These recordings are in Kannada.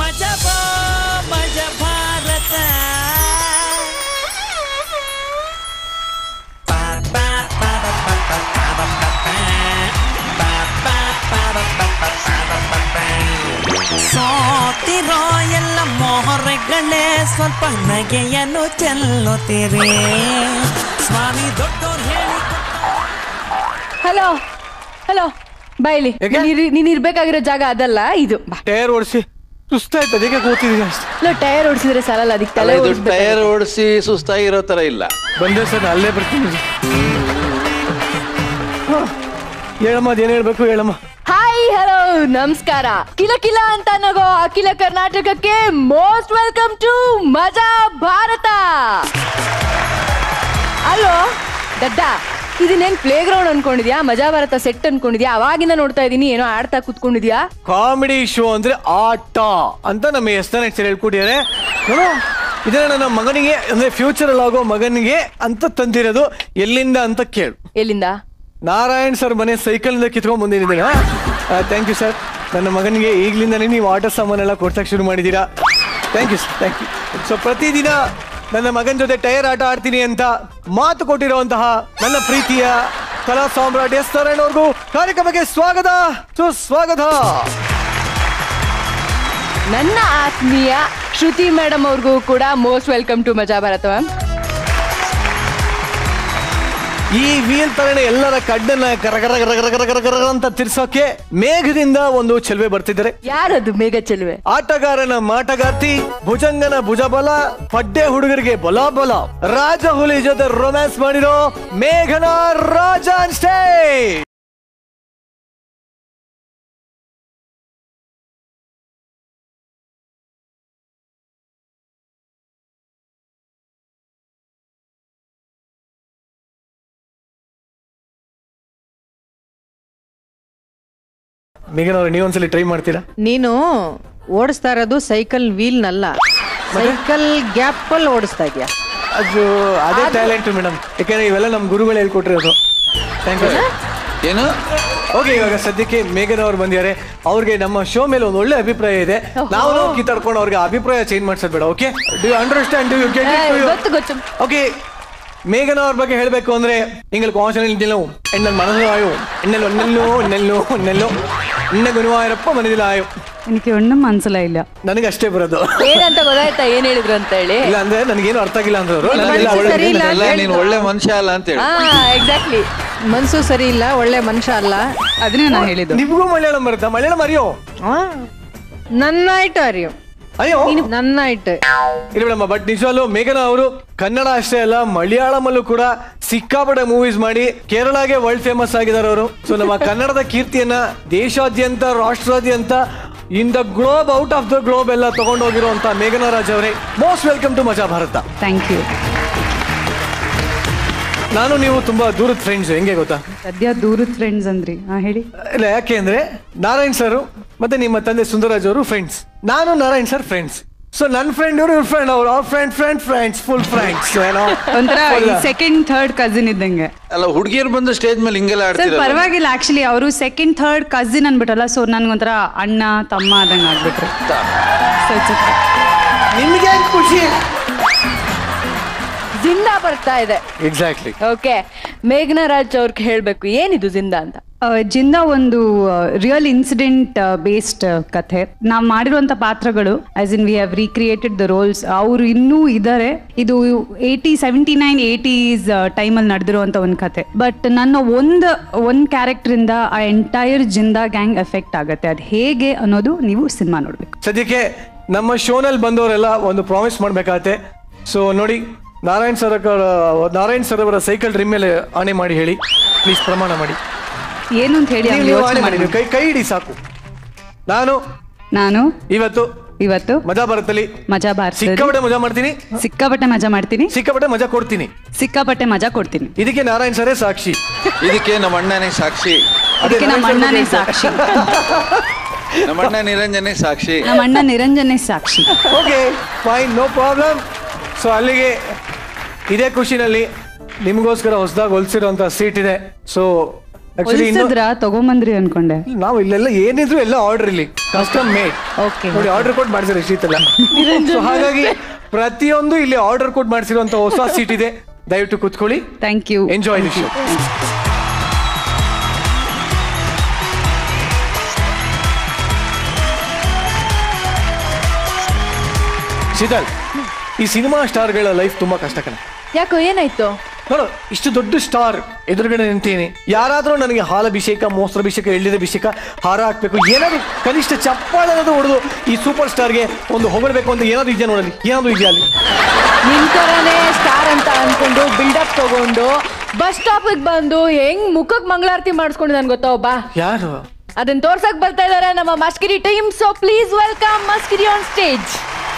ಮಜಾ ಬಾ ಮಜಾ ಭಾರತ ಸೋತಿರೋ ಎಲ್ಲ ಮೊಹರೆಗಳೇ ಸ್ವಲ್ಪ ನಗೆಯನ್ನು ಚೆಲ್ಲುತ್ತೀರಿ ಸ್ವಾಮಿ ದೊಡ್ಡೋರ್ ಹೇಳಿ ಹಲೋ ಹಲೋ ಬಾಯ್ಲಿ ಯಾಕೆ? ನೀನ್ ಇರ್ಬೇಕಾಗಿರೋ ಜಾಗ ಅದಲ್ಲ ಇದು ಬಾ ಟೈರ್ ಓಡಿಸಿ ಸುಸ್ತಾಯ್ತು ಅದಕ್ಕೆ ಕೂತಿದ್ದೀನಿ ಅಷ್ಟೇ ಇಲ್ಲ ಟೈರ್ ಓಡಿಸಿದ್ರೆ ಸಾಲಲ್ಲ ಅದಕ್ಕೆ ಅಲ್ಲ ತಲೆ ಇದು ಓಡಿಸ್ಬೇಕು. ಟೈರ್ ಓಡಿಸಿ ಸುಸ್ತಾಗಿರೋ ತರ ಇಲ್ಲ ಬಂದೆ ಸರ್ ನಾನು ಅಲ್ಲೇ ಬರ್ತೀನಿ ಹ. ಹೇಳಮ್ಮ ಅದೇನು ಹೇಳ್ಬೇಕು ಹೇಳಮ್ಮ ಹಾಯ್ ಹಲೋ ನಮಸ್ಕಾರ ಕಿಲ ಕಿಲ ಅಂತ ನಗೋ ಅಖಿಲ ಕರ್ನಾಟಕಕ್ಕೆ most welcome to Majaa Bharat ಅಲ್ಲೋ ದಡ್ಡ ಇದನ್ನೇನ್ ಪ್ಲೇ ಗ್ರೌಂಡ್ ಅನ್ಕೊಂಡಿದ್ಯಾ ಮಜಾ ಭಾರತ ಸೆಟ್ ಅನ್ಕೊಂಡಿದ್ಯಾ ಅವಾಗಿಂದ ನೋಡ್ತಾ ಇದೀನಿ ಏನೋ ಆಡ್ತಾ ಕುತ್ಕೊಂಡಿದ್ಯಾ ಕಾಮಿಡಿ ಶೋ ಅಂದ್ರೆ ಆಟ ಅಂತ ನಮ್ಮ ಎಸ್ತಾನ ಹೆಸರು ಹೇಳ್ಕೊಟ್ಟಿದ್ದಾರೆ ನೋಡು ಇದನ್ನ ನನ್ನ ಮಗನಿಗೆ ಅಂದ್ರೆ ಫ್ಯೂಚರ್ ಅಲ್ಲಿ ಆಗೋ ಮಗನಿಗೆ ಅಂತ ತಂದಿರೋದು ಎಲ್ಲಿಂದ ಅಂತ ಕೇಳು ಎಲ್ಲಿಂದ ನಾರಾಯಣ್ ಸರ್ ಮನೆ ಸೈಕಲ್ ಕಿತ್ಕೊಂಡ್ ಬಂದಿದ್ದೀನಿ ಥ್ಯಾಂಕ್ ಯು ಸರ್ ನನ್ನ ಮಗನಿಗೆ ಈಗ್ಲಿಂದನೇ ನೀವು ಆಟ ಸಾಮಾನೆಲ್ಲ ಕೊಡ್ಸಕ್ ಶುರು ಮಾಡಿದ್ದೀರಾ thank you sir thank you so ಪ್ರತಿದಿನ ನನ್ನ ಮಗನ ಜೊತೆ ಟೈರ್ ಆಟ ಆಡ್ತೀನಿ ಅಂತ ಮಾತು ಕೊಟ್ಟಿರುವಂತಹ ನನ್ನ ಪ್ರೀತಿಯ ಕಲಾ ಸಾಮ್ರಾಟ್ ಎಸ್ ನಾರಾಯಣ್ ಅವ್ರಿಗೂ ಕಾರ್ಯಕ್ರಮಕ್ಕೆ ಸ್ವಾಗತ ಸುಸ್ವಾಗತ ನನ್ನ ಆತ್ಮೀಯ ಶ್ರುತಿ ಮೇಡಮ್ ಅವ್ರಿಗೂ ಕೂಡ most welcome to Majaa Bharatha ma'am ಈ ವೀಲ್ ತರಣೆ ಎಲ್ಲರ ಕಡ್ಡನ್ನ ಕರ ಕರ ಕರ ಕರ ಕರ ಕರ ಕರ ಅಂತ ತಿರ್ಸೋಕೆ ಮೇಘದಿಂದ ಒಂದು ಚೆಲುವೆ ಬರ್ತಿದ್ದಾರೆ ಯಾರದು ಮೇಘ ಚೆಲುವೆ ಆಟಗಾರನ ಮಾಟಗಾರ್ತಿ ಭುಜಂಗನ ಭುಜಬಲ ಪಡ್ಡೆ ಹುಡುಗರಿಗೆ ಬಲ ಬಲ ರಾಜ ಹುಲಿ ಜೊತೆ ರೊಮ್ಯಾನ್ಸ್ ಮಾಡಿರೋ ಮೇಘನ ರಾಜ ಅನ್ಸ್ಟೇ ಮೇಘನವ್ರೆ ನೀವೊಂದ್ಸಲಿ ಟ್ರೈ ಮಾಡ್ತೀರಾ ನೀನು ಓಡಿಸ್ತಾ ಇರೋದು ಸೈಕಲ್ ವೀಲ್ನಲ್ಲ ಸೈಕಲ್ ಗ್ಯಾಪ್ ಅಲ್ಲಿ ಓಡಿಸ್ತಾ ಇದೆಯಾ ಅದು ಅದೇ ಟ್ಯಾಲೆಂಟ್ ಮೇಡಮ್ ಯಾಕಂದ್ರೆ ಇವೆಲ್ಲ ನಮ್ಮ ಗುರುಗಳು ಹೇಳ್ಕೊಟ್ಟಿರೋದು ಥ್ಯಾಂಕ್ ಯು ಏನು ಓಕೆ ಇವಾಗ ಸದ್ಯಕ್ಕೆ ಮೇಘನ ಅವ್ರು ಬಂದಿದ್ದಾರೆ ಅವ್ರಿಗೆ ನಮ್ಮ ಶೋ ಮೇಲೆ ಒಂದು ಒಳ್ಳೆ ಅಭಿಪ್ರಾಯ ಇದೆ ನಾವು ಕಿತ್ತಾಡ್ಕೊಂಡು ಅವ್ರಿಗೆ ಅಭಿಪ್ರಾಯ ಚೇಂಜ್ ಮಾಡ್ಸೋದ್ ಬೇಡ okay do understand do you get ಏ, ಗೊತ್ತು ಗೊತ್ತು ഓക്കെ മേഘന ಅವ್ರ ಬಗ್ಗೆ ಹೇಳಬೇಕು ಅಂದ್ರೆ നിങ്ങൾ കോശനിൽ ഇതിലോ എണ്ണൽ മനസ്സിലായോ എണ്ണൽ ഒന്നല്ലോ ഒന്നല്ലോ ഒന്നല്ലോ എണ്ണ ഗുരുവായൂരപ്പ മനസ്സിലായോ എനിക്ക് ഒന്നും മനസ്സിലായില്ല ನನಗೆ ಅಷ್ಟೇ ಬರೋದು ಏನಂತ ಗೊತ್ತಾಯ್ತಾ ಏನ್ ಹೇಳಿದ್ರು ಅಂತ ಹೇಳಿ ಇಲ್ಲ ಅಂದ್ರೆ ನನಗೇನು ಅರ್ಥ ಆಗಿಲ್ಲ ಅಂದ್ರು ಮನ್ಸು ಸರಿ ಇಲ್ಲ ಅಲ್ಲ ಅಂತ ನೀನು ಒಳ್ಳೆ ಮನುಷ್ಯ ಅಲ್ಲ ಅಂತ ಹೇಳಿ ಹಾ ಎಕ್ಸಾಕ್ಟ್ಲಿ ಮನ್ಸು ಸರಿ ಇಲ್ಲ ಒಳ್ಳೆ ಮನುಷ್ಯ ಅಲ್ಲ അതിനാ ഞാൻ ಹೇಳಿದ್ದು ನಿಮಗೂ ಮಲಯಾಳಂ ಬರುತ್ತಾ ಮಲಯಾಳಂ ಅರಿಯೋ ಆ, ನನ್ನಾಯ್ತು ಅರಿಯು ಅಯ್ಯೋ ನನ್ನಾಯ್ತು ಇಲ್ಲ ಮೇಡಮ್ ಬಟ್ ನಿಜವಾಗ್ಲೂ ಮೇಘನ ಅವರು ಕನ್ನಡ ಅಷ್ಟೇ ಅಲ್ಲ ಮಲಯಾಳಮಲ್ಲೂ ಕೂಡ ಸಿಕ್ಕಾಪಟ್ಟೆ ಮೂವೀಸ್ ಮಾಡಿ ಕೇರಳಗೆ ವರ್ಲ್ಡ್ ಫೇಮಸ್ ಆಗಿದ್ದಾರೆ ಅವರು ಸೊ ನಮ್ಮ ಕನ್ನಡದ ಕೀರ್ತಿಯನ್ನ ದೇಶಾದ್ಯಂತ ರಾಷ್ಟ್ರಾದ್ಯಂತ in the globe out of the globe ಎಲ್ಲ ತಗೊಂಡೋಗಿರುವಂತ ಮೇಘನಾ ರಾಜ್ ಅವರೇ most welcome to Majaa Bharat thank you ನಾನು ನೀವು ತುಂಬಾ ದೂರದ ಫ್ರೆಂಡ್ಸ್ ಹೆಂಗೆ ಗೊತ್ತಾ ಸದ್ಯ ದೂರದ ಫ್ರೆಂಡ್ಸ್ ಅಂದ್ರಿ ಹಾ ಹೇಳಿ ಇಲ್ಲ ಯಾಕೆ ಅಂದ್ರೆ ನಾರಾಯಣ್ ಸರ್ ಮತ್ತೆ ನಿಮ್ಮ ತಂದೆ ಸುಂದರರಾಜ್ ಅವರು ಫ್ರೆಂಡ್ಸ್ ನಾನು ನಾರಾಯಣ್ ಸರ್ ಫ್ರೆಂಡ್ಸ್ ಸೊ ನನ್ನ ಫ್ರೆಂಡ್ ಇವರು ಇವ್ರ ಫ್ರೆಂಡ್ ಅವರು ಅವ್ರ friend friend friends full friends ಏನೋ ಒಂಥರ Full. ಸೆಕೆಂಡ್ ಥರ್ಡ್ ಕಸಿನ್ ಇದ್ದಂಗೆ ಅಲ್ಲ ಹುಡುಗಿಯರು ಬಂದು ಸ್ಟೇಜ್ ಮೇಲೆ ಹಿಂಗೆಲ್ಲ ಸರ್ ಆಡ್ತಿರಲ್ಲ ಪರವಾಗಿಲ್ಲ ಆಕ್ಚುಲಿ ಅವರು ಸೆಕೆಂಡ್ ಥರ್ಡ್ ಕಸಿನ್ ಅನ್ಬಿಟ್ಟಲ್ಲ ಸೊ ನನ್ಗೊಂಥರ ಅಣ್ಣ ತಮ್ಮ ಆದಂಗೆ ಆಗ್ಬಿಟ್ರು So it's okay. ನಿಮ್ಗೆ ಯಾಕ್ ಖುಷಿ ಜಿಂದಾ ಬರ್ತಾ ಇದೆ ಎಕ್ಸಾಕ್ಟ್ಲಿ ಓಕೆ ಮೇಘನಾ ರಾಜ್ ಅವ್ರಿಗೆ ಹೇಳ್ಬೇಕು ಏನಿದು ಜಿಂದಾ ಅಂತ ಆ, ಜಿಂದ ಒಂದು ರಿಯಲ್ ಇನ್ಸಿಡೆಂಟ್ ಬೇಸ್ಡ್ ಕಥೆ ನಾವು ಮಾಡಿರುವಂತ ಪಾತ್ರಗಳು as in we have recreated the roles ಅವರು ಇನ್ನೂ ಇದ್ದಾರೆ ಇದು ಏಯ್ಟಿ ಸೆವೆಂಟಿ ನೈನ್ ಏಯ್ಟೀಸ್ ಟೈಮಲ್ಲಿ ನಡೆದಿರುವಂತ ಒಂದು ಕಥೆ ಬಟ್ ನನ್ನ ಒಂದು ಒಂದು ಕ್ಯಾರೆಕ್ಟರಿಂದ ಆ ಎಂಟೈರ್ ಜಿಂದಾ ಗ್ಯಾಂಗ್ ಎಫೆಕ್ಟ್ ಆಗುತ್ತೆ ಅದು ಹೇಗೆ ಅನ್ನೋದು ನೀವು ಸಿನಿಮಾ ನೋಡ್ಬೇಕು ಸದ್ಯಕ್ಕೆ ನಮ್ಮ ಶೋನಲ್ಲಿ ಬಂದವರೆಲ್ಲ ಒಂದು ಪ್ರಾಮಿಸ್ ಮಾಡ್ಬೇಕಾಗತ್ತೆ ಸೊ ನೋಡಿ ನಾರಾಯಣ್ ಸರ್ ನಾರಾಯಣ್ ಸರ್ ಅವರ ಸೈಕಲ್ ರಿಮ್ ಮೇಲೆ ಆಣೆ ಮಾಡಿ ಹೇಳಿ ಪ್ಲೀಸ್ ಪ್ರಮಾಣ ಮಾಡಿ ಏನು ಅಂತ ಹೇಳಿ ನೀವು- ಆಮೇಲೆ ನೀವು ಯೋಚ್ನೆ ಆಣೆ ಮಾಡಿ ಮಾಡಿ ನೀವು ಕೈ ಕೈ ಹಿಡಿ ಸಾಕು ನಾನು ನಾನು ಇವತ್ತು ಇವತ್ತು ಮಜಾ ಭಾರತದಲ್ಲಿ ಮಜಾ ಭಾರತ ಸಿಕ್ಕಾಪಟ್ಟೆ ಮಜಾ ಮಾಡ್ತೀನಿ ಸಿಕ್ಕಾಪಟ್ಟೆ ಮಜಾ ಮಾಡ್ತೀನಿ ಸಿಕ್ಕಾಪಟ್ಟೆ ಮಜಾ ಕೊಡ್ತೀನಿ ಸಿಕ್ಕಾಪಟ್ಟೆ ಮಜಾ ಕೊಡ್ತೀನಿ ಇದಕ್ಕೆ ನಾರಾಯಣ್ ಸರೇ ಸಾಕ್ಷಿ ಇದಕ್ಕೆ ನಮ್ಮ ಅಣ್ಣನೇ ಸಾಕ್ಷಿ ಅದಕ್ಕೆ ನಮ್ಮ ಅಣ್ಣನೇ ಸಾಕ್ಷಿ ನಮ್ಮ ಅಣ್ಣ ನಿರಂಜನೆ ಸಾಕ್ಷಿ ನಮ್ಮ ಅಣ್ಣ ನಿರಂಜನೆ ಸಾಕ್ಷಿ okay fine no problem so ಅಲ್ಲಿಗೆ ಇದೇ ಖುಷಿನಲ್ಲಿ ನಿಮಗೋಸ್ಕರ ಹೊಸದಾಗಿ ಹೊಲ್ಸಿರೋಂಥ ಸೀಟ್ ಇದೆ ಸೊ ಆಕ್ಚುಲಿ ಹೊಲ್ಸಿದ್ರಾ ತಗೊಂಬಂದ್ರಿ ಅನ್ಕೊಂಡೆ ನಾವು ಇಲ್ಲೆಲ್ಲ ಏನಿದ್ರು ಎಲ್ಲ ಆರ್ಡರ್ ಇಲ್ಲಿ ಕಸ್ಟಮ್ ಮೇಡ್ Okay. ನೋಡಿ ಆರ್ಡರ್ ಕೊಟ್ಟು ಮಾಡಿಸಿರೋ ಶೀಟ್ ಎಲ್ಲ So ಹಾಗಾಗಿ ಪ್ರತಿಯೊಂದು ಇಲ್ಲಿ ಆರ್ಡರ್ ಕೊಟ್ಟು ಮಾಡಿಸಿರುವಂತ ಹೊಸ ಸೀಟ್ ಇದೆ ದಯವಿಟ್ಟು ಕೂತ್ಕೊಳ್ಳಿ thank you enjoy the show Sheetal ಈ ಸಿನಿಮಾ ಸ್ಟಾರ್ಗಳ ಲೈಫ್ ತುಂಬಾ ಕಷ್ಟ ಕಣ ಯಾಕೋ ಏನಾಯ್ತು ನೋಡು ಇಷ್ಟು ದೊಡ್ಡ ಸ್ಟಾರ್ ಎದುರುಗಡೆ ನಿಂತೀನಿ ಯಾರಾದ್ರೂ ನನಗೆ ಹಾಲಭಿಷೇಕ ಮೋಸ್ರಾಭಿಷೇಕ ಎಳ್ಳಿದಭಿಷೇಕ ಹಾರ ಹಾಕ್ಬೇಕು ಏನಾದ್ರು ಕನಿಷ್ಠ ಚಪ್ಪಾಳನಾದ್ರು ಹೊಡೆದು ಈ ಸೂಪರ್ ಸ್ಟಾರ್ಗೆ ಒಂದು ಹೊಗಳಬೇಕು ಅಂತ ಏನಾದ್ರು ಇದೆಯಾ ನೋಡಲಿ ಏನಾದ್ರು ಇದೆಯಾ ಅಲ್ಲಿ ನಿನ್ ತರನೇ ಸ್ಟಾರ್ ಅಂತ ಅನ್ಕೊಂಡು ಬಿಲ್ಡಪ್ ತಗೊಂಡು ಬಸ್ ಸ್ಟಾಪಿಗೆ ಬಂದು ಹೆಂಗ್ ಮುಖಕ್ ಮಂಗಳಾರತಿ ಮಾಡಿಸ್ಕೊಂಡಿದ್ದಾನೆ ಗೊತ್ತಾ ಒಬ್ಬ ಯಾರು ಅದನ್ನ ತೋರ್ಸಕ್ ಬರ್ತಾ ಇದಾರೆ ನಮ್ಮ Maskiri team so please welcome Maskiri on stage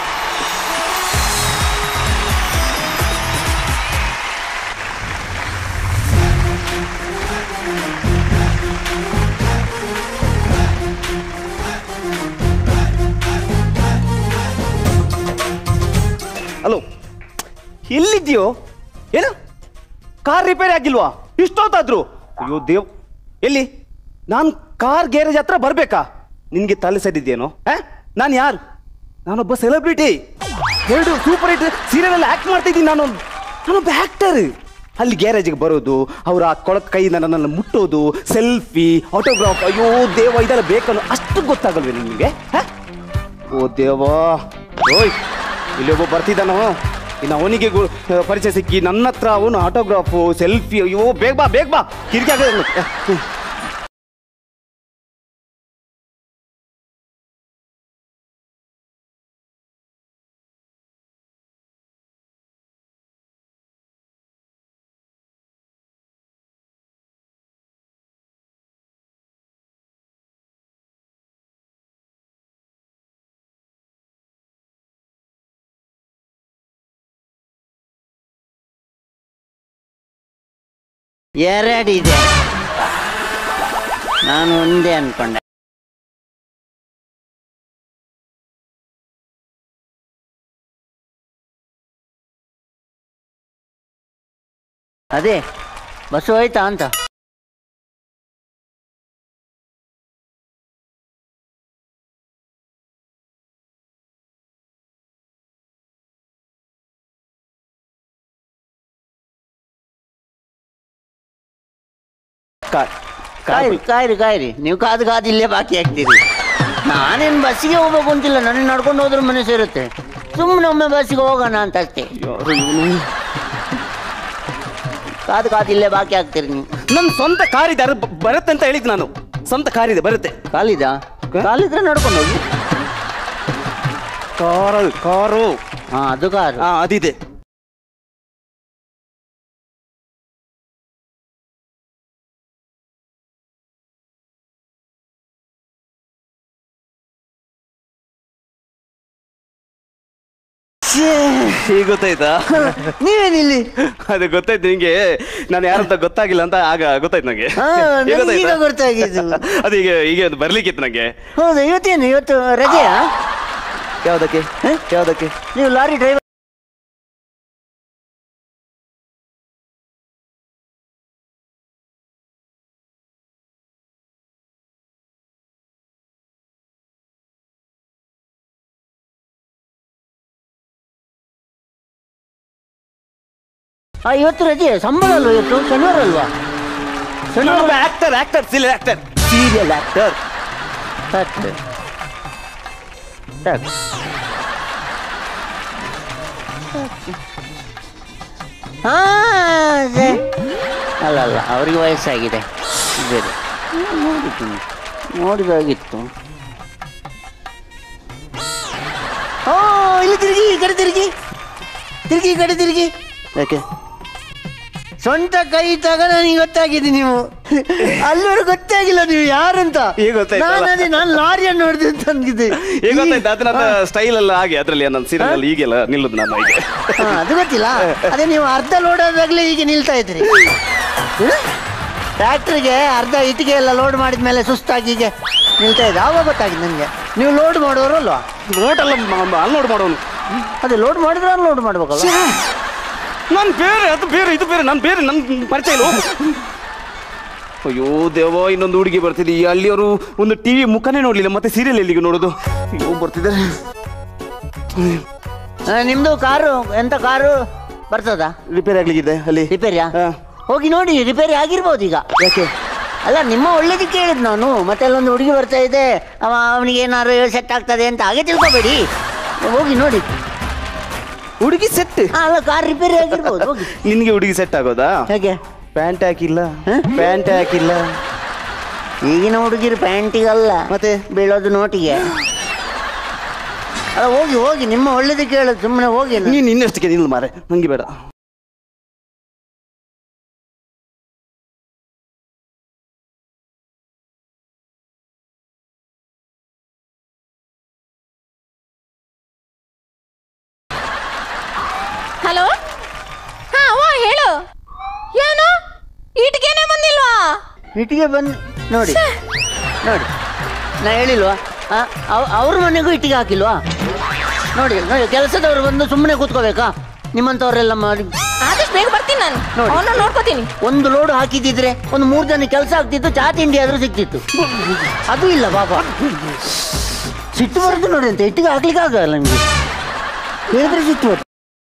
hello ಎಲ್ಲಿದ್ಯೋ ಏನು ಕಾರ್ ರಿಪೇರಿ ಆಗಿಲ್ವಾ ಇಷ್ಟೊತ್ತಾದ್ರು ಅಯ್ಯೋ ದೇವ್ ಎಲ್ಲಿ ನಾನು ಕಾರ್ ಗ್ಯಾರೇಜ್ ಹತ್ರ ಬರ್ಬೇಕಾ ನಿನ್ಗೆ ತಲೆ ಸರಿದ್ಯೇನೋ ನಾನು ಯಾರು ನಾನೊಬ್ಬ ಸೆಲೆಬ್ರಿಟಿ ಎರಡು ಸೂಪರ್ ಹಿಟ್ ಸೀರಿಯಲ್ ಅಲ್ಲಿ ಆಕ್ಟ್ ಮಾಡ್ತಾ ಇದ್ದೀನಿ ನಾನು ನಾನೊಬ್ಬ ಆಕ್ಟರ್ ಅಲ್ಲಿ ಗ್ಯಾರೇಜ್ಗೆ ಬರೋದು ಅವ್ರ ಆ ಕೊಳಕ್ ಕೈಯಿಂದ ನನ್ನನ್ನು ಮುಟ್ಟೋದು ಸೆಲ್ಫಿ ಆಟೋಗ್ರಾಫ್ ಅಯ್ಯೋ ದೇವ ಇದೆಲ್ಲ ಬೇಕನ್ನೋ ಅಷ್ಟು ಗೊತ್ತಾಗಲ್ವೇ ನಿಮಗೆ ಓ ದೇವಾ ಓಯ್ ಇಲ್ಲಿ ಒಬ್ಬ ಬರ್ತಿದ್ದಾನೋ ಇನ್ನು ಅವನಿಗೆ ಗು- ಪರಿಚಯ ಸಿಕ್ಕಿ ನನ್ನ ಹತ್ರ ಅವನು ಆಟೋಗ್ರಾಫು ಸೆಲ್ಫಿ ಅಯ್ಯೋ ಬೇಗ ಬಾ ಬೇಗ ಬಾ ಕಿರಿಕಿ ಆಗ ಎರಡಿದೆ ನಾನು ಒಂದೇ ಅನ್ಕೊಂಡೆ ಅದೇ ಬಸ್ಸು ಹೋಯ್ತಾ ಅಂತ ಕಾಯ್ರಿ ಕಾಯ್ರಿ ಕಾಯ್ರಿ ನೀವು ಕಾದು ಕಾದು ಇಲ್ಲೇ ಬಾಕಿ ಆಗ್ತೀರಿ ನಾನೇನು ಬಸ್ಸಿಗೆ ಹೋಗ್ಬೇಕು ಅಂತಿಲ್ಲ ನನಗೆ ನಡ್ಕೊಂಡು ಹೋದ್ರೆ ಮನೆ ಸೇರುತ್ತೆ ಸುಮ್ಮನೆ ಒಮ್ಮೆ ಬಸ್ಸಿಗೆ ಹೋಗೋಣ ಅಂತ ಅಷ್ಟೇ ಕಾದು ಕಾದು ಇಲ್ಲೇ ಬಾಕಿ ಆಗ್ತೀರಿ ನೀವು ನನ್ನ ಸ್ವಂತ ಕಾರ್ ಇದೆ ಅದು ಬ- ಬರುತ್ತೆ ಅಂತ ಹೇಳಿದ್ ನಾನು ಸ್ವಂತ ಕಾರ್ ಇದೆ ಬರುತ್ತೆ ಕಾಲಿದ ಕಾಲಿದ್ರೆ ನಡ್ಕೊಂಡು ಹೋಗಿ ಕಾರು ಕಾರು ಹಾ ಅದು ಕಾರು ಹಾ ಅದಿದೆ ಈಗ ಗೊತ್ತಾಯ್ತಾ ನೀವೇನಿಲ್ಲಿ ಅದು ಗೊತ್ತಾಯ್ತು ನಿಂಗೆ ನಾನು ಯಾರಂತ ಗೊತ್ತಾಗಿಲ್ಲ ಅಂತ ಆಗ ಗೊತ್ತಾಯ್ತು ನಂಗೆ ಹಾ, ಈಗ ನನಗೆ ಈಗ ಗೊತ್ತಾಯ್ತಾ? ಗೊತ್ತಾಗಿದ್ದು. ಅದು ಈಗ ಈಗ ಅದು ಬರ್ಲಿಕ್ಕಿತ್ತು ನಂಗೆ ಹೌದಾ ಇವತ್ತೇನು ಇವತ್ತು ರಜೆಯಾ ಯಾವ್ದಕ್ಕೆ ಯಾವ್ದಕ್ಕೆ ನೀವು ಲಾರಿ ಡ್ರೈವರ್ ಆ ಇವತ್ತು ರಜೆ ಸಂಬಳ ಅಲ್ವಾ ಇವತ್ತು ಶನಿವಾರ ಅಲ್ವಾ ಶನಿವಾರ actor actor serial actor serial actor ಸಾಕು ಸಾಕು ಹಾ ಅದೇ. ಅಲ್ಲ ಅಲ್ಲ ಅವರಿಗೆ ವಯಸ್ಸಾಗಿದೆ ಬೇರೆ ನೋಡಿದ್ದು ನೋಡಿದಾಗಿತ್ತು ಓ ಇಲ್ಲಿ ತಿರುಗಿ ಈ ಕಡೆ ತಿರುಗಿ ತಿರುಗಿ ಈ ಕಡೆ ತಿರುಗಿ ಯಾಕೆ ಸ್ವಂತ ಕೈ ತಗ ನನಗೆ ಗೊತ್ತಾಗಿದೆ ನೀವು ಅಲ್ಲಿವರೆಗೂ ಗೊತ್ತಾಗಿಲ್ಲ ನೀವು ಯಾರಂತ ಈಗ ಗೊತ್ತಾಯ್ತಲ್ಲ? ನಾನು ಅದೇ ನಾನು ಲಾರಿಯನ್ನು ನೋಡಿದೆ ಅಂತ ಅಂದಿದ್ದೆ ಈಗ ಗೊತ್ತಾಯ್ತು ಅದನ್ನ ಸ್ಟೈಲ್ ಎಲ್ಲ ಹಾಗೆ ಅದ್ರಲ್ಲಿ ನನ್ನ ಸೀರಿಯಲ್ ಅಲ್ಲಿ ಈಗೆಲ್ಲ ನಿಲ್ಲುದು ನಾನು ಈಗ ಹಾ, ಅದು ಗೊತ್ತಿಲ್ಲ ಅದೇ ನೀವು ಅರ್ಧ ಲೋಡ್ ಆದಾಗಲೇ ಈಗ ನಿಲ್ತಾ ಇದ್ರಿ ಟ್ರ್ಯಾಕ್ಟ್ರಿಗೆ ಅರ್ಧ ಇಟ್ಟಿಗೆ ಎಲ್ಲ ಲೋಡ್ ಮಾಡಿದ ಮೇಲೆ ಸುಸ್ತಾಗಿ ಹೀಗೆ ನಿಲ್ತಾ ಇದೆ ಆವಾಗ ಗೊತ್ತಾಗಿದೆ ನನಗೆ ನೀವು ಲೋಡ್ ಮಾಡೋರು ಅಲ್ವಾ ನೋಟಲ್ಲ ಅನ್ಲೋಡ್ ಮಾಡೋನು ಅದೇ ಲೋಡ್ ಮಾಡಿದ್ರೆ ಅನ್ಲೋಡ್ ಮಾಡ್ಬೇಕಲ್ಲ ನಾನು ಬೇರೆ ಅದು ಬೇರೆ ಇದು ಬೇರೆ ನಾನು ಬೇರೆ ನನ್ನ ಪರಿಚಯ ಇಲ್ಲ ಹೋಗು. ಅಯ್ಯೋ ದೇವ ಇನ್ನೊಂದು ಹುಡುಗಿ ಬರ್ತಿದೆ ಈ ಅಲ್ಲಿಯವರು ಒಂದು ಟಿವಿ ಮುಖನೇ ನೋಡ್ಲಿಲ್ಲ ಮತ್ತೆ ಸೀರಿಯಲ್ ಎಲ್ಲಿಗೆ ನೋಡೋದು ಅಯ್ಯೋ ಬರ್ತಿದ್ದಾರೆ ಆ, ನಿಮ್ದು ಕಾರು ಎಂತ ಕಾರು ಬರ್ತದ ರಿಪೇರ್ ಆಗ್ಲಿಕ್ಕಿದೆ ಅಲ್ಲಿ ರಿಪೇರಿಯಾ ಹಾ. ಹೋಗಿ ನೋಡಿ ರಿಪೇರಿ ಆಗಿರ್ಬೋದು ಈಗ ಯಾಕೆ ಅಲ್ಲ ನಿಮ್ಮ ಒಳ್ಳೇದಕ್ಕೆ ಹೇಳಿದ್ ನಾನು ಮತ್ತೆ ಅಲ್ಲೊಂದು ಹುಡುಗಿ ಬರ್ತಾ ಇದೆ ಅವ ಅವನಿಗೆ ಏನಾದ್ರು ಸೆಟ್ ಆಗ್ತದೆ ಅಂತ ಹಾಗೆ ತಿಳ್ಕೊಬೇಡಿ ಹೋಗಿ ನೋಡಿ ಹುಡುಗಿ ಸೆಟ್ ಆ, ಅಲ್ಲ ಕಾರ್ ರಿಪೇರಿ ಆಗಿರ್ಬೋದು ಹೋಗಿ ನಿನ್ಗೆ ಹುಡುಗಿ ಸೆಟ್ ಆಗೋದಾ ಹೇಗೆ ಪ್ಯಾಂಟ್ ಹಾಕಿಲ್ಲ ಹ? ಪ್ಯಾಂಟ್ ಹಾಕಿಲ್ಲ ಈಗಿನ ಹುಡುಗಿರು ಪ್ಯಾಂಟಿಗಲ್ಲ ಮತ್ತೆ ಬೀಳೋದು ನೋಟಿಗೆ ಅಲ್ಲ ಹೋಗಿ ಹೋಗಿ ನಿಮ್ಮ ಒಳ್ಳೇದಕ್ಕೆ ಹೇಳೋದು ಸುಮ್ಮನೆ ಹೋಗಿ ನೀನ್ ಇನ್ನಷ್ಟಕ್ಕೆ ನಿಲ್ಲ ಮಾರೆ ನಂಗೆ ಬೇಡ ಹಲೋ ಹಾ ಅವ್ವ ಹೇಳು ಏನು ಇಟ್ಗೆನೆ ಬಂದಿಲ್ವಾ ಇಟ್ಟಿಗೆ ಬಂದು ನೋಡಿ ನೋಡಿ ನಾ ಹೇಳಿಲ್ವಾ ಅವ್ರ ಮನೆಗೂ ಇಟ್ಟಿಗೆ ಹಾಕಿಲ್ವಾ ನೋಡಿ ನೋಡಿ ಕೆಲಸದವ್ರು ಬಂದು ಸುಮ್ಮನೆ ಕೂತ್ಕೋಬೇಕಾ ನಿಮ್ಮಂಥವ್ರೆಲ್ಲ ಮಾಡಿ ಆದಷ್ಟು ಬೇಗ ಬರ್ತೀನಿ ನಾನು ನೋಡಿ. ಅವನ್ನ ನೋಡ್ಕೋತೀನಿ ಒಂದು ಲೋಡ್ ಹಾಕಿದ್ದಿದ್ರೆ ಒಂದು ಮೂರು ಜನ ಕೆಲಸ ಆಗ್ತಿತ್ತು ಚಾ ತಿಂಡಿ ಆದ್ರೂ ಸಿಕ್ತಿತ್ತು ಅದು ಇಲ್ಲ ಬಾಬಾ ಸಿಟ್ಟು ಬರುತ್ತೆ ನೋಡಿ ಅಂತ ಇಟ್ಟಿಗೆ ಹಾಕ್ಲಿಕ್ಕೆ ಆಗಲ್ಲ ನಿಮಗೆ ಹೇಳಿದ್ರೆ ಸಿಟ್ಟು ಬರುತ್ತೆ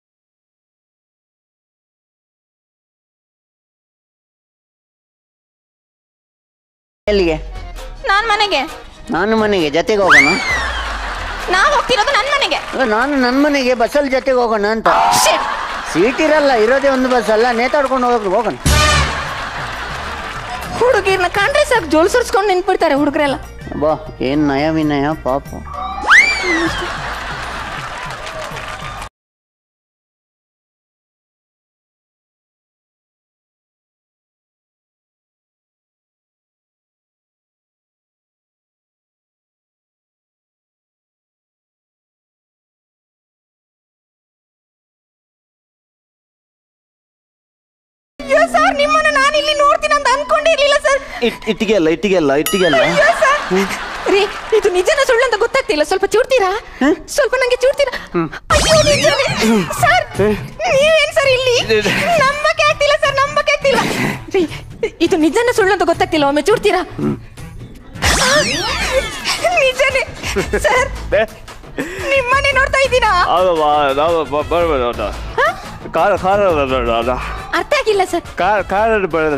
ಎಲ್ಲಿಗೆ ನಾನ್ ಮನೆಗೆ ನಾನು ಮನೆಗೆ ಜೊತೆಗೆ ಹೋಗೋಣ ನಾ ಹೋಗ್ತಿರೋದು ನನ್ನ ಮನೆಗೆ ಅಲ್ಲ, ನಾನು ನನ್ನ ಮನೆಗೆ ಬಸ್ಸಲ್ಲಿ ಜೊತೆಗೆ ಹೋಗೋಣ ಅಂತ Shit. ಸೀಟ್ ಇರಲ್ಲ ಇರೋದೇ ಒಂದು ಬಸ್ ಅಲ್ಲ ನೇತಾಡ್ಕೊಂಡು ಹೋಗೋದು ಹೋಗೋಣ ಹುಡುಗಿರ್ನ ಕಂಡ್ರೆ ಸಾಕು ಜೋಲ್ ಸುರ್ಸ್ಕೊಂಡು ನಿಂತ್ಬಿಡ್ತಾರೆ ಹುಡುಗರೆಲ್ಲ ಬಾ ಏನ್ ನಯ ವಿನಯ ಪಾಪ ಅಯ್ಯೋ ಸರ್ ನಿಮ್ಮನ್ನ ನಾನು ಇಲ್ಲಿ ನೋಡ್ತೀನಿ ಅಂತ ಅನ್ಕೊಂಡಿರ್ಲಿಲ್ಲ ಸರ್ ಇಟ್ ಇಟ್ಟಿಗೆ ಅಲ್ಲ ಇಟ್ಟಿಗೆ ಅಲ್ಲ ಇಟ್ಟಿಗೆ ಅಲ್ಲ ಅಯ್ಯೋ ಸರ್ ರೀ ಇದು ನಿಜನ ಸುಳ್ಳು ಅಂತ ಗೊತ್ತಾಗ್ತಿಲ್ಲ ಸ್ವಲ್ಪ ಚೂಡ್ತೀರಾ ಸ್ವಲ್ಪ ನಂಗೆ ಚೂಡ್ತೀರಾ ಅಯ್ಯೋ ನಿಜನೇ ಸರ್ ನೀವೇನ್ ಸರ್ ಇಲ್ಲಿ ನಂಬಕ್ಕೆ ಆಗ್ತಿಲ್ಲ ಸರ್ ನಂಬಕ್ಕೆ ಆಗ್ತಿಲ್ಲ ರೀ ಇದು ನಿಜನ ಸುಳ್ಳು ಅಂತ ಗೊತ್ತಾಗ್ತಿಲ್ಲ ಒಮ್ಮೆ ಚೂಡ್ತೀರಾ ನಿಜನೇ ಸರ್ ನಿಮ್ಮನೆ ನೋಡ್ತಾ ಇದ್ದೀರಾ ಕಾರ ಕಾರ ಅರ್ಥ ಆಗಿಲ್ಲ ಸರ್ ಕಾರ್ ಕಾರ್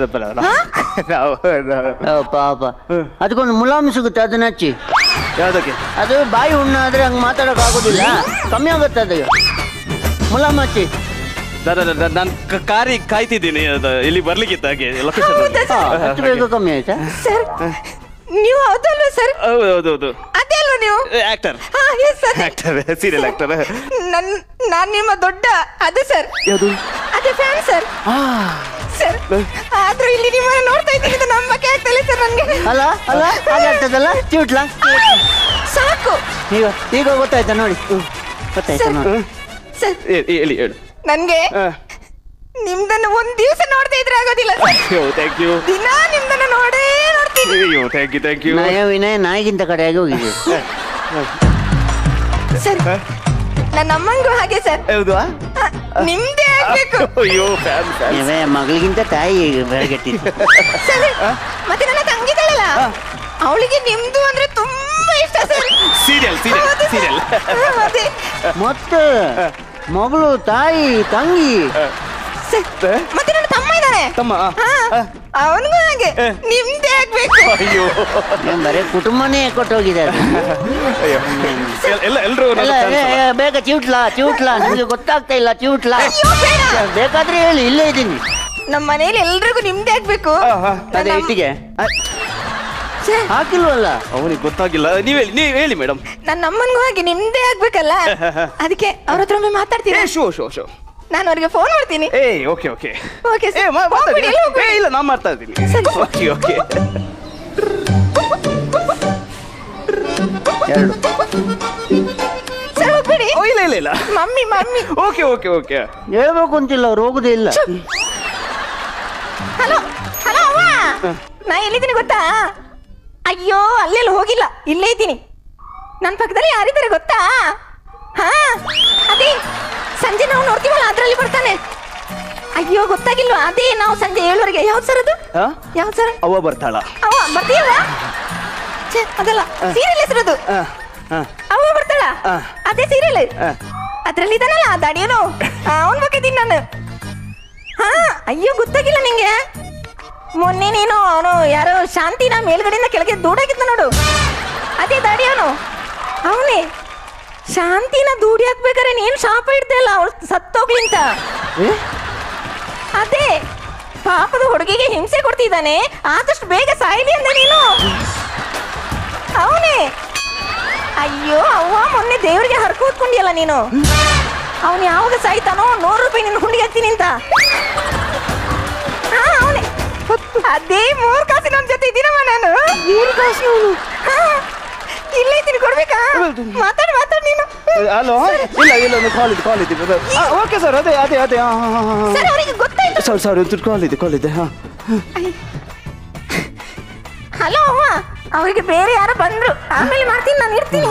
ಓ, ಪಾಪ ಅದಕ್ಕೊಂದು ಮುಲಾಮು ಸಿಗುತ್ತೆ ಅದನ್ನ ಹಚ್ಚಿ ಯಾವ್ದಕ್ಕೆ ಅದು ಬಾಯಿ ಹುಣ್ಣು ಆದ್ರೆ ಹಂಗೆ ಮಾತಾಡಕ್ ಆಗೋದಿಲ್ಲ ಕಮ್ಮಿ ಆಗುತ್ತೆ ಅದು ಮುಲಾಮು ಹಚ್ಚಿ ನಾನು ಕಾರಿಗೆ ಕಾಯ್ತಿದ್ದೀನಿ ಅದು ಇಲ್ಲಿ ಬರ್ಲಿಕ್ಕಿತ್ತು ಹಾಗೆ ಹೌದಾ ಹಾ, ಸರ್? ಅಷ್ಟು ಬೇಗ ಕಮ್ಮಿ ಆಯ್ತಾ ಸರ್ ನೀವು ಹೌದಲ್ವ ಸರ್ ಹೌದು ಹೌದು ಹೌದು ಅದೇ ಅಲ್ವ ನೀವು ಆಕ್ಟರ್ ಹಾ ಎಸ್ ಅದೇ ಆಕ್ಟರ್ ಸೀರಿಯಲ್ ಆಕ್ಟರ್ ನನ್ ನಾನ್ ನಿಮ್ಮ ದೊಡ್ಡ ಅದು ಸರ್ ಯಾವುದು ಅದೇ ಫ್ಯಾನ್ ಸರ್ ಸರ್ ಆದ್ರೂ ಇಲ್ಲಿ ನಿಮ್ಮನ್ನ ನೋಡ್ತಾ ಇದ್ದೀನಿ ಇದು ನಂಬಕ್ಕೆ ಆಗ್ತಿಲ್ಲ ಸರ್ ನನ್ಗೆ ಅಲ್ಲ ಅಲ್ಲ ಹಾಗೆ ಆಗ್ತದಲ್ಲ ಚಿಟ್ಲಾ ಸಾಕು ಈಗ ಈಗ ಗೊತ್ತಾಯ್ತಾ ನೋಡಿ ಗೊತ್ತಾಯ್ತಾ ಸರ್ ನೋಡಿ ಸರ್ ಹೇಳಿ ಹೇಳು ನನ್ಗೆ ನಿಮ್ದನ್ನ ಒಂದ್ ದಿವಸ ನೋಡದೆ ಇದ್ರೆ ಆಗೋದಿಲ್ಲ ಸರ್ ಅಯ್ಯೋ ಥ್ಯಾಂಕ್ ಯು ದಿನ ನಿಮ್ದನ್ನ ನೋಡೇ ನೋಡ್ತೀನಿ ಅಯ್ಯೋ ಥ್ಯಾಂಕ್ ಯು ಥ್ಯಾಂಕ್ ಯು ನಯ ವಿನಯ ನಾಯಿಗಿಂತ ಕಡೆಯಾಗಿ ಹೋಗಿದೆ ಸರ್ ನನ್ನ ಅಮ್ಮಂಗೂ ಹಾಗೆ ಸರ್ ಹೌದು ಆ, ನಿಮ್ದೇ ಆಗ್ಬೇಕು ಅಯ್ಯೋ ಫ್ಯಾನ್ ಫ್ಯಾನ್ ನೀವೇ ಮಗಳಿಗಿಂತ ತಾಯಿ ಬೆಳಗೆಟ್ಟಿತ್ತು ಸರ್ ಮತ್ತೆ ನನ್ನ ತಂಗಿದಳಲ್ಲ ಅವಳಿಗೆ ನಿಮ್ದು ಅಂದ್ರೆ ತುಂಬಾ ಇಷ್ಟ ಸರ್ ಸೀರಿಯಲ್ ಸೀರಿಯಲ್ ಹೌದು ಸರ್. ಸೀರಿಯಲ್ ಅದೇ ಮತ್ತೆ ಮಗಳು ತಾಯಿ ತಂಗಿ ಸರ್, ಮತ್ತೆ ನನ್ನ ತಮ್ಮ ಇದ್ದಾನೆ ತಮ್ಮ ಅವನಿಗೂ ಹಾಗೆ ನಿಮ್ದೇ ಆಗ್ಬೇಕು ಅಯ್ಯೋ ಏನ್ ಬರೀ ಕುಟುಂಬನೇ ಕೊಟ್ಟೋಗಿದ್ದಾರೆ ಅಯ್ಯೋ ಎಲ್- ಎಲ್ಲ ಎಲ್ರು ನನ್ನ ಎಲ್ಲ, fans ಏ, ಅಲ್ಲ? ಏ, ಬೇಗ ಚಿವುಟ್ಲಾ ಚಿವುಟ್ಲಾ ನಿಮ್ಗೆ ಗೊತ್ತಾಗ್ತಾ ಇಲ್ಲ ಚಿವುಟ್ಲಾ ಅಯ್ಯೋ ಬೇಡ ಬೇಕಾದ್ರೆ ಹೇಳಿ ಇಲ್ಲೇ ಇದ್ದೀನಿ ನಮ್ಮ ಮನೇಲಿ ಎಲ್ರಿಗೂ ನಿಮ್ದೇ ಆಗ್ಬೇಕು ಅದೇ ನಮ್ಮ- ಇಟ್ಟಿಗೆ ಸರ್, ಹಾಕಿಲ್ವಲ್ಲ ಅವನಿಗೆ ಗೊತ್ತಾಗಿಲ್ಲ ನೀವ್ ಹೇಳಿ ನೀವ್ ಹೇಳಿ ಮೇಡಮ್ ನನ್ನ ಅಮ್ಮನ್ಗೂ ಹಾಗೆ ನಿಮ್ದೇ ಆಗ್ಬೇಕಲ್ಲ ಅದಕ್ಕೆ ಅವ್ರ ಹತ್ರ ಒಮ್ಮೆ ಮಾತಾಡ್ತೀರಾ ಶೋ ಶೋ ಶೋ ನಾನು ಅವ್ರಿಗೆ ಫೋನ್ ಮಾಡ್ತೀನಿ ಏ ಓಕೆ ಓಕೆ ಓಕೆ ಏ ಸರ್ ಮಾ- ಮಾತಾಡಿ ಹೋಗ್ಬಿಡಿ, ಎಲ್ಲ ಏ ಹೋಗ್ಬಿಡಿ. ಇಲ್ಲ ನಾ ಮಾಡ್ತಾ ಇದ್ದೀನಿ ಸರಿ. ಓಕೆ ಓಕೆ ಎರಡು ಸರ್ ಹೋಗ್ಬಿಡಿ ಓ ಇಲ್ಲ ಇಲ್ಲ ಇಲ್ಲ mummy mummy okay okay okay ಹೇಳ್ಬೇಕು ಅಂತಿಲ್ಲ ಅವ್ರು ಹೋಗುದೇ ಇಲ್ಲ ಹಲೋ ಹಲೋ ಅವ್ವ ನಾ ಎಲ್ಲಿದ್ದೀನಿ ಗೊತ್ತಾ ಅಯ್ಯೋ ಅಲ್ಲೆಲ್ಲ ಹೋಗಿಲ್ಲ ಇಲ್ಲೇ ಇದ್ದೀನಿ ನನ್ನ ಪಕ್ಕದಲ್ಲಿ ಯಾರಿದ್ದಾರೆ ಗೊತ್ತಾ ಹಾ ಅದೇ ಸಂಜೆ ನಾವು ನೋಡ್ತೀವಲ್ಲ ಅದ್ರಲ್ಲಿ ಬರ್ತಾನೆ ಅಯ್ಯೋ ಅಯ್ಯೋ ಗೊತ್ತಾಗಿಲ್ವಾ ಅದೇ ನಾವು ಸಂಜೆ ಏಳುವರೆಗೆ ಯಾವ್ದು ಸರ್ ಅದು ಹಾ? ಯಾವ್ದು ಸರ್ ಅವ್ವ ಬರ್ತಾಳ ಅವ ಬರ್ತೀಯಲ್ವಾ ಛೆ, ಅದಲ್ಲ ಸೀರಿಯಲ್ ಹೆಸರದು ಆ, ಆ, ಅವ ಬರ್ತಾಳ ಆ. ಅದೇ ಸೀರಿಯಲ್ ಆ. ಅದ್ರಲ್ಲಿ ಇದಾನಲ್ಲ ಆ ದಾಡಿಯನು ಅವನ್ ಬಗ್ಗೆ ನಾನು ಹಾ ಅಯ್ಯೋ ಗೊತ್ತಾಗಿಲ್ಲ ನಿಂಗೆ ಮೊನ್ನೆ ನೀನು ಅವನು ಯಾರೋ ಶಾಂತಿನ ಮೇಲ್ಗಡೆಯಿಂದ ಕೆಳಗೆ ದೂಡಾಗಿದ್ದ ನೋಡು ಅದೇ ದಾಡಿ ಅವನು ಅವನೇ ಶಾಂತಿನ ದೂಡಿ ಹಾಕ್ಬೇಕಾರೆ ನೀನು ಶಾಪ ಇಡ್ದೆ ಅಲ್ಲ ಅವಳು ಸತ್ತೋಗ್ಲಿ ಅಂತ ಅದೇ ಪಾಪದ ಹುಡುಗಿಗೆ ಹಿಂಸೆ ಕೊಡ್ತಿದ್ದಾನೆ ಆದಷ್ಟು ಬೇಗ ಸಾಯ್ಲಿ ಅಂದ ನೀನು ಅವನೇ ಅಯ್ಯೋ ಅವ್ವ ಮೊನ್ನೆ ದೇವರಿಗೆ ಹರ್ಕ ಹೊತ್ಕೊಂಡಿಯಲ್ಲ ನೀನು ಅವನು ಯಾವಾಗ ಸಾಯ್ತಾನೋ ನೂರು ರೂಪಾಯಿ ನಿನ್ನ ಹುಂಡಿಗೆ ಹಾಕ್ತೀನಿ ಅಂತ ಹಾ ಅವನೇ ಅದೇ ಮೂರ್ ಕಾಸಿನ ಅವ್ನ್ ಜೊತೆ ಇದ್ದೀನಮ್ಮ ನಾನು ಮೂರು ಕಾಸು ಇಲ್ಲೇ ಇದ್ದೀನಿ ಕೊಡ್ಬೇಕಾ ಮಾತಾಡು ಮಾತಾಡು ನೀನು ಹಲೋ ಇಲ್ಲ ಇಲ್ಲ ಒಂದು ಕಾಲ್ ಇದೆ ಕಾಲ್ ಇದೆ ಓಕೆ ಸರ್ ಅದೇ ಅದೇ ಅದೇ ಹಾಂ ಹಾಂ ಹಾಂ ಸರ್ ಅವರಿಗೆ ಗೊತ್ತಾಯ್ತು ಸಾರಿ ಸಾರಿ ಒಂದು ಕಾಲ್ ಇದೆ ಕಾಲ್ ಇದೆ ಹಾಂ ಹಲೋ ಅವ್ವ ಅವರಿಗೆ ಬೇರೆ ಯಾರೋ ಬಂದ್ರು ಆಮೇಲೆ ಮಾಡ್ತೀನಿ ನಾನು ಇರ್ತೀನಿ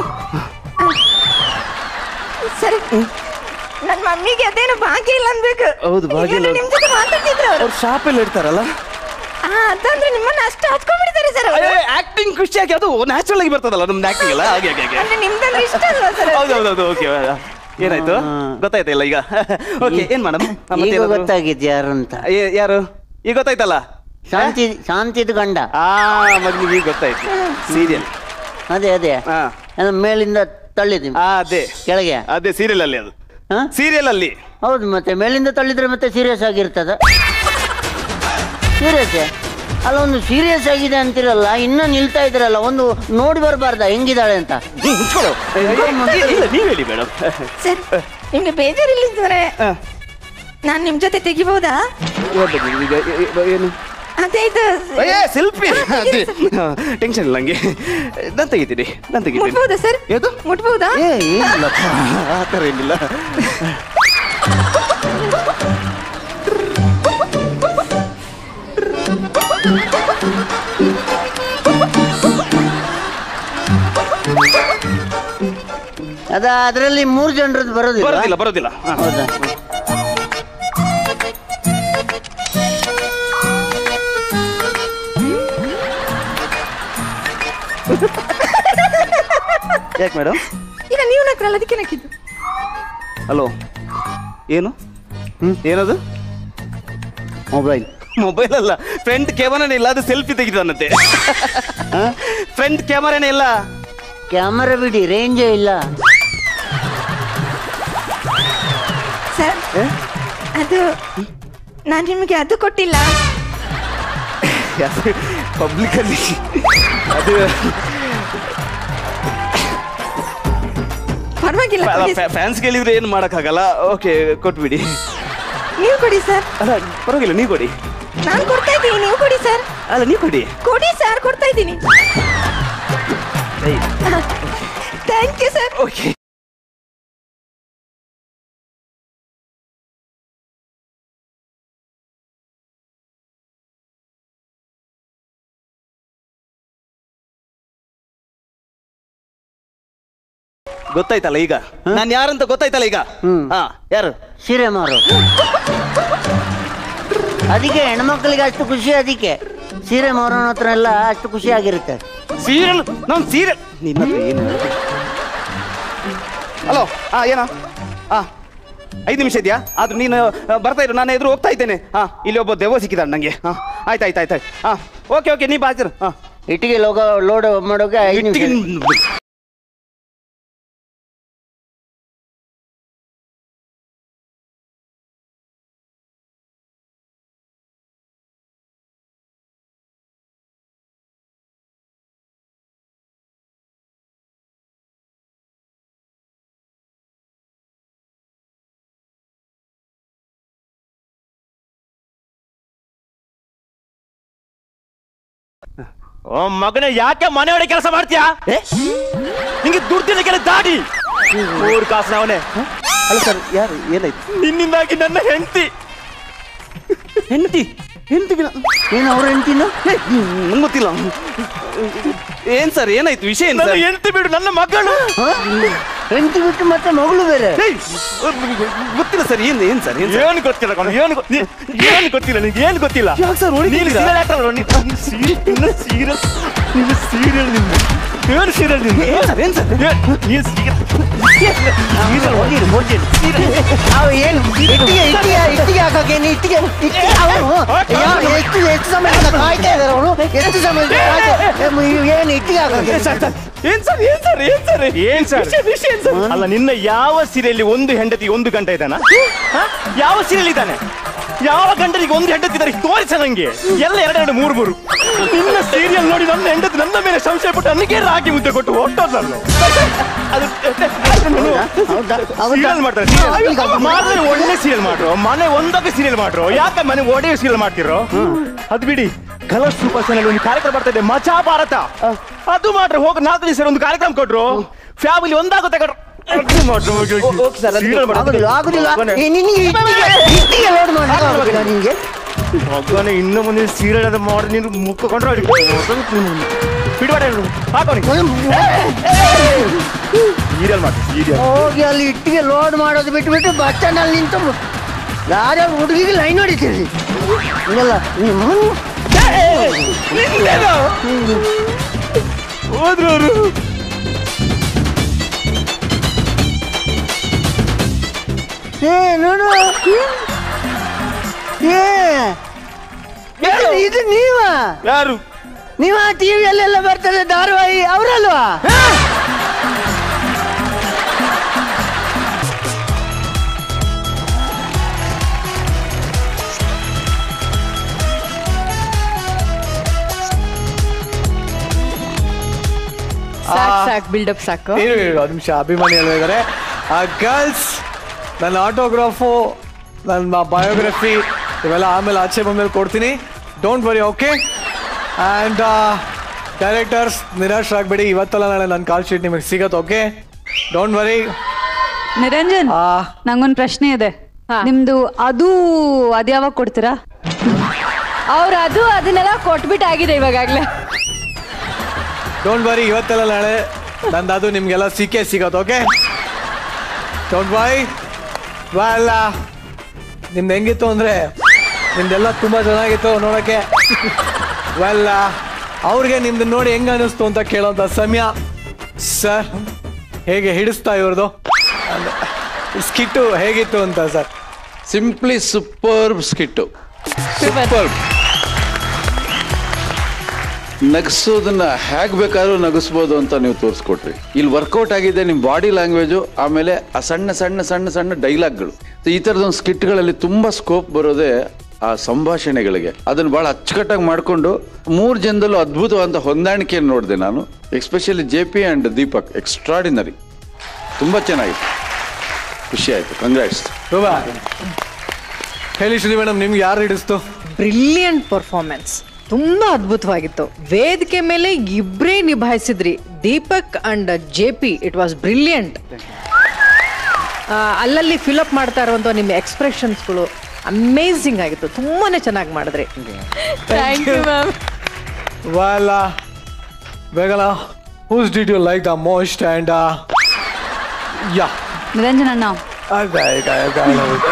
ಸರಿ ನನ್ನ ಮಮ್ಮಿಗೆ ಅದೇನು ಭಾಗ್ಯ ಇಲ್ಲ ಅನ್ಬೇಕು ಹೌದು, ಭಾಗ್ಯ ಇಲ್ಲ. ಈಗೆಲ್ಲ ನಿಮ್ ಜೊತೆ ಮಾತಾಡ್ತಿದ್ರು ಅವರು ಅವ್ರು ಶಾಪಲ್ಲಿ ಇಡ್ತಾರಲ್ಲ ಆ ಅದಂದ್ರೆ ನಿಮ್ಮನ್ನ ಅಷ್ಟು ಹಚ್ಕೊಂಡ್ಬಿಡ್ತಾರೆ ಸರ್ ಅವರು ಆಕ್ಟಿಂಗ್ ಖುಷಿಯಾಗಿ ಅದು ನ್ಯಾಚುರಲ್ ಆಗಿ ಬರ್ತದಲ್ಲ ನಮ್ದು ಆಕ್ಟಿಂಗ್ ಅಲ್ಲ ಹಾಗೆ ಹಾಗೆ ಹಾಗೆ ಅಂದ್ರೆ ನಿಮ್ದಂದ್ರೆ ಇಷ್ಟ ಅಲ್ವಾ ಸರ್ ಹೌದು ಹೌದು ಹೌದು ಓಕೆ ಏನಾಯ್ತು ಗೊತ್ತಾಯ್ತಲ್ಲ ಈಗ ಓಕೆ ಏನ್ ಮೇಡಮ್ ಈಗ ಗೊತ್ತಾಗಿದ್ದು ಯಾರು ಅಂತ ಯಾರು ಈಗ ಗೊತ್ತಾಯ್ತಲ್ಲ ಶಾಂತಿ ಶಾಂತಿದ್ ಗಂಡ ಆ ಮಗನಿಗೆ ಈಗ ಗೊತ್ತಾಯ್ತು ಸೀರಿಯಲ್ ಅದೇ ಅದೇ ಹಾ ಅದು ಮೇಲಿಂದ ತಳ್ಳಿದ್ವಿ ಆ, ಅದೇ ಕೆಳಗೆ ಅದೇ ಸೀರಿಯಲ್ ಅಲ್ಲಿ ಅದು ಹಾ? ಸೀರಿಯಲ್ ಅಲ್ಲಿ ಹೌದು ಮತ್ತೆ ಮೇಲಿಂದ ತಳ್ಳಿದ್ರೆ ಮತ್ತೆ ಸೀರಿಯಸ್ ಆಗಿರ್ತದ ಸೀರಿಯಸ್ ಅಲ್ಲ ಒಂದು ಸೀರಿಯಸ್ ಆಗಿದೆ ಅಂತಿರಲ್ಲ ಇನ್ನ ನಿಲ್ತಾ ಇದ್ರಲ್ಲ ಒಂದು ನೋಡಿ ಬರಬಾರ್ದ ಹೆಂಗಿದಾಳೆ ಅಂತ ಹ್ಮ್, ಕುತ್ಕೊಳ್ಳು. ಇಲ್ಲ ನೀವ್ ಹೇಳಿ ಮೇಡಮ್ ಸರ್ ನಿಮ್ಗೆ ಬೇಜಾರಿಲ್ಲಿದ್ರೆ ನಾನ್ ನಿಮ್ ಜೊತೆ ತೆಗಿಬಹುದಾ ಏನು ಅದೇ ಇದು ಏ ಸೆಲ್ಫಿ ಟೆನ್ಷನ್ ಇಲ್ಲ ನಂಗೆ ನಾನು ತೆಗಿತೀನಿ ನಾನು ತೆಗಿತೀನಿ ಮುಟ್ಬಹುದಾ ಸರ್ ಯಾವುದು ಮುಟ್ಬಹುದಾ ಏ ಏನಿಲ್ಲಪ್ಪ ಆ ಥರ ಏನಿಲ್ಲ ಅದ ಅದರಲ್ಲಿ ಮೂರು ಜನರದ್ದು ಬರೋದಿಲ್ಲ ಬರೋದಿಲ್ಲ ಬರೋದಿಲ್ಲ ಹಾ. ಹೌದಾ ಯಾಕೆ ಮೇಡಮ್ ಈಗ ನೀವು ನಕ್ರಲ್ಲ ಅದಕ್ಕೆ ನಕ್ಕಿದ್ದು ಹಲೋ ಏನು ಏನದು ಮೊಬೈಲ್ ಮೊಬೈಲ್ ಅಲ್ಲ ಫ್ರಂಟ್ ಕ್ಯಾಮರಾನೇ ಇಲ್ಲ ಅದು ಸೆಲ್ಫಿ ತೆಗಿತಾನಂತೆ ಫ್ರಂಟ್ ಕ್ಯಾಮರಾನೇ ಇಲ್ಲ ಕ್ಯಾಮರಾ ಬಿಡಿ ರೇಂಜೇ ಇಲ್ಲ ಸರ್ ಅದು ನಾನು ನಿಮಗೆ ಅದು ಕೊಟ್ಟಿಲ್ಲ ಪಬ್ಲಿಕ್ ಅಲ್ಲಿ ಅದು ಪರವಾಗಿಲ್ಲ ಕೊಡಿ ಸರ್. ಫ್ಯಾನ್ಸ್ ಕೇಳಿದ್ರೆ ಏನು ಮಾಡೋಕ್ಕಾಗಲ್ಲ ಓಕೆ ಕೊಟ್ಬಿಡಿ ನೀವು ಕೊಡಿ ಸರ್ ಅಲ್ಲ ಪರವಾಗಿಲ್ಲ ನೀವು ಕೊಡಿ ನಾನು ಕೊಡ್ತಾ ಇದ್ದೀನಿ ನೀವು ಕೊಡಿ ಸರ್ ಅಲ್ಲ ನೀವು ಕೊಡಿ ಕೊಡಿ ಸರ್ ಕೊಡ್ತಾ ಇದ್ದೀನಿ ಥ್ಯಾಂಕ್ ಯು ಸರ್ ಓಕೆ ಗೊತ್ತಾಯ್ತಲ್ಲ ಈಗ ನಾನು ಯಾರಂತ ಗೊತ್ತಾಯ್ತಲ್ಲ ಈಗ ಹಾ ಯಾರು ಸೀರೆ ಮಾರು ಅದಕ್ಕೆ ಹೆಣ್ಮಕ್ಳಿಗೆ ಅಷ್ಟು ಖುಷಿ ಅದಕ್ಕೆ ಸೀರೆ ಮಾರೋನ ಹತ್ರ ಎಲ್ಲ ಅಷ್ಟು ಖುಷಿ ಆಗಿರುತ್ತೆ ಸೀರಿಯಲ್ ನಾನು ಸೀರಿಯಲ್ ನಿನ್ನ ಹತ್ರ ಏನು ಹಲೋ ಹಾ ಏನಾ ಹಾ ಐದು ನಿಮಿಷ ಇದೆಯಾ ಆದ್ರೆ ನೀನು ಆ, ಬರ್ತಾ ಇರು ನಾನು ಎದುರು ಹೋಗ್ತಾ ಇದ್ದೇನೆ ಹಾ ಇಲ್ಲಿ ಒಬ್ಬ ದೆವ್ವ ಸಿಕ್ಕಿದ್ದಾನೆ ನನಗೆ ಹಾ ಆಯ್ತು ಆಯ್ತು ಆಯ್ತು ಆಯ್ತು ಹಾ ಓಕೆ ಓಕೆ ನೀ ಬಾಜಿರು ಹಾ ಇಟ್ಟಿಗೆ ಲೋಗ ಲೋಡ್ ಮಾಡೋಕೆ ಐದು ನಿಮಿಷ ಓ ಮಗನೇ ಯಾಕೆ ಮನೆ ಒಳಗೆ ಕೆಲಸ ಮಾಡ್ತೀಯಾ ನಿಂಗೆ ದುಡ್ಡಿನ ದಾಡಿ ಮೂರು ಕಾಸು ಅವನೇ ಅಲ್ಲ ಸರ್ ಯಾರು ಏನಾಯ್ತು ನಿನ್ನಿಂದಾಗಿ ನನ್ನ ಹೆಂಡತಿ ಹೆಂಡತಿ ಹೆಂಡತಿಗೆ ಏನು ಅವ್ರ ಹೆಂಡ್ತಿನ ನಂಗೆ ಗೊತ್ತಿಲ್ಲ ಏನ್ ಸರ್ ಏನಾಯ್ತು ವಿಷಯ ಏನ್ ನನ್ನ ಸರ್ ಹೆಂಡತಿ ಬಿಡು ನನ್ನ ಮಗಳು ಹೆಂಡತಿ ಬಿಟ್ಟು ಮತ್ತೆ ಮಗಳು ಬೇರೆ ಏಯ್, ಗೊತ್ತಿಲ್ಲ ಸರ್ ಏನ್ ಏನ್ ಸರ್ ಏನ್ ಏನು ಗೊತ್ತಿಲ್ಲ ಕಣೋ, ಏನು ಗೊ- ನೀ- ಏನು ಗೊತ್ತಿಲ್ಲ ನಿನ್ಗೆ ಏನು ಗೊತ್ತಿಲ್ಲ ಯಾಕ್ sir ಹೊಡಿತಿದ್ದೀರಾ? ನೀನು serial actor ಅಲ್ವಾ? ನೀನು- ನೀನು serial- ಇನ್ನು serial ನೀನು serial ನಿಂದು. ಏನು serial ನಿಂದು? ಏನ್ sir, ಏನ್ sir? ಏ- ನೀನು serial- serial ಹೊಡೀರಿ, ಹೊಡೀರಿ. ಅವ ಏನು ಇಟ್ಟಿಗೆ ಇಟ್ಟಿಗೆ ಇಟ್ಟಿಗೆ ಹಾಕಕ್ಕೆ ನೀ ಇಟ್ಟಿಗೆ ಇಟ್ಟಿಗೆ ಅವನು ಯಾ- ಎಷ್ಟು ಎಷ್ಟು ಸಮಯದಿಂದ ಕಾಯ್ತಾ ಇದ್ದಾರೆ ಅವನು ಎಷ್ಟು ಸಮಯದಿಂದ ಕಾಯ್ತಾ ಏನು ಇಟ್ಟಿಗೆ ಹಾಕಕ್ಕೆ ಏನ್ ಸರ್ ಏನ್ ಸರ್ ಏನ್ ಸರ್ ಏನ್ ಸರ್ ಏನ್ ಸರ್ ವಿಷಯ ಏನ್ ಸರ್ ಅಲ್ಲ ನಿನ್ನ ಯಾವ ಸೀರಿಯಲ್ ಒಂದು ಹೆಂಡತಿ ಒಂದು ಗಂಟ ಇದ್ದಾನ ಹ? ಯಾವ ಸೀರಿಯಲ್ ಇದ್ದಾನೆ ಯಾವ ಗಂಟನಿಗೆ ಒಂದು ಹೆಂಡತಿ ಇದ್ದಾರೆ ತೋರಿಸ ನಂಗೆ ಎಲ್ಲ ಎರಡೆರಡು ಮೂರು ಮೂರು ನಿನ್ನ ಸೀರಿಯಲ್ ನೋಡಿ ನನ್ನ ಹೆಂಡತಿ ನನ್ನ ಮೇಲೆ ಸಂಶಯ ಪಟ್ಟು ನನಗೆ ರಾಗಿ ಮುದ್ದೆ ಕೊಟ್ಟು ಹೊಟ್ಟೋದ್ ನಾನು ಅದು ಹೌದಾ ಹೌದಾ ಸೀರಿಯಲ್ ಮಾಡ್ತಾರೆ serial. ಮಾಡಿದ್ರೆ ಒಳ್ಳೆ ಸೀರಿಯಲ್ ಮಾಡ್ರು ಮನೆ ಒಂದಕ್ಕೆ ಸೀರಿಯಲ್ ಮಾಡ್ರು ಯಾಕೆ ಮನೆ ಒಡೆಯ ಸೀರಿಯಲ್ ಮಾಡ್ತಿರೋ ಅದು ಬಿಡಿ ಕಲರ್ ಸೂಪರ್ ಚಾನೆಲ್ ಒಂದು ಕಾರ್ಯಕ್ರಮ ಬರ್ತಾ ಇದೆ ಮಚಾ ಭಾರತ ಅದು ಮಾಡ್ರೆ ಹೋಗ ನಾಲ್ಕು ದಿವಸ ಒಂದು ಕಾರ್ಯಕ್ರಮ ಕೊಟ್ರು ಫ್ಯಾಮಿಲಿ ಒಂದಾಗುತ್ತೆ ಕಟ್ರು ಅದು ಮಾಡ್ರು ಹೋಗಿ ಹೋಗಿ. Serial ಮಾಡ್ತಾರೆ. ಆಗುದಿಲ್ಲ ಆಗುದಿಲ್ಲ ಮಗನೇ. ಏ, ನಿನಗೆ ಇಟ್ಟಿಗೆ ಇಟ್ಟಿಗೆ ಲೋಡ್ ಮಾಡಿ ಆಗುದಿಲ್ಲ ನಿನಗೆ ಮಗನೇ ಇನ್ನು ಮುಂದೆ ಸೀರಿಯಲ್ ಅದು ಮಾಡಿ ನೀನು ಮುಖ ಕೊಂಡ್ರೆ ಬಿಡ್ಬೇಡ ಹಾಕೋನಿ ಸೀರಿಯಲ್ ಮಾಡಿ ಸೀರಿಯಲ್ ಹೋಗಿ ಅಲ್ಲಿ ಇಟ್ಟಿಗೆ ಲೋಡ್ ಮಾಡೋದು ಬಿಟ್ಟು ಬಿಟ್ಟು ಬಸ್ ಸ್ಟ್ಯಾಂಡ್ ಅಲ್ಲಿ ನಿಂತು ಯಾರ್ಯಾರ ಹುಡುಗಿಗೆ ಲೈನ್ ಹೊಡಿತೀರಿ ಹಿಂಗೆಲ್ಲ ನಿಮ್ಮ ಹೋದ್ರು ಅವರು ಏ ನೋಡು ಏ ಇದು- ಇದು ನೀವ ಯಾರು ನೀವ ಟಿವಿಯಲ್ಲೆಲ್ಲ ಬರ್ತದೆ ಧಾರಾವಾಹಿ ಅವರಲ್ವಾ ಸಾಕ್ ಸಾಕ್ ಬಿಲ್ಡಪ್ ಸಾಕು ಇರು ಇರು ಒಂದು ನಿಮಿಷ ಅಭಿಮಾನಿ ಎಲ್ಲ ಇದ್ದಾರೆ ಆ ಗರ್ಲ್ಸ್ ನನ್ನ ಆಟೋಗ್ರಾಫು ನನ್ನ ಬಯೋಗ್ರಫಿ ಇವೆಲ್ಲ ಆಮೇಲೆ ಆಚೆ ಬಂದ್ಮೇಲೆ ಕೊಡ್ತೀನಿ don't worry okay and directors ನಿರಾಶರಾಗಬೇಡಿ ಇವತ್ತಲ್ಲ ನಾಳೆ ನನ್ನ ಕಾಲ್ ಶೀಟ್ ನಿಮಗೆ ಸಿಗತ್ತೆ ಓಕೆ ಡೋಂಟ್ ವರಿ ನಿರಂಜನ್ ಆ. ನಂಗೊಂದ್ ಪ್ರಶ್ನೆ ಇದೆ ನಿಮ್ದು ಅದು ಅದ್ಯಾವಾಗ ಕೊಡ್ತೀರಾ ಅವ್ರು ಅದು ಅದನ್ನೆಲ್ಲ ಕೊಟ್ಬಿಟ್ಟಾಗಿದೆ ಇವಾಗಲೇ ಡೋಂಟ್ ವರಿ ಇವತ್ತೆಲ್ಲ ನಾಳೆ ನಂದು ಅದು ನಿಮಗೆಲ್ಲ ಸಿಕ್ಕೇ ಸಿಗತ್ತೆ ಓಕೆ ಡೋಂಟ್ ವೈ ಅಲ್ಲ ನಿಮ್ದು ಹೆಂಗಿತ್ತು ಅಂದರೆ ನಿಮ್ದೆಲ್ಲ ತುಂಬ ಚೆನ್ನಾಗಿತ್ತು ನೋಡೋಕ್ಕೆ ವೆಲ್ಲ ಅವ್ರಿಗೆ ನಿಮ್ದು ನೋಡಿ ಹೆಂಗ ಅನಿಸ್ತು ಅಂತ ಕೇಳೋಂಥ ಸಮಯ ಸರ್ ಹೇಗೆ ಹಿಡಿಸ್ತಾ ಇವ್ರದ್ದು ಸ್ಕಿಟ್ಟು ಹೇಗಿತ್ತು ಅಂತ sir simply super skit super ನಗಿಸೋದನ್ನ ಹೇಗ್ ಬೇಕಾದ್ರೂ ನಗಿಸ್ಬೋದು ಅಂತ ನೀವು ತೋರಿಸ್ಕೊಟ್ರಿ ಇಲ್ಲಿ ವರ್ಕೌಟ್ ಆಗಿದೆ ನಿಮ್ಮ ಬಾಡಿ ಲ್ಯಾಂಗ್ವೇಜು ಆಮೇಲೆ ಆ ಸಣ್ಣ ಸಣ್ಣ ಸಣ್ಣ ಸಣ್ಣ ಡೈಲಾಗ್ಗಳು ಈ ಥರದೊಂದು ಸ್ಕಿಟ್ಗಳಲ್ಲಿ ತುಂಬ ಸ್ಕೋಪ್ ಬರೋದೇ ಆ ಸಂಭಾಷಣೆಗಳಿಗೆ ಅದನ್ನ ಬಹಳ ಅಚ್ಚುಕಟ್ಟಾಗಿ ಮಾಡಿಕೊಂಡು ಮೂರು ಜನದಲ್ಲೂ ಅದ್ಭುತವಾದ ಹೊಂದಾಣಿಕೆಯನ್ನು ನೋಡಿದೆ ನಾನು especially J P and Deepak extraordinary ತುಂಬ ಚೆನ್ನಾಗಿತ್ತು ಖುಷಿ ಆಯಿತು ಕಂಗ್ರಾಟ್ಸ್ ರೂಬಾ ಹೇಳಿ ಶ್ರೀ ಮೇಡಮ್ ನಿಮ್ಗೆ ಯಾರು ಹಿಡಿಸ್ತು ಬ್ರಿಲಿಯಂಟ್ ಪರ್ಫಾರ್ಮೆನ್ಸ್ ತುಂಬಾ ಅದ್ಭುತವಾಗಿತ್ತು ವೇದಿಕೆ ಮೇಲೆ ಇಬ್ರೇ ನಿಭಾಯಿಸಿದ್ರಿ Deepak and J P it was brilliant ಅಲ್ಲಲ್ಲಿ ಫಿಲಪ್ ಮಾಡ್ತಾ ಇರುವಂತ ನಿಮ್ಮ ಎಕ್ಸ್ಪ್ರೆಷನ್ಸ್ಗಳು ಅಮೇಝಿಂಗ್ ಆಗಿತ್ತು ತುಂಬಾನೇ ಚೆನ್ನಾಗಿ ಮಾಡಿದ್ರಿ thank you ma'am Well, uh, Vegala, whose did you like the most? And uh, yeah, Niranjan ಅಣ್ಣ I got, I got, I got it.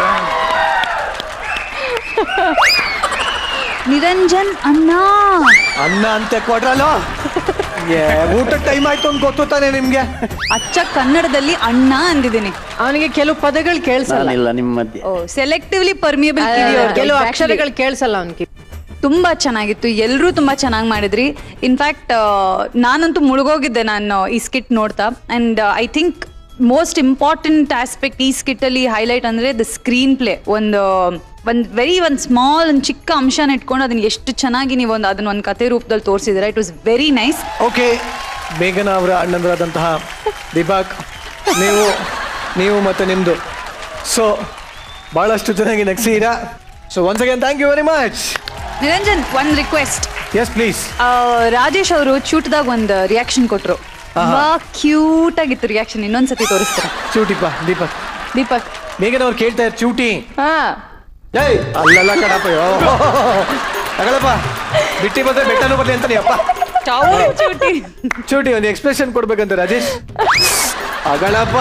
Niranjan ಅಣ್ಣ ಅನ್ನ ಅಂತೆ ಕೊಟ್ರಲ್ಲ ಏ ಊಟ ಟೈಮ್ ಆಯ್ತು ಅಂತ ಗೊತ್ತು ತಾನೆ ನಿಮ್ಗೆ ಅಚ್ಚ ಕನ್ನಡದಲ್ಲಿ ಅಣ್ಣ ಅಂದಿದ್ದೀನಿ ಅವನಿಗೆ ಕೆಲವು ಪದಗಳು ಕೇಳಿಸಲ್ಲ ನಾನಿಲ್ಲ ನಿಮ್ಮ ಮಧ್ಯೆ ಓ ಸೆಲೆಕ್ಟಿವ್ಲಿ ಪರ್ಮಿಯಬಲ್ ಕೆಲವು ಅಕ್ಷರಗಳು ಕೇಳಿಸಲ್ಲ ಅವನಿಗೆ ತುಂಬಾ ಚೆನ್ನಾಗಿತ್ತು ಎಲ್ಲರೂ ತುಂಬಾ ಚೆನ್ನಾಗಿ ಮಾಡಿದ್ರಿ ಇನ್ಫ್ಯಾಕ್ಟ್ ನಾನಂತೂ ಮುಳುಗೋಗಿದ್ದೆ ನಾನು ಈ ಸ್ಕಿಟ್ ನೋಡ್ತಾ and I think most important aspect ಈ skit ಅಲ್ಲಿ ಹೈಲೈಟ್ ಅಂದ್ರೆ ದ ಸ್ಕ್ರೀನ್ ಪ್ಲೇ ಒಂದು ಒಂದು ವೆರಿ ಒಂದು ಸ್ಮಾಲ್ ಒಂದು ಚಿಕ್ಕ ಅಂಶನ ಇಟ್ಕೊಂಡು ಅದನ್ನ ಎಷ್ಟು ಚೆನ್ನಾಗಿ ನೀವು ಒಂದು ಅದನ್ನ ಒಂದು ಕತೆ ರೂಪದಲ್ಲಿ ತೋರಿಸಿದ್ರೆ it was very nice okay ಮೇಘನಾ ಅವರ ಅಣ್ಣಂದ್ರಾದಂತಹ ದೀಪಕ್ ನೀವು ನೀವು ಮತ್ತೆ ನಿಮ್ದು ಸೊ ಬಹಳಷ್ಟು ಚೆನ್ನಾಗಿ ನಗ್ಸಿದ್ದೀರಾ so once again thank you very much Niranjan ಒಂದು ರಿಕ್ವೆಸ್ಟ್ ಎಸ್ ಪ್ಲೀಸ್ ರಾಜೇಶ್ ಅವರು ಚೂಟ್ದಾಗ ಒಂದು ರಿಯಾಕ್ಷನ್ ಕೊಟ್ರು ತುಂಬಾ ಕ್ಯೂಟ್ ಆಗಿತ್ತು ರಿಯಾಕ್ಷನ್ ಇನ್ನೊಂದ್ಸತಿ ತೋರಿಸ್ತಾರೆ ಚೂಟಿಪ್ಪ ದೀಪಕ್ ದೀಪಕ್ ಮೇಘನ ಅವ್ರು ಕೇಳ್ತಾ ಇದ್ದಾರೆ ಚೂಟಿ ಹಾ ಏಯ್ ಅಲ್ಲಲ್ಲ ಕಣಪ್ಪ ಅಯ್ಯೋ. ತಗೊಳಪ್ಪ ಬಿಟ್ಟಿ ಬಂದ್ರೆ ಬೆಟ್ಟನೂ ಬರ್ಲಿ ಅಂತಾನೆ ಅಪ್ಪ ಚೂಟಿ ಚೂಟಿ ಒಂದು ಎಕ್ಸ್ಪ್ರೆಷನ್ ಕೊಡ್ಬೇಕಂತ ರಾಜೇಶ್ ಅಗಳಪ್ಪ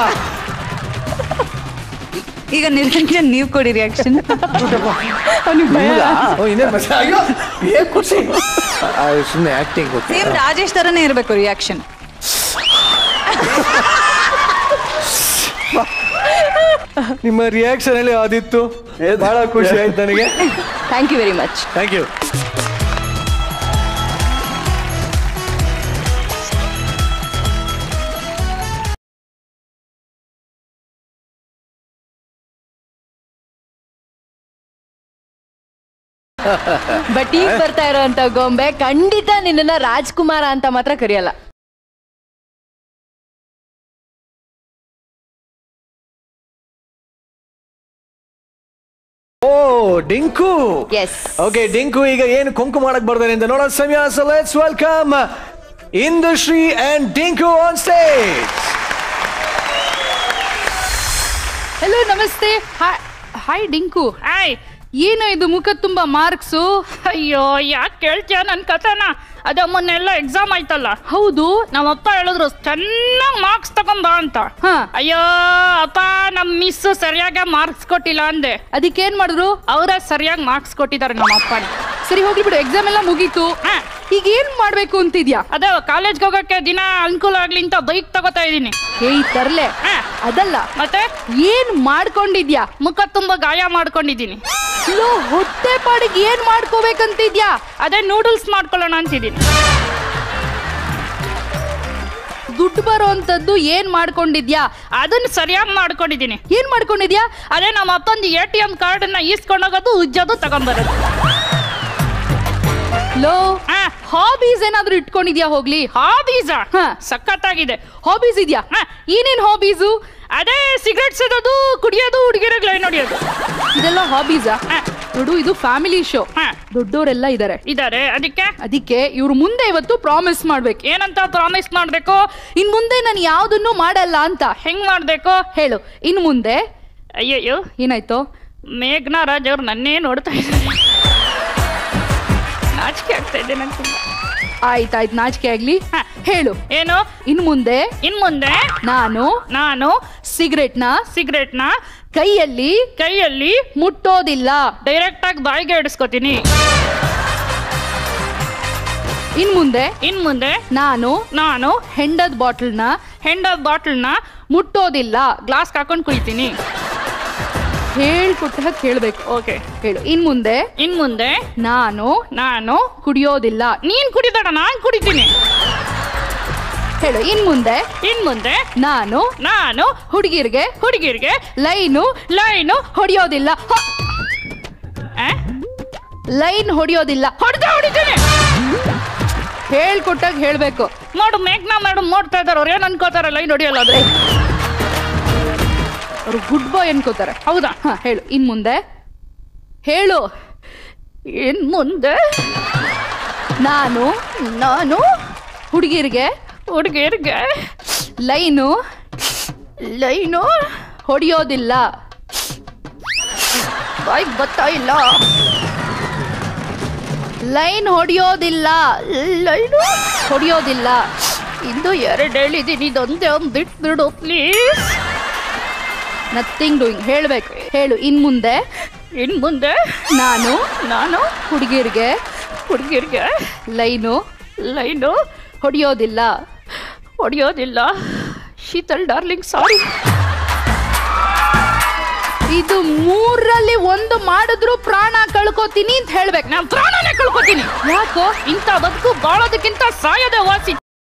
ಈಗ ನಿರಂಜನ್ ನೀವು ಕೊಡಿ ರಿಯಾಕ್ಷನ್ ಅವನಿಗೆ ಭಯ ಓ ಇನ್ನೇನ್ ಮಜಾ ಅಯ್ಯೋ ಏನ್ ಖುಷಿ ಸುಮ್ಮನೆ ಆಕ್ಟಿಂಗ್ ಸೇಮ್ ರಾಜೇಶ್ ತರನೇ ಇರಬೇಕು ರಿಯಾಕ್ಷನ್ ನಿಮ್ಮ ರಿಯಾಕ್ಷನ್ ಅಲ್ಲಿ ಆದಿತ್ತು ಬಹಳ ಖುಷಿ ಆಯ್ತು ನನಗೆ thank you very much thank you but ಈಗ ಬರ್ತಾ ಇರೋಂತ ಗೊಂಬೆ ಖಂಡಿತ ನಿನ್ನನ್ನ ರಾಜ್ಕುಮಾರ ಅಂತ ಮಾತ್ರ ಕರೆಯಲ್ಲ ಓ ಡಿಂಕು ಎಸ್ ಓಕೆ ಡಿಂಕು ಈಗ ಏನು ಕೊಂಕು ಮಾಡಕ್ ಬರ್ತಾನೆ ಅಂತ ನೋಡೋ ಸಮಯ so let's welcome Indushree and Dinku on stage hello ನಮಸ್ತೆ ಹಾಯ್ ಡಿಂಕು ಹಾಯ್ ಏನು ಇದು ಮುಖ ತುಂಬ ಮಾರ್ಕ್ಸು ಅಯ್ಯೋ ಯಾಕೆ ಕೇಳ್ತೀಯ ನನ್ನ ಕಥೆನ ಅದ ಮೊನ್ನೆಲ್ಲ ಎಕ್ಸಾಮ್ ಆಯ್ತಲ್ಲ ಹೌದು ನಮ್ಮಪ್ಪ ಹೇಳಿದ್ರು ಚೆನ್ನಾಗಿ ಮಾರ್ಕ್ಸ್ ತಗೊಂಬ ಅಂತ ಅಯ್ಯೋ ಅಪ್ಪ ನಮ್ಮ ಮಿಸ್ ಸರಿಯಾಗಿ ಮಾರ್ಕ್ಸ್ ಕೊಟ್ಟಿಲ್ಲ ಅಂದೆ ಅದಕ್ಕೇನ್ ಮಾಡಿದ್ರು ಅವರೇ ಸರಿಯಾಗಿ ಮಾರ್ಕ್ಸ್ ಕೊಟ್ಟಿದ್ದಾರೆ ನಮ್ಮ ಅಪ್ಪನ ಸರಿ ಹೋಗ್ಲಿ ಬಿಡು ಎಕ್ಸಾಮ್ ಎಲ್ಲ ಮುಗೀತು ಈಗ ಏನ್ ಮಾಡ್ಬೇಕು ಅಂತಿದ್ಯಾ ಅದೇ ಕಾಲೇಜ್ಗೆ ಹೋಗಕ್ಕೆ ದಿನ ಅನುಕೂಲ ಆಗ್ಲಿ ಅಂತ ಬೈಕ್ ತಗೋತಾ ಇದೀನಿ ಏಯ್ ತರ್ಲೆ ಅದಲ್ಲ ಮತ್ತೆ ಏನ್ ಮಾಡ್ಕೊಂಡಿದ್ಯಾ ಮುಖ ತುಂಬಾ ಗಾಯ ಮಾಡ್ಕೊಂಡಿದೀನಿ ಲೋ ಹೊಟ್ಟೆ ಪಾಡಿಗೆ ಏನ್ ಮಾಡ್ಕೋಬೇಕಂತಿದ್ಯಾ ಅದೇ ನೂಡಲ್ಸ್ ಮಾಡ್ಕೊಳ್ಳೋಣ ಅಂತಿದೀನಿ ದುಡ್ಡು ಬರೋಂಥದ್ದು ಏನ್ ಮಾಡ್ಕೊಂಡಿದ್ಯಾ ಅದನ್ನ ಸರಿಯಾಗಿ ಮಾಡ್ಕೊಂಡಿದೀನಿ ಏನ್ ಮಾಡ್ಕೊಂಡಿದ್ಯಾ ಅದೇ ನಮ್ಮ ಅಪ್ಪಂದು ಎ ಟಿ ಎಂ ಕಾರ್ಡ್ ಅನ್ನ ಈಸ್ಕೊಂಡೋಗೋದು ಉಜ್ಜೋದು ತಗೊಂಬರೋದು ಲೋ ಹಾಬೀಸ್ ಏನಾದ್ರೂ ಇಟ್ಕೊಂಡಿದ್ಯಾ ಹೋಗ್ಲಿ ಹಾಬೀಸಾ ಸಖತ್ತಾಗಿದೆ ಹಾಬೀಸ್ ಇದೆಯಾ ಏನೇನ್ ಹಾಬೀಸು ಅದೇ ಸಿಗರೆಟ್ ಸೇದೋದು ಕುಡಿಯೋದು ಹುಡುಗಿರಿಗೆ ಲೈನ್ ಹೊಡಿಯೋದು ಇದೆಲ್ಲ ಹಾಬೀಸಾ ನೋಡು ಇದು ಫ್ಯಾಮಿಲಿ ಶೋ ದೊಡ್ಡವರೆಲ್ಲ ಇದಾರೆ ಇದಾರೆ ಅದಕ್ಕೆ ಅದಕ್ಕೆ ಇವ್ರು ಮುಂದೆ ಇವತ್ತು ಪ್ರಾಮಿಸ್ ಮಾಡ್ಬೇಕು ಏನಂತ ಪ್ರಾಮಿಸ್ ಮಾಡ್ಬೇಕು ಇನ್ ಮುಂದೆ ನಾನು ಯಾವ್ದನ್ನು ಮಾಡಲ್ಲ ಅಂತ ಹೆಂಗ್ ಮಾಡ್ಬೇಕು ಹೇಳು ಇನ್ ಮುಂದೆ ಅಯ್ಯಯ್ಯೋ ಏನಾಯ್ತು ಮೇಘನಾ ರಾಜ್ ಅವ್ರು ನನ್ನೇ ನೋಡ್ತಾ ಇದ್ದಾರೆ ನಾಚಿಕೆ ಆಗ್ತಾ ಇದೆ ನಂಗೆ ಆಯ್ತಾಯ್ತು ನಾಚಿಕೆ ಆಗ್ಲಿ ಹ, ಹೇಳು ಏನು ಇನ್ ಮುಂದೆ ಇನ್ ಮುಂದೆ ನಾನು ನಾನು ಸಿಗರೆಟ್ನ ಸಿಗರೆಟ್ನ ಕೈಯಲ್ಲಿ ಕೈಯಲ್ಲಿ ಮುಟ್ಟೋದಿಲ್ಲ ಡೈರೆಕ್ಟ್ ಆಗಿ ಬಾಯಿಗೆ ಇಡಿಸ್ಕೊತೀನಿ ಇನ್ ಮುಂದೆ ಇನ್ ಮುಂದೆ ನಾನು ನಾನು ಹೆಂಡದ ಬಾಟಲ್ನ ಹೆಂಡದ ಬಾಟಲ್ನ ಮುಟ್ಟೋದಿಲ್ಲ ಗ್ಲಾಸ್ ಹಾಕೊಂಡು ಕುಯ್ತೀನಿ ಹೇಳ್ಕೊಟ್ಟ ಕೇಳ್ಬೇಕು ಓಕೆ ಹೇಳು ಇನ್ ಮುಂದೆ ಇನ್ ಮುಂದೆ ನಾನು ನಾನು ಕುಡಿಯೋದಿಲ್ಲ ನೀನ್ ಕುಡಿದಾಡ ನಾನ್ ಕುಡಿತೀನಿ ಹೇಳು ಇನ್ ಮುಂದೆ ಇನ್ ಮುಂದೆ ನಾನು ನಾನು ಹುಡುಗಿರ್ಗೆ ಹುಡುಗಿರ್ಗೆ ಲೈನು ಲೈನು ಹೊಡಿಯೋದಿಲ್ಲ ಹ- ಆ? ಲೈನ್ ಹೊಡಿಯೋದಿಲ್ಲ ಹೊಡೆದ ಹೊಡಿತೀನಿ ಹೇಳ್ಕೊಟ್ಟಾಗ ಹೇಳ್ಬೇಕು ನೋಡು ಮೇಘ್ನಾ ಮೇಡಮ್ ನೋಡ್ತಾ ಇದಾರೆ ಅವ್ರು ಏನ್ ಅನ್ಕೋತಾರೆ ಲೈನ್ ಹೊಡಿಯಲ್ಲ ಅಂದ್ರೆ ಅವರು ಗುಡ್ ಬಾಯ್ ಅನ್ಕೋತಾರೆ ಹೌದಾ ಹಾ ಹೇಳು ಇನ್ ಮುಂದೆ ಹೇಳು ಇನ್ ಮುಂದೆ ನಾನು ನಾನು ಹುಡುಗಿರ್ಗೆ ಹುಡುಗಿರ್ಗೆ ಲೈನು ಲೈನು ಹೊಡಿಯೋದಿಲ್ಲ ಬಾಯ್ಗೆ ಬರ್ತಾ ಇಲ್ಲ ಲೈನ್ ಹೊಡಿಯೋದಿಲ್ಲ ಲೈನು ಹೊಡಿಯೋದಿಲ್ಲ ಇಂದು ಎರಡು ಹೇಳಿದ್ದೀನಿ ಇದೊಂದೇ ಒಂದು ಬಿಟ್ಬಿಡು ಪ್ಲೀಸ್ ನಥಿಂಗ್ ಡೂಯಿಂಗ್ ಹೇಳಬೇಕು ಹೇಳು ಇನ್ ಮುಂದೆ ಇನ್ ಮುಂದೆ ನಾನು ನಾನು ಹುಡುಗಿರ್ಗೆ ಹುಡುಗಿರ್ಗೆ ಲೈನು ಲೈನು ಹೊಡಿಯೋದಿಲ್ಲ ಹೊಡಿಯೋದಿಲ್ಲ ಶೀತಲ್ ಡಾರ್ಲಿಂಗ್ ಸಾರಿ ಇದು ಮೂರಲ್ಲಿ ಒಂದು ಮಾಡಿದ್ರು ಪ್ರಾಣ ಕಳ್ಕೊತೀನಿ ಅಂತ ಹೇಳ್ಬೇಕು ನಾನು ಪ್ರಾಣನೇ ಕಳ್ಕೊತೀನಿ ಯಾಕೋ ಇಂಥ ಬದುಕು ಬಾಳೋದಕ್ಕಿಂತ ಸಾಯೋದೇ ವಾಸಿ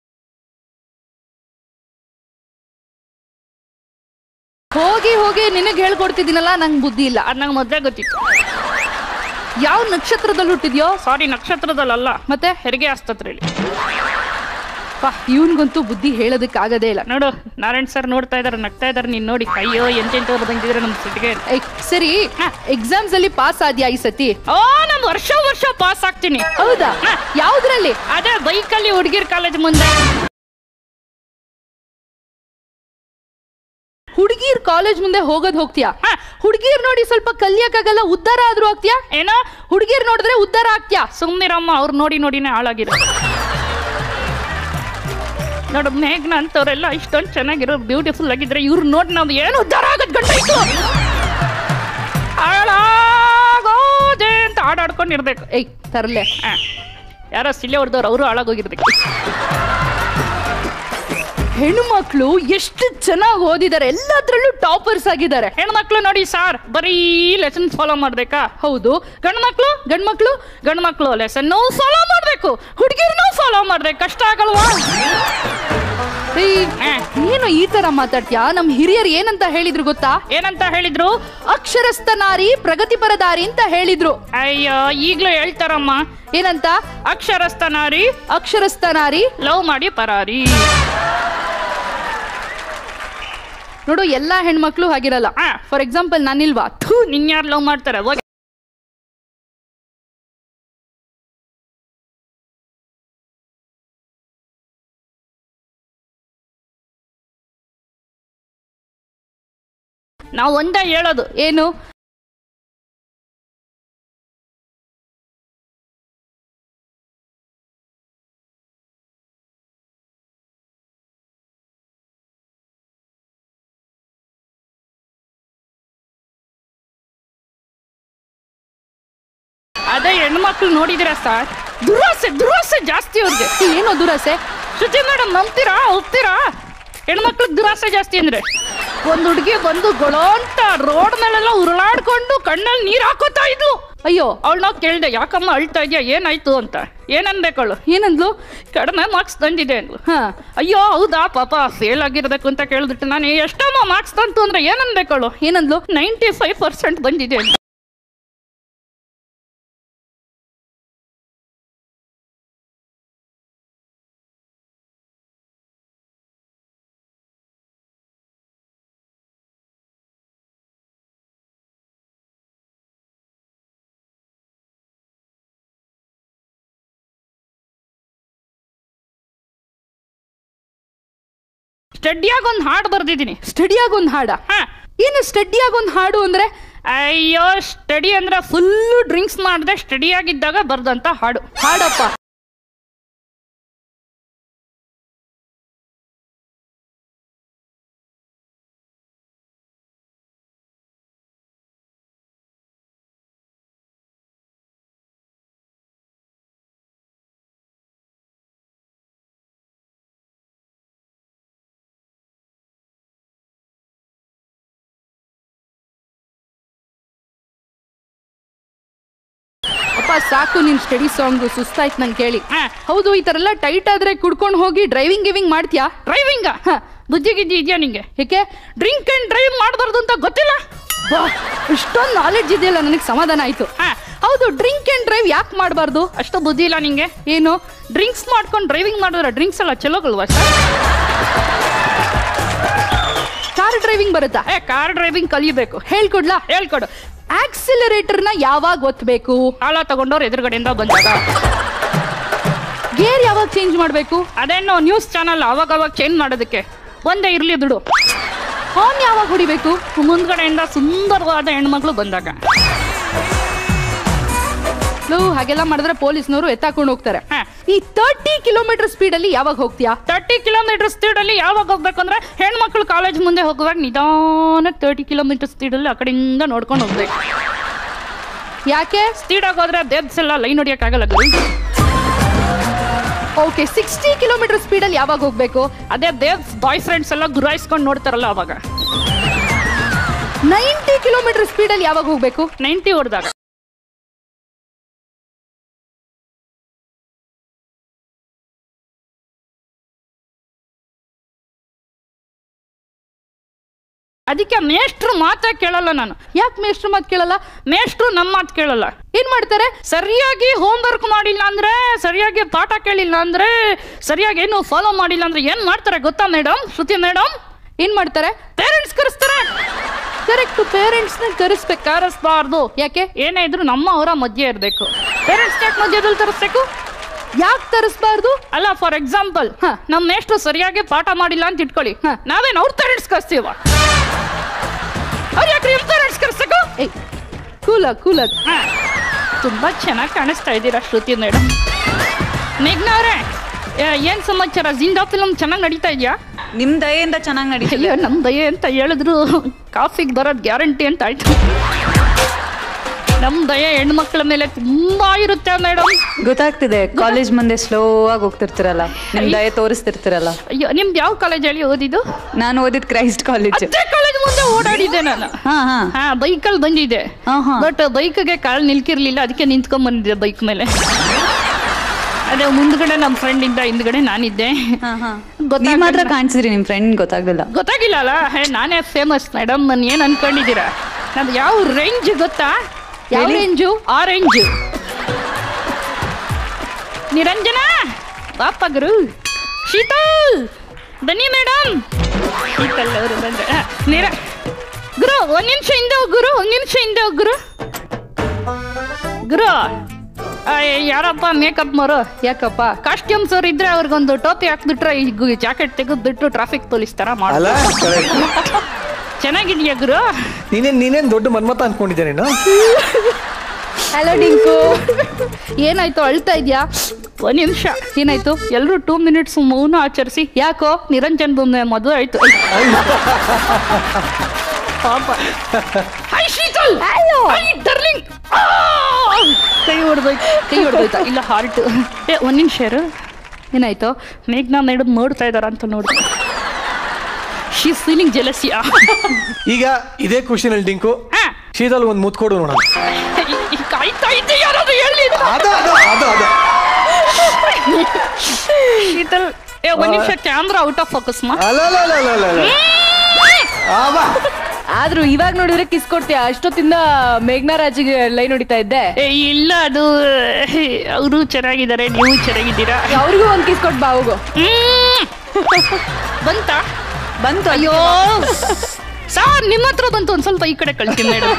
ಹೋಗಿ ಹೋಗಿ ನಿನಗೆ ಹೇಳ್ಕೊಡ್ತಿದ್ದೀನಲ್ಲ ನಂಗೆ ಬುದ್ಧಿ ಇಲ್ಲ ಅದು ನಂಗೆ ಮೊದಲೇ ಗೊತ್ತಿತ್ತು ಯಾವ ನಕ್ಷತ್ರದಲ್ಲಿ ಹುಟ್ಟಿದ್ಯೋ ಸಾರಿ ನಕ್ಷತ್ರದಲ್ಲಲ್ಲ ಮತ್ತೆ ಹೆರಿಗೆ ಆಸ್ಪತ್ರೆಯಲ್ಲಿ ಪಾ ಇವನ್ಗಂತೂ ಬುದ್ಧಿ ಹೇಳೋದಕ್ಕೆ ಆಗದೇ ಇಲ್ಲ ನೋಡು ನಾರಾಯಣ್ ಸರ್ ನೋಡ್ತಾ ಇದಾರೆ ನಗ್ತಾ ಇದಾರೆ ನೀನ್ ನೋಡಿ ಅಯ್ಯೋ ಎಂತೆಂತವ್ರು ಬಂದಿದ್ರೆ ನಮ್ ಸಿಟಿಗೆ ಸರಿ ಎಕ್ಸಾಮ್ಸ್ ಅಲ್ಲಿ ಪಾಸ್ ಆದ್ಯಾ ಈ ಸತಿ ಓ ನಾನು ವರ್ಷ ವರ್ಷ ಪಾಸ್ ಆಗ್ತೀನಿ ಹೌದಾ ಯಾವ್ದ್ರಲ್ಲಿ ಅದೇ ಬೈಕಲ್ಲಿ ಹುಡುಗಿರ್ ಕಾಲೇಜ್ ಮುಂದೆ ಹುಡುಗಿರ್ ಕಾಲೇಜ್ ಮುಂದೆ ಹೋಗೋದ್ ಹೋಗ್ತೀಯಾ ಹುಡುಗಿರ್ ನೋಡಿ ಸ್ವಲ್ಪ ಕಲಿಯಕ್ಕಾಗಲ್ಲ ಉದ್ಧಾರ ಆದ್ರೂ ಆಗ್ತೀಯಾ ಏನೋ ಹುಡುಗಿರ್ ನೋಡಿದ್ರೆ ಉದ್ಧಾರ ಆಗ್ತೀಯಾ ಸುಮ್ನಿರಮ್ಮ ಅವ್ರು ನೋಡಿ ನೋಡಿನೇ ಹಾಳಾಗಿರೋ ನೋಡು ಮೇಘ್ನ ಅಂತವ್ರೆಲ್ಲ ಇಷ್ಟೊಂದು ಚೆನ್ನಾಗಿರೋ ಬ್ಯೂಟಿಫುಲ್ ಆಗಿದ್ರೆ ಇವ್ರು ನೋಡಿ ನಾವು ಏನು ಉದ್ಧಾರ ಆಗದ್ ಗಂಟ ಇತ್ತು ಹಾಳಾಗೋದೆ ಅಂತ ಆಡಾಡ್ಕೊಂಡಿರ್ಬೇಕು ಏಯ್ ತರಲೆ ಯಾರೋ ಸಿಲೆ ಹೊಡೆದವ್ರು ಅವರು ಹಾಳಾಗೋಗಿರ್ಬೇಕು ಹೆಣ್ಮಕ್ಳು ಎಷ್ಟು ಚೆನ್ನಾಗಿ ಓದಿದ್ದಾರೆ ಎಲ್ಲದ್ರಲ್ಲೂ ಟಾಪರ್ಸ್ ಆಗಿದ್ದಾರೆ ಹೆಣ್ಮಕ್ಳು ನೋಡಿ ಸಾರ್ ಬರೀ ಲೆಸನ್ ಫಾಲೋ ಮಾಡ್ಬೇಕಾ ಹೌದು ಗಂಡ್ಮಕ್ಳು ಗಂಡ್ಮಕ್ಳು ಗಂಡ್ಮಕ್ಳು ಲೆಸನ್ ಫಾಲೋ ಮಾಡ್ಬೇಕು ಹುಡುಗಿರ್ನೂ ಫಾಲೋ ಮಾಡ್ಬೇಕು ಕಷ್ಟ ಆಗಲ್ವಾ ಏ, ಏನು ಈ ತರ ಮಾತಾಡ್ತೀಯಾ ನಮ್ ಹಿರಿಯರು ಏನಂತ ಹೇಳಿದ್ರು ಗೊತ್ತಾ ಏನಂತ ಹೇಳಿದ್ರು ಅಕ್ಷರಸ್ಥ ನಾರಿ ಪ್ರಗತಿಪರ ದಾರಿ ಅಂತ ಹೇಳಿದ್ರು ಅಯ್ಯೋ ಈಗ್ಲೂ ಹೇಳ್ತಾರಮ್ಮ ಏನಂತ ಅಕ್ಷರಸ್ಥ ನಾರಿ ಅಕ್ಷರಸ್ಥ ನಾರಿ ಲವ್ ಮಾಡಿ ಪರಾರಿ ನೋಡು ಎಲ್ಲಾ ಹೆಣ್ಮಕ್ಳು ಹಾಗಿರಲ್ಲ ಫಾರ್ ಎಕ್ಸಾಂಪಲ್ ನಾನಿಲ್ವಾ ಥೂ ನಿನ್ ಯಾರು ಲವ್ ಮಾಡ್ತಾರೆ ಹೋಗಿ ನಾವು ಒಂದೇ ಹೇಳೋದು ಏನು ಅದೇ ಹೆಣ್ಮಕ್ಳು ನೋಡಿದಿರ ಸರ್ ದುರಾಸೆ ದುರಾಸೆ ಜಾಸ್ತಿ ಅವ್ರಿಗೆ ಏನೋ ದುರಾಸೆ ಶುಚಿ ಮೇಡಮ್ ನಂಬ್ತೀರಾ ಒಪ್ತೀರಾ ಹೆಣ್ಮಕ್ಳು ದುರಾಸೆ ಜಾಸ್ತಿ ಅಂದ್ರೆ ಒಂದ್ ಹುಡುಗಿ ಬಂದು ಗೊಳೋ ಅಂತ ರೋಡ್ ಮೇಲೆಲ್ಲ ಉರುಳಾಡ್ಕೊಂಡು ಕಣ್ಣಲ್ಲಿ ನೀರ್ ಹಾಕೋತಾ ಇದ್ಲು ಅಯ್ಯೋ ಅವಳನ್ನ ಕೇಳ್ದೆ ಯಾಕಮ್ಮ ಅಳ್ತಾ ಇದೆಯಾ ಏನಾಯ್ತು ಅಂತ ಏನನ್ಬೇಕಳು ಏನಂದ್ಲು ಕಡಿಮೆ ಮಾರ್ಕ್ಸ್ ತಂದಿದೆ ಅಂದ್ಲು ಹಾ ಅಯ್ಯೋ ಹೌದಾ ಪಾಪ ಫೇಲ್ ಆಗಿರ್ಬೇಕು ಅಂತ ಕೇಳಿದ್ಬಿಟ್ಟು ನಾನು ಎಷ್ಟಮ್ಮ ಮಾರ್ಕ್ಸ್ ತಂತು ಅಂದ್ರೆ ಏನನ್ಬೇಕಳು ಏನಂದ್ಲು ನೈಂಟಿ ಫೈವ್ ಪರ್ಸೆಂಟ್ ಬಂದಿದೆ ಅಂತ ಸ್ಟಡಿಯಾಗ ಒಂದು ಹಾಡು ಬರ್ದಿದ್ದೀನಿ ಸ್ಟಡಿಯಾಗ ಒಂದು ಹಾಡ ಹಾ ಏನು ಸ್ಟಡಿಯಾಗ ಒಂದು ಹಾಡು ಅಂದ್ರೆ ಅಯ್ಯೋ ಸ್ಟಡಿ ಅಂದ್ರೆ ಫುಲ್ಲು ಡ್ರಿಂಕ್ಸ್ ಮಾಡದೆ ಸ್ಟಡಿ ಆಗಿದ್ದಾಗ ಬರ್ದಂತ ಹಾಡು ಹಾಡಪ್ಪ ಅಪ್ಪ ಸಾಕು ನಿನ್ ಸ್ಟಡಿ ಸಾಂಗ್ ಸುಸ್ತಾಯ್ತು ನಂಗೆ ಕೇಳಿ ಹೌದು ಈ ತರ ಎಲ್ಲ ಟೈಟ್ ಆದ್ರೆ ಕುಡ್ಕೊಂಡು ಹೋಗಿ ಡ್ರೈವಿಂಗ್ ಗಿವಿಂಗ್ ಮಾಡ್ತೀಯಾ ಡ್ರೈವಿಂಗ್ ಬುದ್ಧಿ ಗಿದ್ದಿ ಇದೆಯಾ ನಿಂಗೆ ಏಕೆ ಡ್ರಿಂಕ್ ಅಂಡ್ ಡ್ರೈವ್ ಮಾಡಬಾರ್ದು ಅಂತ ಗೊತ್ತಿಲ್ಲ ಬಾ ಇಷ್ಟೊಂದು ನಾಲೆಡ್ಜ್ ಇದೆಯಲ್ಲ ನನಗೆ ಸಮಾಧಾನ ಆಯ್ತು ಹೌದು ಡ್ರಿಂಕ್ ಅಂಡ್ ಡ್ರೈವ್ ಯಾಕೆ ಮಾಡಬಾರ್ದು ಅಷ್ಟು ಬುದ್ಧಿ ಇಲ್ಲ ನಿಂಗೆ ಏನು ಡ್ರಿಂಕ್ಸ್ ಮಾಡ್ಕೊಂಡು ಡ್ರೈವಿಂಗ್ ಮಾಡಿದ್ರೆ ಡ್ರಿಂಕ್ಸ್ ಎಲ್ಲ ಚಲೋಗಲ್ವಾ ಸರ್ ಕಾರ್ ಡ್ರೈವಿಂಗ್ ಬರುತ್ತಾ ಏ ಕಾರ್ ಡ್ರೈವಿಂಗ್ ಕಲಿಬೇಕು ಹೇಳ್ಕೊಡ್ಲಾ ಹೇಳ್ಕೊಡು ಆಕ್ಸಿಲರೇಟರ್ನ ಯಾವಾಗ ಒತ್ತಬೇಕು ಹಾಳ ತಗೊಂಡವ್ರು ಎದುರುಗಡೆಯಿಂದ ಬಂದಾಗ ಗೇರ್ ಯಾವಾಗ ಚೇಂಜ್ ಮಾಡಬೇಕು ಅದೇನೋ ನ್ಯೂಸ್ ಚಾನಲ್ ಅವಾಗ ಅವಾಗ ಚೇಂಜ್ ಮಾಡೋದಕ್ಕೆ ಒಂದೇ ಇರ್ಲಿ ದುಡು ಹಾರ್ನ್ ಯಾವಾಗ ಹೊಡಿಬೇಕು ಮುಂದ್ಗಡೆಯಿಂದ ಸುಂದರವಾದ ಹೆಣ್ಮಕ್ಳು ಬಂದಾಗ ಲೋ, ಹಾಗೆಲ್ಲ ಮಾಡಿದ್ರೆ ಪೊಲೀಸ್ನವರು ಎತ್ತಾಕೊಂಡು ಹೋಗ್ತಾರೆ ಈ ತರ್ಟಿ ಕಿಲೋಮೀಟರ್ ಸ್ಪೀಡ್ ಅಲ್ಲಿ ಯಾವಾಗ ಹೋಗ್ತೀಯಾ ತರ್ಟಿ ಕಿಲೋಮೀಟರ್ ಸ್ಪೀಡ್ ಅಲ್ಲಿ ಯಾವಾಗ ಹೋಗ್ಬೇಕು ಅಂದ್ರೆ ಹೆಣ್ಮಕ್ಳು ಕಾಲೇಜ್ ಮುಂದೆ ಹೋಗುವಾಗ ನಿಧಾನ ತರ್ಟಿ ಕಿಲೋಮೀಟರ್ ಸ್ಪೀಡ್ ಅಲ್ಲಿ ಆ ಕಡೆಯಿಂದ ನೋಡ್ಕೊಂಡು ಹೋಗ್ಬೇಕು ಯಾಕೆ ಸ್ಪೀಡ್ ಆಗೋದ್ರೆ ದೇಬ್ಸ್ ಎಲ್ಲ ಲೈನ್ ಹೊಡಿಯಕ್ಕಾಗಲ್ಲ ಗುರು ಓಕೆ ಸಿಕ್ಸ್ಟಿ ಕಿಲೋಮೀಟರ್ ಸ್ಪೀಡ್ ಅಲ್ಲಿ ಯಾವಾಗ ಹೋಗ್ಬೇಕು ಅದೇ ದೇವ್ಸ್ ಬಾಯ್ ಫ್ರೆಂಡ್ಸ್ ಎಲ್ಲ ಗುರಾಯಿಸ್ಕೊಂಡು ನೋಡ್ತಾರಲ್ಲ ಅವಾಗ ನೈಂಟಿ ಕಿಲೋಮೀಟರ್ ಸ್ಪೀಡ್ ಅಲ್ಲಿ ಯಾವಾಗ ಹೋಗ್ಬೇಕು ನೈಂಟಿ ಹೊಡೆದಾಗ ಅದಕ್ಕೆ ಮೇಷ್ಟ್ರು ಮಾತೇ ಕೇಳಲ್ಲ ನಾನು ಯಾಕೆ ಮೇಷ್ಟ್ರು ಮಾತು ಕೇಳಲ್ಲ ಮೇಷ್ಟ್ರು ನಮ್ಮ ಮಾತು ಕೇಳಲ್ಲ ಏನ್ ಮಾಡ್ತಾರೆ ಸರಿಯಾಗಿ ಹೋಮ್ವರ್ಕ್ ಮಾಡಿಲ್ಲ ಅಂದ್ರೆ ಸರಿಯಾಗಿ ಪಾಠ ಕೇಳಿಲ್ಲ ಅಂದ್ರೆ ಸರಿಯಾಗಿ ಏನು ಫಾಲೋ ಮಾಡಿಲ್ಲ ಅಂದ್ರೆ ಏನ್ ಮಾಡ್ತಾರೆ ಗೊತ್ತಾ ಮೇಡಮ್ ಶ್ರುತಿ ಮೇಡಮ್ ಏನ್ ಮಾಡ್ತಾರೆ ಪೇರೆಂಟ್ಸ್ ಕರೆಸ್ತಾರೆ ಕರೆಕ್ಟ್ ಪೇರೆಂಟ್ಸ್ ನ ಕರೆಸ್ಬೇಕು ಕರೆಸ್ಬಾರ್ದು ಯಾಕೆ ಏನೇ ಇದ್ರು ನಮ್ಮ ಅವರ ಮಧ್ಯೆ ಇರಬೇಕು ಪೇರೆಂಟ್ಸ್ ಯಾಕೆ ಮಧ್ಯದಲ್ಲಿ ತರಿಸ್ಬೇಕು ಯಾಕೆ ತರಿಸ್ಬಾರ್ದು ಅಲ್ಲ ಫಾರ್ ಎಕ್ಸಾಂಪಲ್ ನಮ್ಮ ಮೇಷ್ಟ್ರು ಸರಿಯಾಗಿ ಪಾಠ ಮಾಡಿಲ್ಲ ಅಂತ ಇಟ್ಕೊಳ್ಳಿ ಹ, ನಾವೇನ್ ಅವ್ರ ಪೇರೆಂಟ್ಸ್ ಕರ್ಸ್ತೀವ ಅವ್ರು ಯಾಕೆ ನಿಮ್ಮ ಪೇರೆಂಟ್ಸ್ ಕರ್ಸಬೇಕು ಏಯ್ ಕೂಲ ಕೂಲ ತುಂಬಾ ಚೆನ್ನಾಗಿ ಕಾಣಿಸ್ತಾ ಇದ್ದೀರಾ ಶ್ರುತಿ ಮೇಡಮ್ ಮೇಘ್ನ ಅವರೇ ಏ- ಏನ್ ಸಮಾಚಾರ ಜಿಂದಾ ಫಿಲಮ್ ಚೆನ್ನಾಗಿ ನಡೀತಾ ಇದೆಯಾ ನಿಮ್ ದಯೆಯಿಂದ ಚೆನ್ನಾಗಿ ನಡೀತಿದೆ ಅಯ್ಯೋ ನಮ್ ದಯೆ ಅಂತ ಹೇಳಿದ್ರು ಕಾಫಿಗೆ ಬರೋದು ಗ್ಯಾರಂಟಿ ಅಂತ ಆಯ್ತು ನಮ್ ದಯೆ ಹೆಣ್ಮಕ್ಳ ಮೇಲೆ ತುಂಬಾ ಇರುತ್ತೆ ಮೇಡಮ್ ಗೊತ್ತಾಗ್ತಿದೆ ಕಾಲೇಜ್ ಮುಂದೆ ಸ್ಲೋ ಆಗಿ ಹೋಗ್ತಿರ್ತಿರಲ್ಲ ನಿಮ್ ದಯೆ ತೋರಿಸ್ತಿರ್ತಿರಲ್ಲ ಅಯ್ಯೋ ನಿಮ್ದು ಯಾವ ಕಾಲೇಜ್ ಹೇಳಿ ಓದಿದ್ದು ನಾನು ಓದಿದ್ ಕ್ರೈಸ್ಟ್ ಕಾಲೇಜ್ ಅದೇ ಕಾಲೇಜ್ ಮುಂದೆ ಓಡಾಡಿದ್ದೆ ನಾನು ಹಾ ಹಾ ಹಾ ಬೈಕಲ್ಲಿ ಬಂದಿದ್ದೆ ಹಾ, ಹಾ. ಬಟ್ ಬೈಕ್ಗೆ ಕಾಲ್ ನಿಲ್ಕಿರ್ಲಿಲ್ಲ ಅದಕ್ಕೆ ನಿಂತ್ಕೊಂಡ್ ಬಂದಿದ್ದೆ ಬೈಕ್ ಮೇಲೆ ಅದೇ ಮುಂದ್ಗಡೆ ನಮ್ಮ ಫ್ರೆಂಡ್ ಇದ್ದ ಹಿಂದ್ಗಡೆ ನಾನಿದ್ದೆ ಹಾ ಹಾ ಗೊತ್ತಾಗ್ಲಿಲ್ಲ. ನೀವ್ ಮಾತ್ರ ಕಾಣಿಸಿದ್ರಿ ನಿಮ್ ಫ್ರೆಂಡ್ ಗೊತ್ತಾಗ್ಲಿಲ್ಲ ಗೊತ್ತಾಗಿಲ್ಲ ಅಲ್ಲ ಹೇ ನಾನೇ ಫೇಮಸ್ ಮೇಡಮ್ ನಾನು ಏನು ಅನ್ಕೊಂಡಿದ್ದೀರಾ ನಮ್ದು ಯಾವ ರೇಂಜ್ ಗೊತ್ತಾ ಯಾವ ಹೇಳಿ. ರೇಂಜು ಆ ರೇಂಜ್ ನಿರಂಜನ ಬಾಪ ಗುರು ಶೀತಲ್ ಬನ್ನಿ ಮೇಡಮ್ ಶೀತಲ್ ಅವರು ಬಂದ್ರೆ ಆ, ನಿರ ಗುರು ಒಂದ್ ನಿಮಿಷ ಹಿಂದೆ ಹೋಗ್ ಗುರು ಒಂದ್ ನಿಮಿಷ ಹಿಂದೆ ಹೋಗ್ ಗುರು ಗುರು ಆ, ಯಾರಪ್ಪ ಮೇಕಪ್ ಮಾರು ಯಾಕಪ್ಪ ಕಾಸ್ಟ್ಯೂಮ್ಸ್ ಅವ್ರು ಇದ್ರೆ ಅವ್ರಿಗೊಂದು ಟೋಪಿ ಹಾಕ್ಬಿಟ್ರೆ ಈಗ ಜಾಕೆಟ್ ತೆಗೆದ್ಬಿಟ್ಟು ಟ್ರಾಫಿಕ್ ಪೊಲೀಸ್ ತರ ಮಾಡ ಅಲ್ಲ correct. ಚೆನ್ನಾಗಿದ್ಯಾ ಗುರು ನೀನೇನ್ ನೀನೇನ್ ದೊಡ್ಡ ಮನ್ಮತ ಅನ್ಕೊಂಡಿದ್ದೆ ನೀನು ಹಲೋ ಡಿಂಕು ಏನಾಯ್ತು ಅಳ್ತಾ ಇದ್ಯಾ ಒಂದ್ ನಿಮಿಷ ಏನಾಯ್ತು ಎಲ್ರು ಟೂ ಮಿನಿಟ್ಸ್ ಮೌನ ಆಚರಿಸಿ ಯಾಕೋ ನಿರಂಜನ್ ಬೊಮ್ಮೆ ಮದುವೆ ಆಯ್ತು ಪಾಪ ಹಾಯ್ ಶೀತಲ್ ಹಾಯ್ ಡರ್ಲಿಂಗ್ ಕೈ ಹೊಡೆದೋಯ್ತು ಕೈ ಹೊಡೆದೋಯ್ತಾ ಇಲ್ಲ ಹಾರ್ಟ್ ಏ ಒಂದ್ ನಿಮಿಷ ಇರು ಏನಾಯ್ತು ಮೇಘ್ನಾ ಮೇಡಮ್ ನೋಡ್ತಾ ಇದಾರ ಅಂತ ನೋಡಿ ಶೀ ಫೀಲಿಂಗ್ ಜಲಸಿಯಾ ಈಗ ಇದೇ ಖುಷಿನಲ್ಲಿ ಡಿಂಕು ಹಾ. ಶೀತಲ್ ಒಂದ್ ಮುತ್ ಕೊಡು ನೋಡೋಣ ಕಾಯ್ತಾ ಇದ್ದೆ ಯಾರಾದ್ರೂ ಹೇಳಿ ಅದ ಅದ ಅದ ಅದ ಶೀತಲ್ ಏ ಒಂದ್ ನಿಮಿಷ ಕ್ಯಾಮ್ರಾ ಔಟ್ ಆಫ್ ಫೋಕಸ್ ಮಾ ಅಲ್ಲ ಅಲ್ಲ ಅಲ್ಲ ಅಲ್ಲ ಅಲ್ಲ ಅಲ್ಲ ಆವ. ಆದ್ರೂ ಇವಾಗ ನೋಡಿದ್ರೆ ಕಿಸ್ ಕೊಡ್ತೀಯ ಅಷ್ಟೊತ್ತಿಂದ ಮೇಘ್ನಾ ರಾಜಿಗೆ ಲೈನ್ ಹೊಡಿತಾ ಇದ್ದೆ ಏ ಇಲ್ಲ ಅದು ಅವರು ಚೆನ್ನಾಗಿದ್ದಾರೆ ನೀವು ಚೆನ್ನಾಗಿದ್ದೀರಾ ಅವ್ರಿಗೂ ಒಂದ್ ಕಿಸ್ ಕೊಟ್ ಬಾ ಹೋಗು ಹ್ಮ್. ಬಂತಾ ಬಂತು ಅಯ್ಯೋ ಸಾರ್ ನಿಮ್ಮ ಹತ್ರ ಬಂತು ಒಂದ್ ಸ್ವಲ್ಪ ಈ ಕಡೆ ಕಳ್ತೀನಿ ಮೇಡಮ್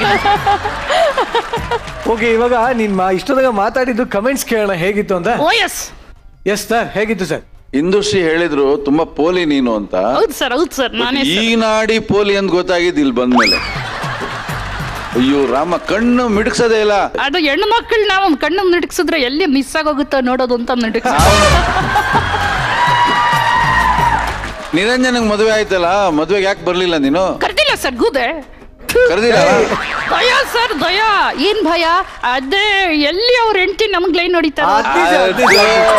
ಓಕೆ ಇವಾಗ ನೀನ್ ಮಾ- ಇಷ್ಟೊತ್ತಾಗ ಮಾತಾಡಿದ್ದು ಕಮೆಂಟ್ಸ್ ಕೇಳೋಣ ಹೇಗಿತ್ತು ಅಂತ ಓ ಎಸ್ ಎಸ್ ಸರ್ ಹೇಗಿತ್ತು ಸರ್ ಇಂದುಶ್ರೀ ಹೇಳಿದ್ರು ತುಂಬಾ ಪೋಲಿ ನೀನು ಅಂತ ಹೌದು ಸರ್ ಹೌದು ಸರ್ ನಾನೇ ಈ sir. ನಾಡಿ ಪೋಲಿ ಅಂತ ಗೊತ್ತಾಗಿದ್ದು ಇಲ್ಲಿ ಬಂದ್ಮೇಲೆ ಅಯ್ಯೋ ರಾಮ ಕಣ್ಣು ಮಿಡ್ಕ್ಸೋದೇ ಇಲ್ಲ ಅದು ಹೆಣ್ಣು ಮಕ್ಕಳು ನಾವು ಕಣ್ಣು ನಡಕ್ಸಿದ್ರೆ ಎಲ್ಲಿ ಮಿಸ್ ಆಗೋಗುತ್ತೋ ನೋಡೋದು ಅಂತ ನಡಕ್ಸ ನಿರಂಜನಂಗ್ ಮದುವೆ ಆಯ್ತಲ್ಲ ಮದ್ವೆಗೆ ಯಾಕೆ ಬರ್ಲಿಲ್ಲ ನೀನು ಕರ್ದಿಲ್ಲ ಸರ್ ಗೂದೆ ಕರೆದಿಲ್ಲ ಭಯ ಸರ್ ಭಯ ಏನ್ ಭಯ ಅದೇ ಎಲ್ಲಿ ಅವ್ರ ಹೆಂಡತಿ ನಮ್ಗ್ ಲೈನ್ ಹೊಡಿತಾರ ಅದ್ ನಿಜ, ಅದ್ ನಿಜ.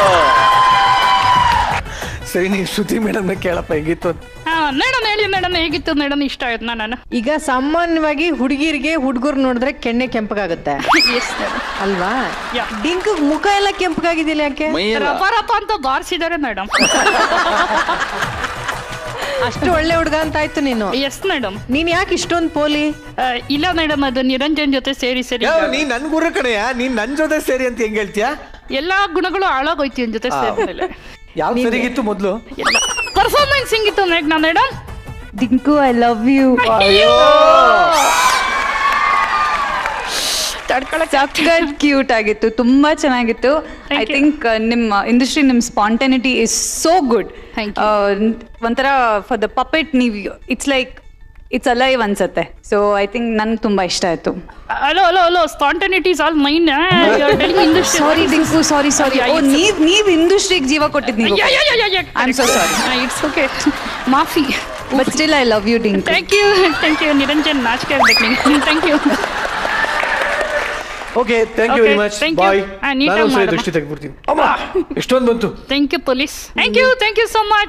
ಸರಿ ನೀನ್ ಶ್ರುತಿ ಮೇಡಮ್ನ ಕೇಳಪ್ಪ ಹೇಗಿತ್ತು ಅಂತ ಮೇಡಮ್ ಹೇಳಿ ಮೇಡಮ್ ಹೇಗಿತ್ತು ಮೇಡಮ್ ಇಷ್ಟ ಆಯ್ತು ನಾನು ಈಗ ಸಾಮಾನ್ಯವಾಗಿ ಹುಡುಗಿರಿಗೆ ಹುಡುಗರು ನೋಡಿದ್ರೆ ಕೆನ್ನೆ ಕೆಂಪಗಾಗುತ್ತೆ ಎಸ್ ಮೇಡಮ್ ಅಲ್ವಾ Yeah. ಡಿಂಕ್ ಮುಖ ಎಲ್ಲ ಕೆಂಪಗಾಗಿದ್ದಿಲ್ಲ ಯಾಕೆ ಮೈಯೆಲ್ಲ ರಪ ರಪ ಅಂತ ಬಾರಿಸಿದ್ದಾರೆ ಮೇಡಮ್ ಅಷ್ಟು ಒಳ್ಳೆ ಹುಡುಗ ಅಂತ ಆಯ್ತು ನೀನು ಎಸ್ ಮೇಡಮ್ ನೀನ್ ಯಾಕೆ ಇಷ್ಟೊಂದು ಪೋಲಿ ಇಲ್ಲ ಮೇಡಮ್ ಅದು ನಿರಂಜನ್ ಜೊತೆ ಸೇರಿ ಸೇರಿ ಯಾವ, ನೀನ್ ನನ್ ಗುರು ಕಣಯ್ಯ ನೀನ್ ನನ್ ಜೊತೆ ಸೇರಿ ಅಂತ ಹೆಂಗ್ ಹೇಳ್ತೀಯಾ ಎಲ್ಲಾ ಗುಣಗಳು ಹಾಳಾಗೋಯ್ತು ಇವ್ನ್ ಜೊತೆ ಸೇರಿದ್ಮೇಲೆ ಯಾವ್ದು ಸರಿಗಿತ್ತು ಮೊದ್ಲು ಎಲ್ಲ ಪರ್ಫಾರ್ಮೆನ್ಸ್ ಹಿಂಗಿತ್ತು ಮೇಘ್ನಾ madam Dinku I love you ಸಖತ್ ಕ್ಯೂಟ್ ಆಗಿತ್ತು ತುಂಬಾ ಚೆನ್ನಾಗಿತ್ತು ಐ Thank you. ಥಿಂಕ್ ನಿಮ್ಮ ಇಂಡಸ್ಟ್ರಿ ನಿಮ್ spontaneity is so good Thank ಒಂಥರ ಫಾರ್ ದ ಪಪೆಟ್ ನೀವು ಇಟ್ಸ್ ಲೈಕ್ ಇಟ್ಸ್ ಅಲೈವ್ ಅನ್ಸತ್ತೆ ಸೊ ಐ ಥಿಂಕ್ ನನ್ಗೆ ತುಂಬಾ ಇಷ್ಟ ಆಯ್ತು hello hello hello spontaneity is all mine sorry Dinku sorry sorry oh ನೀವ್ ನೀವ್ ಇಂಡಸ್ಟ್ರಿಗೆ ಜೀವ ಕೊಟ್ಟಿದ್ ನೀವು I'm so sorry. It's okay ಮಾಫಿ but still I love you Dinku thank you thank you Niranjan ನಾಚಿಕೆ ಆಗ್ಬೇಕು ನಿಂಗೆ thank you okay thank you Okay, very much thank you. Bye ಆ, neat ನಾನು ಆಗಿ ಒಂದ್ಸರಿ ಮಾಡಮ್ಮ. ದೃಷ್ಟಿ ತೆಗೆದ್ಬಿಡ್ತೀನಿ ಅಮ್ಮ ಎಷ್ಟೊಂದು ಬಂತು thank you police thank you thank you so much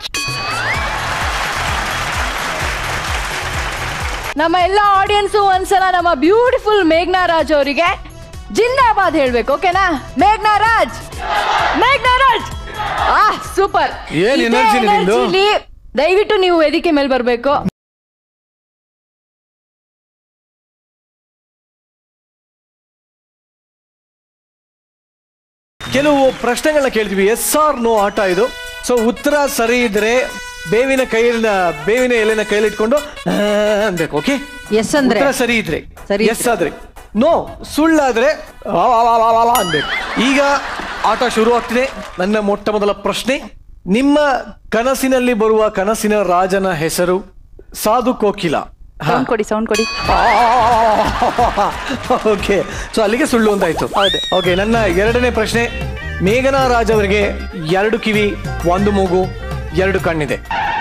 ನಮ್ಮ ಎಲ್ಲ ಆಡಿಯನ್ಸು ಒಂದ್ಸಲ ನಮ್ಮ ಬ್ಯೂಟಿಫುಲ್ ಮೇಘ್ನಾ ರಾಜ್ ಅವರಿಗೆ ಜಿಂದಾಬಾದ್ ಹೇಳ್ಬೇಕು ಓಕೆನಾ ಮೇಘ್ನಾ ರಾಜ್ ಮೇಘ್ನಾ ರಾಜ್ ಆ ಸೂಪರ್ ಏನ್ energy ನಿಂದು? ದಯವಿಟ್ಟು ನೀವು ವೇದಿಕೆ ಮೇಲೆ ಬರ್ಬೇಕು ಕೆಲವು ಪ್ರಶ್ನೆಗಳನ್ನ ಕೇಳ್ತೀವಿ ಎಸ್ ಆರ್ ನೋ ಆಟ ಇದು ಸೊ ಉತ್ತರ ಸರಿ ಇದ್ರೆ ಬೇವಿನ ಕೈಯನ್ನ ಬೇವಿನ ಎಲೆನ ಕೈಲಿಟ್ಕೊಂಡು ಆ ಅನ್ಬೇಕು ಓಕೆ ಎಸ್ ಅಂದ್ರೆ ಉತ್ತರ ಸರಿ ಇದ್ರೆ ಸರಿ ಎಸ್ ಆದ್ರೆ ನೋ ಸುಳ್ಳಾದ್ರೆ ಆ ಆ ಆ ಆ ಆ ಆ ಅನ್ಬೇಕು ಈಗ ಆಟ ಶುರು ಆಗ್ತಿದೆ ನನ್ನ ಮೊಟ್ಟ ಮೊದಲ ಪ್ರಶ್ನೆ ನಿಮ್ಮ ಕನಸಿನಲ್ಲಿ ಬರುವ ಕನಸಿನ ರಾಜನ ಹೆಸರು ಸಾಧು ಕೋಕಿಲ ಸೌಂಡ್ ಕೊಡಿ ಸೌಂಡ್ ಕೊಡಿ ಓಕೆ ಸೊ ಅಲ್ಲಿಗೆ ಸುಳ್ಳು ಅಂತಾಯ್ತು ಓಕೆ ನನ್ನ ಎರಡನೇ ಪ್ರಶ್ನೆ ಮೇಘನಾ ರಾಜ್ ಅವರಿಗೆ ಎರಡು ಕಿವಿ ಒಂದು ಮೂಗು ಎರಡು ಕಣ್ಣಿದೆ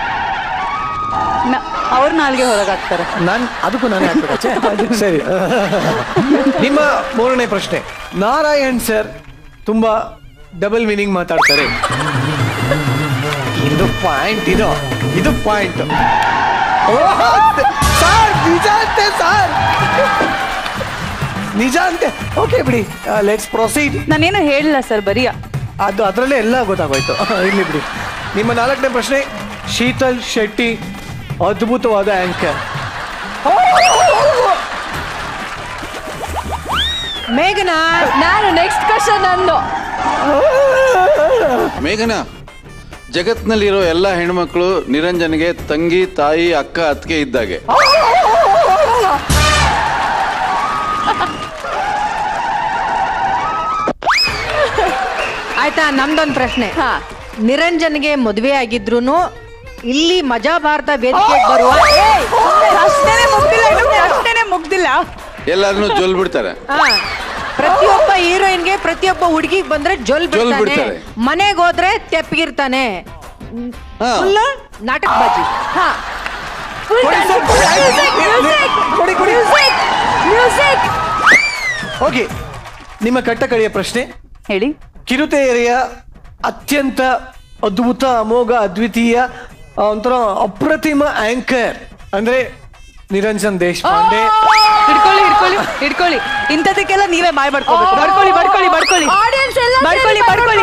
ಅವ್ರ ನಾಲ್ಗೆ ಹೊರಗಾಗ್ತಾರೆ ನಾನ್ ಅದಕ್ಕೂ ನಾನೇ ಹಾಕ್ಬೇಕಾಚೆ ಸರಿ ನಿಮ್ಮ ಮೂರನೇ ಪ್ರಶ್ನೆ ನಾರಾಯಣ್ ಸರ್ ತುಂಬಾ ಡಬಲ್ ಮೀನಿಂಗ್ ಮಾತಾಡ್ತಾರೆ ಇದು ಪಾಯಿಂಟ್ ಇದು ಇದು ಪಾಯಿಂಟ್ ಸರ್ ನಿಜ ಅಂತೆ ಸರ್ ನಿಜ ಅಂತೆ ಓಕೆ ಬಿಡಿ ಲೆಟ್ಸ್ ಪ್ರೊಸೀಡ್ ನಾನೇನು ಹೇಳಿಲ್ಲ ಸರ್ ಬರೀ ಅದು ಅದರಲ್ಲೇ ಎಲ್ಲ ಗೊತ್ತಾಗೋಯ್ತು ಇರ್ಲಿ ಬಿಡಿ ನಿಮ್ಮ ನಾಲ್ಕನೇ ಪ್ರಶ್ನೆ ಶೀತಲ್ ಶೆಟ್ಟಿ ಅದ್ಭುತವಾದ ಆಂಕರ್ ಮೇಘನಾ ನಾನು ನೆಕ್ಸ್ಟ್ ಕ್ವಶನ್ ಅಂದು ಮೇಘನ ಜಗತ್ನಲ್ಲಿರೋ ಎಲ್ಲ ಹೆಣ್ಮಕ್ಳು ನಿರಂಜನ್ಗೆ ತಂಗಿ ತಾಯಿ ಅಕ್ಕ ಅತ್ತಿಗೆ ಇದ್ದಾಗೆ ಆಯ್ತಾ ನಮ್ದೊಂದ್ ಪ್ರಶ್ನೆ ನಿರಂಜನ್ಗೆ ಮದುವೆ ಆಗಿದ್ರು ಇಲ್ಲಿ ಮಜಾ ಭಾರತ ವೇದಿಕೆ ಬರುವ ಅಷ್ಟೇನೆ ಮುಗ್ದಿಲ್ಲ ಇನ್ನು ಅಷ್ಟೇನೆ ಮುಗ್ದಿಲ್ಲ ಎಲ್ಲಾರನ್ನೂ ಜೊಲ್ ಬಿಡ್ತಾರೆ ಆ, ಪ್ರತಿಯೊಬ್ಬ ಹೀರೋಯಿನ್ಗೆ ಪ್ರತಿಯೊಬ್ಬ ಹುಡುಗಿಗೆ ಬಂದ್ರೆ ಜೊಲ್ ಜೊಲ್ ಬಿಡ್ತಾನೆ ಬಿಡ್ತಾರೆ. ಮನೆಗೆ ಹೋದ್ರೆ ತೆಪ್ಪಗಿರ್ತಾನೆ ಹಾ. ಫುಲ್ ನಾಟಕ ಬಾಜಿ ಹಾ ಕೊಡಿ ಕೊಡಿ ಮ್ಯೂಸಿಕ್ ಓಕೆ ನಿಮ್ಮ ಕಟ್ಟಕಡೆಯ ಪ್ರಶ್ನೆ ಹೇಳಿ ಕಿರುತೆರೆಯ ಅತ್ಯಂತ ಅದ್ಭುತ ಅಮೋಘ ಅದ್ವಿತೀಯ ಆ, ಒಂಥರ ಅಪ್ರತಿಮ ಆಂಕರ್ ಅಂದ್ರೆ ನಿರಂಜನ್ ದೇಶಪಾಂಡೆ ಹಿಡ್ಕೊಳ್ಳಿ ಹಿಡ್ಕೊಳ್ಳಿ ಹಿಡ್ಕೊಳ್ಳಿ ಇಂಥದಕ್ಕೆಲ್ಲ ನೀವೇ ಬಾಯ್ ಬಡ್ಕೋಬೇಕು ಬಡ್ಕೊಳ್ಳಿ ಬಡ್ಕೊಳ್ಳಿ ಬಡ್ಕೊಳ್ಳಿ ಆಡಿಯನ್ಸ್ ಎಲ್ಲ ಬಡ್ಕೊಳ್ಳಿ ಬಡ್ಕೊಳ್ಳಿ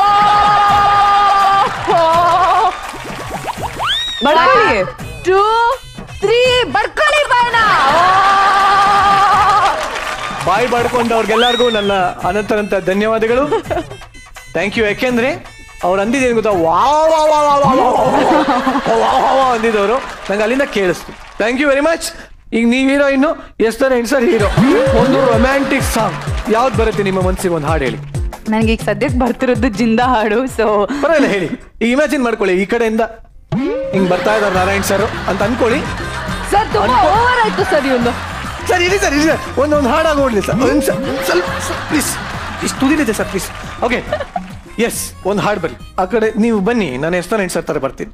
ಬಡ್ಕೊಳ್ಳಿ ಟೂ ತ್ರೀ ಬಡ್ಕೊಳ್ಳಿ ಬಾಯ್ನ ಬಾಯಿ ಬಾಡ್ಕೊಂಡವ್ರಿಗೆಲ್ಲರಿಗೂ ನನ್ನ ಅನಂತರಂತ ಧನ್ಯವಾದಗಳು ಥ್ಯಾಂಕ್ ಯು ಯಾಕೆಂದ್ರೆ ಅವ್ರು ಅಂದಿದ್ದೇನು ಗೊತ್ತಾ ವಾ ವಾ ವಾ ವಾ ವಾ ವಾ ವಾ ವಾ ವಾ ವಾ ಅಂದಿದ್ದವರು ನಂಗೆ ಅಲ್ಲಿಂದ ಕೇಳಿಸ್ತು ಥ್ಯಾಂಕ್ ಯು ವೆರಿ ಮಚ್ ಈಗ ನೀವು ಹೀರೋಯಿನ್ನು ಎಷ್ಟರ ಹೆಣ್ಸರ್ ಹೀರೋ ಒಂದು ರೊಮ್ಯಾಂಟಿಕ್ ಸಾಂಗ್ ಯಾವ್ದು ಬರುತ್ತೆ ನಿಮ್ಮ ಮನಸ್ಸಿಗೆ ಒಂದು ಹಾಡು ಹೇಳಿ ನನಗೆ ಈಗ ಸದ್ಯಕ್ಕೆ ಬರ್ತಿರೋದು ಜಿಂದ ಹಾಡು ಸೊ ಪರವಾಗಿಲ್ಲ ಹೇಳಿ ಈಗ ಇಮ್ಯಾಜಿನ್ ಮಾಡ್ಕೊಳ್ಳಿ ಈ ಕಡೆಯಿಂದ ಹಿಂಗ್ ಬರ್ತಾ ಇದ್ದಾರೆ ನಾರಾಯಣ್ ಸರ್ ಅಂತ ಅನ್ಕೊಳ್ಳಿ ಸರ್ ತುಂಬಾ ಓವರ್ ಆಯ್ತು ಸರ್ ಇವನು ಸರ್ ಇರಿ ಸರ್ ಇರಿ ಸರ್ ಒಂದು ಒಂದು ಹಾಡಾಗಿ ಓಡ್ಲಿ ಸರ್ ಒಂದು ಸ್ವಲ್ಪ ಪ್ಲೀಸ್ ಇಷ್ಟು ತುದಿಲಿದೆ ಸರ್ ಪ್ಲೀಸ್ ಓಕೆ ಎಸ್ ಒಂದು ಹಾಡು ಬನ್ನಿ ಆ ಕಡೆ ನೀವು ಬನ್ನಿ ನಾನು ಎಷ್ಟೋ ನೆಂಟು ಸರ್ ತರ ಬರ್ತೀನಿ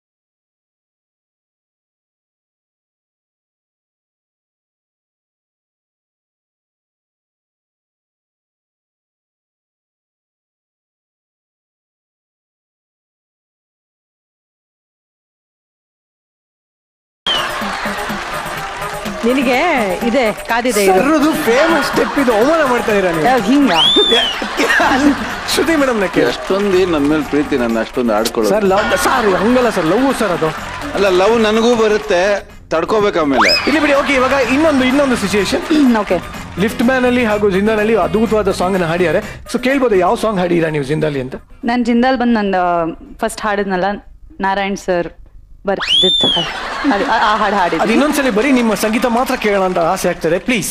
ನಿನಗೆ ಇದೆ ಕಾದಿದೆ ಇದು ಸರ್ದು ಫೇಮಸ್ ಸ್ಟೆಪ್ ಇದು ಅವಮಾನ ಮಾಡ್ತಾ ಇರ ನೀವು ಹಿಂಗ ಶ್ರುತಿ ಮೇಡಮ್ ನ ಕೇಳಿ ಅಷ್ಟೊಂದು ನನ್ನ ಮೇಲೆ ಪ್ರೀತಿ ನನ್ನ ಅಷ್ಟೊಂದು ಆಡ್ಕೊಳ್ಳೋದು ಸರ್ ಲವ್ ಸರ್ ಹಂಗಲ್ಲ ಸರ್ ಲವ್ ಸರ್ ಅದು ಅಲ್ಲ ಲವ್ ನನಗೂ ಬರುತ್ತೆ ತಡ್ಕೋಬೇಕು ಆಮೇಲೆ ಇಲ್ಲಿ ಬಿಡಿ ಓಕೆ ಇವಾಗ ಇನ್ನೊಂದು ಇನ್ನೊಂದು ಸಿಚುಯೇಷನ್ ಓಕೆ ಲಿಫ್ಟ್ ಮ್ಯಾನ್ ಅಲ್ಲಿ ಹಾಗೂ ಜಿಂದಾನಲ್ಲಿ ಅದ್ಭುತವಾದ ಸಾಂಗ್ ನ ಹಾಡಿದ್ದಾರೆ ಸೊ ಕೇಳ್ಬೋದು ಯಾವ ಸಾಂಗ್ ಹಾಡಿರಾ ನೀವು ಜಿಂದಾಲಿ ಅಂತ ನಾನು ಜಿಂದಾಲ್ ಬಂದು ನಂದು ಫಸ್ಟ್ ಹಾಡಿದ್ನಲ್ಲ ನಾರಾಯಣ್ ಸರ್ ಬರ್ತಿದ್ದಿತ್ತು ಅದು ಆ- ಆ ಹಾಡು ಅದು ಹಾಡಿದ್ವಿ ಇನ್ನೊಂದ್ಸಲಿ ಬರೀ ನಿಮ್ಮ ಸಂಗೀತ ಮಾತ್ರ ಕೇಳೋಣ ಅಂತ ಆಸೆ ಆಗ್ತದೆ ಪ್ಲೀಸ್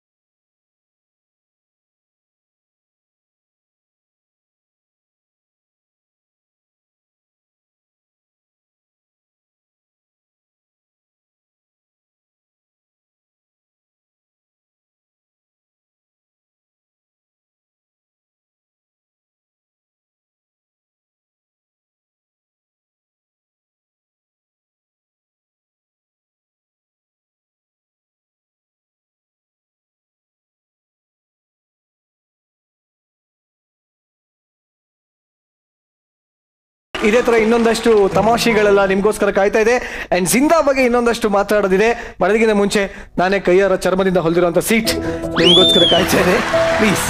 ಇದೇ ತರ ಇನ್ನೊಂದಷ್ಟು ತಮಾಷೆಗಳೆಲ್ಲ ನಿಮ್ಗೋಸ್ಕರ ಕಾಯ್ತಾ ಇದೆ ಅಂಡ್ ಜಿಂದಾ ಬಗ್ಗೆ ಇನ್ನೊಂದಷ್ಟು ಮಾತಾಡೋದಿದೆ ಮಾಡೋದಕ್ಕಿಂತ ಮುಂಚೆ ನಾನೇ ಕೈಯಾರ ಚರ್ಮದಿಂದ ಹೊಲಿದಿರುವಂತ ಸೀಟ್ ನಿಮ್ಗೋಸ್ಕರ ಕಾಯ್ತಾ ಇದೆ ಪ್ಲೀಸ್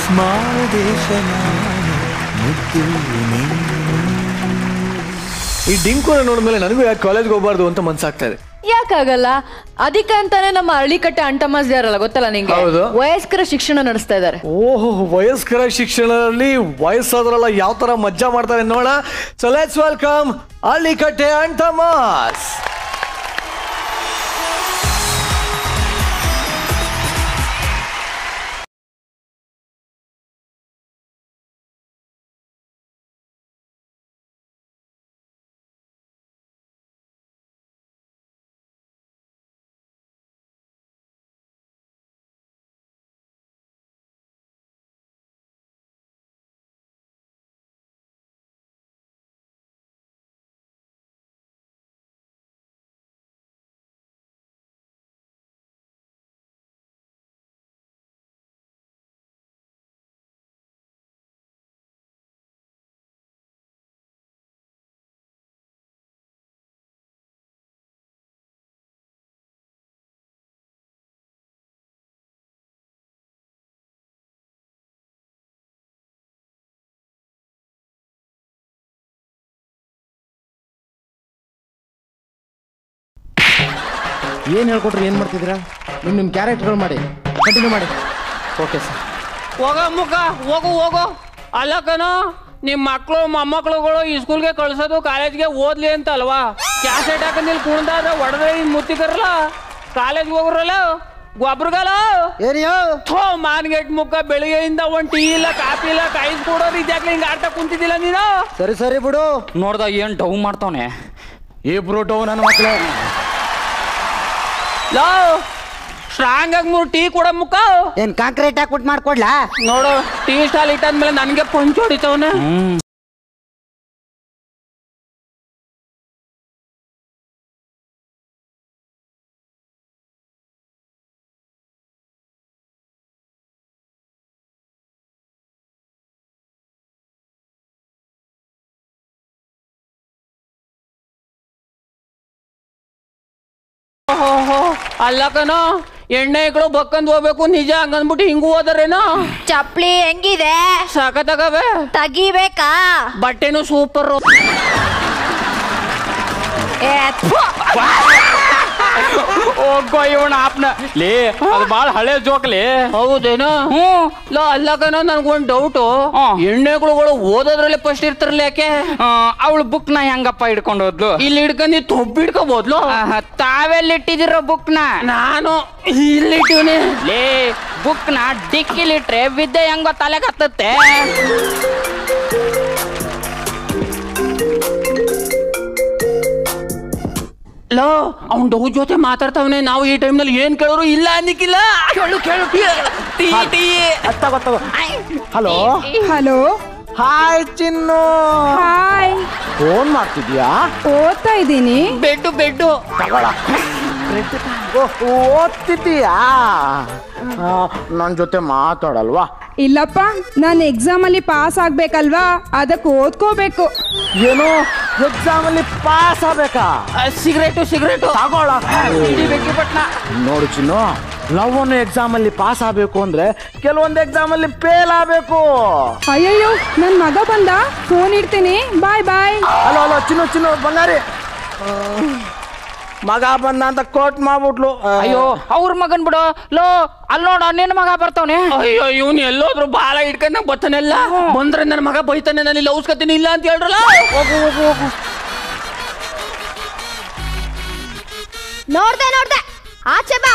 ಈ ಡಿಂಕುನ ನೋಡಿದ್ಮೇಲೆ ನನಗೂ ಯಾಕೆ ಕಾಲೇಜ್ಗೆ ಹೋಗ್ಬಾರ್ದು ಅಂತ ಮನ್ಸಾಗ್ತಾ ಇದೆ ಯಾಕಾಗಲ್ಲ ಅದಕ್ಕೆ ಅಂತಾನೆ ನಮ್ಮ ಹಳ್ಳಿಕಟ್ಟೆ ಅಂಟಮಾಸ್ ಇದಾರಲ್ಲ ಗೊತ್ತಲ್ಲ ನಿಂಗೆ ಹೌದು. ವಯಸ್ಕರ ಶಿಕ್ಷಣ ನಡೆಸ್ತಾ ಇದ್ದಾರೆ ಓಹೋ ವಯಸ್ಕರ ಶಿಕ್ಷಣದಲ್ಲಿ ವಯಸ್ಸಾದ್ರಲ್ಲ ಯಾವ ತರ ಮಜ್ಜಾ ಮಾಡ್ತಾರೆ ನೋಡ so let's welcome Hallikatte and ಥಮಾಸ್ ಏನು ಹೇಳ್ಕೊಟ್ರು ಏನು ಮಾಡ್ತಿದ್ದೀರಾ ನಿಮ್ಮ ನಿಮ್ಮ ಕ್ಯಾರೆಕ್ಟರ್ಗಳು ಮಾಡಿ ಕಂಟಿನ್ಯೂ ಮಾಡಿ ಓಕೆ ಸರ್ ಹೋಗ ಮುಖ ಹೋಗು ಹೋಗು ಅಲ್ಲ ಕಣೋ ನಿಮ್ ಮಕ್ಳು ಮೊಮ್ಮಕ್ಳುಗಳು ಈ ಸ್ಕೂಲ್ಗೆ ಕಳ್ಸೋದು ಕಾಲೇಜ್ಗೆ ಓದ್ಲಿ ಅಂತ ಅಲ್ವಾ ಕ್ಯಾಸೆಟ್ ಹಾಕಂದಿಲ್ ಕುಣ್ದಾದ್ರೆ ಹೊಡೆದ್ರೆ ಇನ್ ಮುತ್ತಿಕರಲ್ಲ ಕಾಲೇಜ್ಗೆ ಹೋಗ್ರಲ್ಲ ಗೊಬ್ರಗಲ ಏನಿಯೋ ಥೋ ಮಾನ್ಗೆಟ್ ಮುಖ ಬೆಳಿಗ್ಗೆಯಿಂದ ಒಂದ್ ಟೀ ಇಲ್ಲ ಕಾಫಿ ಇಲ್ಲ ಕಾಯಿಸ್ ಕೊಡೋರು ಇದ್ಯಾಕ್ಲೆ ಹಿಂಗ ಆಡ್ತಾ ಕುಂತಿದ್ದಿಲ್ಲ ನೀನು ಸರಿ ಸರಿ ಬಿಡು ನೋಡ್ದ ಏನ್ ಡೌ ಮಾಡ್ತಾವನೆ ಇಬ್ರು ಟೋ ನನ್ನ ಮಕ್ಕಳೇ ಲೋ ಸ್ಟ್ರಾಂಗ್ ಆಗಿ ಮೂರು ಟೀ ಕೊಡ ಮುಖ ಏನ್ ಕಾಂಕ್ರೀಟ್ ಹಾಕ್ಬಿಟ್ಟು ಮಾಡ್ಕೊಡ್ಲಾ ನೋಡು ಟೀ ಸ್ಟಾಲ್ ಇಟ್ಟಾದ್ಮೇಲೆ ನನಗೆ ಪಂಚ್ ಹೊಡಿತಾವನೆ ಓಹೋ ಅಲ್ಲ ಕಣೋ ಎಣ್ಣೆಗಳು ಬಕ್ಕಂದ್ ಹೋಗ್ಬೇಕು ನಿಜ ಹಂಗಂದ್ಬಿಟ್ಟು ಹಿಂಗೂ ಹೋದರೇನೋ ಚಪ್ಲಿ ಹೆಂಗಿದೆ ಸಾಕತ್ತಾಗವೆ ತೆಗಿಬೇಕಾ ಬಟ್ಟೆನು ಸೂಪರ್ ಏ, ಥು. ಹೋಗೋ ಇವನ ಆಪ್ನ ಲೇ ಅದು ಬಾಳ ಹಳೆ ಜೋಕ್ಲಿ ಹೌದೇನೋ ಹ್ಮ್ ಲೋ ಅಲ್ಲ ಕಣೋ ನನ್ಗೊಂದ್ ಡೌಟು ಎಣ್ಣೆಗಳು ಓದೋದ್ರಲ್ಲೇ ಫಸ್ಟ್ ಇರ್ತಾರಲ್ಲ ಯಾಕೆ ಅವಳು ಬುಕ್ ನ ಹೆಂಗಪ್ಪ ಹಿಡ್ಕೊಂಡು ಹೋದ್ಲು ಇಲ್ಲಿ ಹಿಡ್ಕೊಂಡು ತೊಬ್ಬಿ ಹಿಡ್ಕೋಬೋದ್ಲು ತಾವೆಲ್ಲಿ ಇಟ್ಟಿದಿರೋ ಬುಕ್ ನ ನಾನು ಇಲ್ಲಿ ಇಟ್ಟಿವ್ನಿ ಲೇ ಬುಕ್ ನ ಡಿಕ್ಕಿಲಿಟ್ರೆ ವಿದ್ಯೆ ಹೆಂಗೋ ತಲೆಗೆ ಹತ್ತತ್ತೆ ಲೋ ಅವ್ನ್ ಡೌ ಜೊತೆ ಮಾತಾಡ್ತಾವನೆ ನಾವು ಈ ಟೈಮ್ನಲ್ಲಿ ಏನ್ ಕೇಳೋರು ಇಲ್ಲ ಅನ್ನಕ್ಕಿಲ್ಲ ಕೇಳು ಕೇಳು ಟೀ ಟೀ ಗೊತ್ತಾಗ hello hello hi Chinnu hi phone ಮಾಡ್ತಿದ್ಯಾ ಓದ್ತಾ ಇದ್ದೀನಿ ಬೆಡ್ಡು ಬೆಡ್ಡು ಓದ್ತಿದ್ದೀಯಾ ನನ್ನ ಜೊತೆ ಮಾತಾಡಲ್ವಾ ಇಲ್ಲಪ್ಪ ನಾನು ಎಕ್ಸಾಮಲ್ಲಿ ಪಾಸ್ ಆಗ್ಬೇಕಲ್ವಾ ಅದಕ್ಕೆ ಓದ್ಕೋಬೇಕು ಏನು ಎಕ್ಸಾಮ್ ಅಲ್ಲಿ ಪಾಸ್ ಆಗ್ಬೇಕಾ ಸಿಗರೇಟು ಸಿಗರೇಟು ತಗೋಳ ಪಟ್ನ ನೋಡು ಚಿನ್ನು ಲವ್ ಅನ್ನು ಎಕ್ಸಾಮ್ ಅಲ್ಲಿ ಪಾಸ್ ಆಗ್ಬೇಕು ಅಂದ್ರೆ ಕೆಲವೊಂದು ಎಕ್ಸಾಮ್ ಅಲ್ಲಿ ಫೇಲ್ ಆಗ್ಬೇಕು ಅಯ್ಯಯ್ಯೋ ನನ್ನ ಮಗ ಬಂದ ಫೋನ್ ಇಡ್ತೀನಿ ಬಾಯ್ ಬಾಯ್ ಹಲೋ ಹಲೋ ಚಿನ್ನು ಚಿನ್ನು ಬಂಗಾರಿ ಮಗ ಬಂದ ಅಂತ ಕೋಟ್ ಮಾಡ್ಬಿಟ್ಲು ಅಯ್ಯೋ ಅವ್ರ ಮಗನ್ ಬಿಡು ಲೋ ಅಲ್ಲಿ ನೋಡ ನಿನ್ನ ಮಗ ಬರ್ತಾವನೆ ಅಯ್ಯೋ ಇವ್ನು ಎಲ್ಲೋದ್ರು ಬಾಲ ಹಿಡ್ಕೊಂಡ್ ನಂಗೆ ಬರ್ತಾನೆಲ್ಲ ಬಂದ್ರೆ ನನ್ನ ಮಗ ಬೈತಾನೆ ನಾನು ಇಲ್ಲಿ ಔಸ್ಕತೀನಿ ಇಲ್ಲ ಅಂತ ಹೇಳ್ರಲ್ಲ ಹೋಗು ಹೋಗು ಹೋಗು ನೋಡ್ದೆ ನೋಡ್ದೆ ಆಚೆ ಬಾ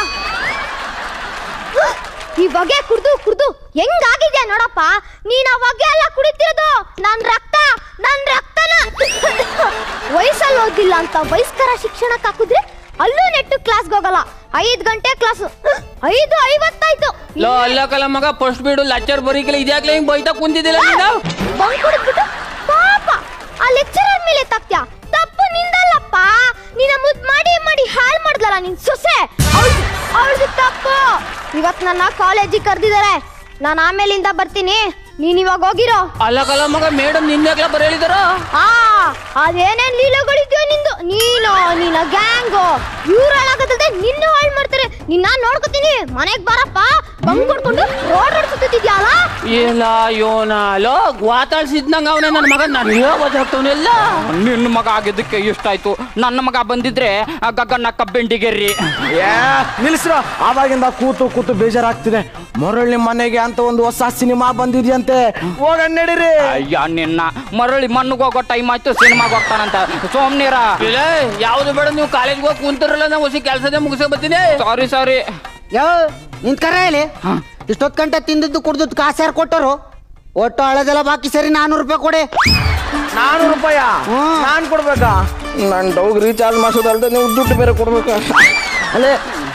ಈ ಹೊಗೆ ಕುಡ್ದು ಕುಡ್ದು ಹೆಂಗಾಗಿದ್ಯಾ ನೋಡಪ್ಪ ನೀನ್ ಆ ಹೊಗೆ ಎಲ್ಲ ಕುಡಿತಿರೋದು ನನ್ ರಕ್ತ ನನ್ ರಕ್ತನ ವಯಸ್ಸಲ್ಲಿ ಓದಿಲ್ಲ ಅಂತ ವಯಸ್ಕರ ಶಿಕ್ಷಣಕ್ಕೆ ಹಾಕಿದ್ರೆ ಅಲ್ಲೂ ನೆಟ್ಟು ಕ್ಲಾಸ್ಗೆ ಹೋಗಲ್ಲ ಐದ್ ಗಂಟೆ ಕ್ಲಾಸ್ ಐದು ಐವತ್ತಾಯ್ತು ಲೋ ಅಲ್ಲ ಕಲ ಮಗ ಫಸ್ಟ್ ಬಿಡು ಲೆಕ್ಚರ್ ಬರೀಕಿಲ್ಲ ಇದ್ಯಾಕ್ಲೆ ಹಿಂಗ್ ಬೈತಾ ಕುಂತಿದ್ದಿಲ್ಲ ನೀನು ಬಂಕ್ ಕುಡಿದ್ಬಿಟ್ಟು ಪಾಪ ಆ ಲೆಕ್ಚರರ್ ಮೇಲೆ ತಪ್ಪ್ಯಾ ತಪ್ಪು ನಿಂದಲ್ಲಪ್ಪ ನಿನ್ನ ಮುದ್ ಮಾಡಿ ಮಾಡಿ ಹಾಳು ಮಾಡ್ದಲ್ಲ ನಿನ್ ಸೊಸೆ ಅವಳದು ತಪ್ಪು ಇವತ್ ನನ್ನ ಕಾಲೇಜಿಗೆ ಕರೆದಿದ್ದಾರೆ ನಾನು ಆಮೇಲಿಂದ ಬರ್ತೀನಿ ನೀನ್ ಇವಾಗ ಹೋಗಿರೋ ಅಲ್ಲ ಕಲ ಮಗ ಮೇಡಮ್ ನಿನ್ಯಾಕ್ಲ ಬರ ಹೇಳಿದಾರ ಆ ಅದೇನೇನ್ ಲೀಲೆಗಳಿದ್ಯೋ ನಿಂದು ನೀನು ನಿನ್ನ ಗ್ಯಾಂಗು ಇವ್ರು ಹಾಳಾಗತ್ತೆ ನಿನ್ನ ಹಾಳು ಮಾಡ್ತಾರೆ ನಿನ್ನ ನೋಡ್ಕೊತೀನಿ ಮನೆಗ್ ಬರಪ್ಪ ಬಂಗ್ ಕೊಡ್ಕೊಂಡು ರೋಡ್ ರೋಡ್ ಸುತ್ತಿದ್ಯಾಲ ಇಲ್ಲ ಯೋನ ಲೋ ಗ್ವಾತಾಳ್ಸಿದ್ನಂಗ ಅವನೇ ನನ್ನ ಮಗ ನನಗೆ ಓದಾಗ್ತವನೆಲ್ಲ ನಿನ್ನ ಮಗ ಆಗಿದ್ದಕ್ಕೆ ಇಷ್ಟ ಆಯ್ತು ನನ್ನ ಮಗ ಬಂದಿದ್ರೆ ಆ ಗಗನ ಕಬ್ಬೆಂಡಿಗೆರ್ರಿ ಏ ನಿಲ್ಸ್ರ ಆವಾಗಿಂದ ಕೂತು ಕೂತು ಬೇಜಾರಾಗ್ತಿದೆ ಮರಳಿ ಮನೆಗೆ ಅಂತ ಒಂದು ಹೊಸ ಸಿನಿಮಾ ಬಂದಿದ್ಯಂತೆ ಹೋಗಣ್ಣ ನಡೀರಿ ಅಯ್ಯ ನಿನ್ನ ಮರಳಿ ಮಣ್ಣಿಗೆ ಹೋಗೋ ಟೈಮ್ ಆಯ್ತು ಸಿನಿಮಾಗೆ ಹೋಗ್ತಾನಂತ ಸೋಮ್ನೀರ ಇಲ್ಲ ಯಾವ್ದು ಬೇಡ ನೀವು ಕಾಲೇಜ್ಗೆ ಹೋಗಿ ಕುಂತಿರಲ್ಲ ನಾವು ಹೊಸ ಕೆಲಸದೇ ಮುಗಿಸ ಬರ್ತೀನಿ ಸಾರಿ ಸಾರಿ ಯೋ ನಿಂತ್ಕರ ಹೇಳಿ ಇಷ್ಟೊತ್ತು ಗಂಟೆ ತಿಂದಿದ್ದು ಕುಡ್ದದ್ದು ಕಾಸು ಯಾರು ಕೊಟ್ಟರು ಒಟ್ಟು ಹಳದೆಲ್ಲ ಬಾಕಿ ಸರಿ ನಾನೂರು ರೂಪಾಯಿ ಕೊಡಿ ನಾನೂರು ರೂಪಾಯ ನಾನ್ ಕೊಡ್ಬೇಕಾ ನನ್ ಡೌಗ್ ರೀಚಾರ್ಜ್ ಮಾಡ್ಸೋದಲ್ದೆ ನೀವು ದುಡ್ಡು ಬೇರೆ ಕೊಡ್ಬೇಕಾ ಅಲ್ಲೇ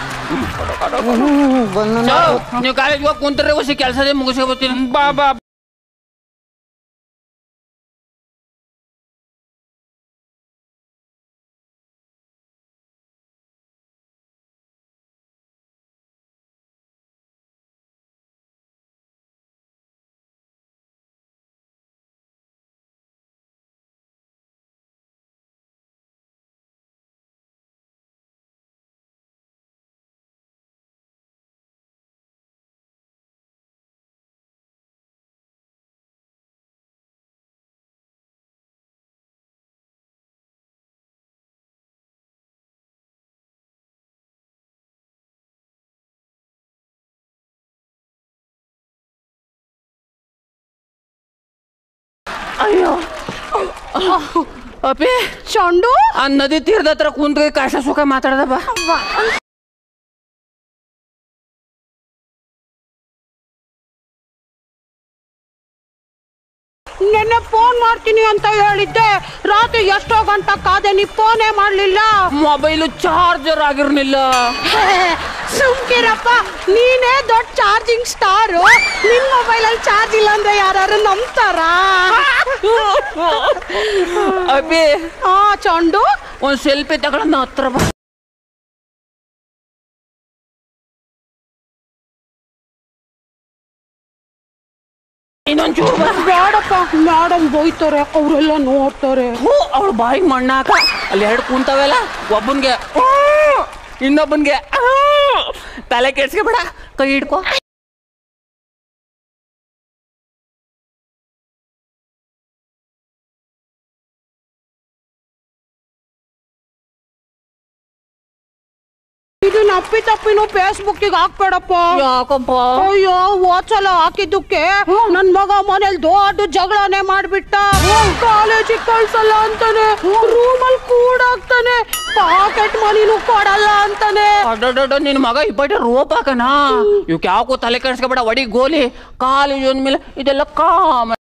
ಬಂದು ನೀವು ಕಾಲೇಜ್ಗೆ ಹೋಗಿ ಕುಂತಿರ ಹೊಸ ಕೆಲಸದೇ ಮುಗಿಸ ಬರ್ತೀನಿ ಬಾ ಬಾ ಅಯ್ಯೋ ಅಪ್ಪಿ ಚಂಡು ಆ ನದಿ ತೀರದ ಹತ್ರ ಕುಂತ್ರೆ ಕಷ್ಟ ಸುಖ ಮಾತಾಡದ ಬಾ ನೆನ್ನೆ ಫೋನ್ ಮಾಡ್ತೀನಿ ಅಂತ ಹೇಳಿದ್ದೆ ರಾತ್ರಿ ಎಷ್ಟೋ ಗಂಟೆ ಕಾದೆ ನೀ ಫೋನೇ ಮಾಡ್ಲಿಲ್ಲ ಮೊಬೈಲು ಚಾರ್ಜರ್ ಆಗಿರ್ಲಿಲ್ಲ ಸುಮ್ಕಿರಪ್ಪ ನೀನೇ ದೊಡ್ಡ ಚಾರ್ಜಿಂಗ್ ಸ್ಟಾರು ನಿನ್ ಮೊಬೈಲ್ ಅಲ್ಲಿ ಚಾರ್ಜ್ ಇಲ್ಲ ಅಂದ್ರೆ ಯಾರು ನಂಬ್ತಾರಾ ಅಪ್ಪಿ ಆ ಚಂಡು ಒಂದ್ ಸೆಲ್ಫಿ ತಗೊಳ ಹತ್ರ ಬಾ ಇನ್ನೊಂಚೂರು ಬಾ ಬೇಡಪ್ಪ ಮೇಡಮ್ ಬೈತಾರೆ ಅವರೆಲ್ಲ ನೋಡ್ತಾರೆ ಅವಳು ಬಾಯಿಗೆ ಮಣ್ಣಾಕ ಅಲ್ಲಿ ಎರಡು ಕುಂತವೆಲ್ಲ ಒಬ್ಬನ್ಗೆ ಇನ್ನೊಬ್ಬನ್ಗೆ ತಲೆ ಕೆಡ್ಸ್ಕೊಬೇಡ ಕೈ ಹಿಡ್ಕೊ ಇದನ್ನ ಅಪ್ಪಿ ತಪ್ಪಿನೂ ಫೇಸ್ಬುಕ್ಕಿಗೆ ಹಾಕ್ಬೇಡಪ್ಪ ಯಾಕಪ್ಪ ಅಯ್ಯೋ ಹೋದ್ಸಲ ಹಾಕಿದ್ದಕ್ಕೆ ನನ್ ಮಗ ಮನೇಲಿ ದೊಡ್ಡ ಜಗಳನೆ ಮಾಡ್ಬಿಟ್ಟ ಕಾಲೇಜಿಗೆ ಕಳ್ಸಲ್ಲ ಅಂತಾನೆ ರೂಮಲ್ಲಿ ಕೂಡಾಕ್ತಾನೆ ಪಾಕೆಟ್ ಮನಿನೂ ಕೊಡಲ್ಲ ಅಂತಾನೆ ಅಡ್ಡಡ್ಡ ನಿನ್ ಮಗ ಇಬ್ಬಟ ರೋಪ್ ಹಾಕನ ಇವಕ್ಕೆ ಯಾಕೋ ತಲೆ ಕೆಡ್ಸ್ಕೊಬೇಡ ಒಡಿ ಗೋಲಿ ಕಾಲೇಜ್ ಅಂದ್ಮೇಲೆ ಇದೆಲ್ಲ ಕಾಮ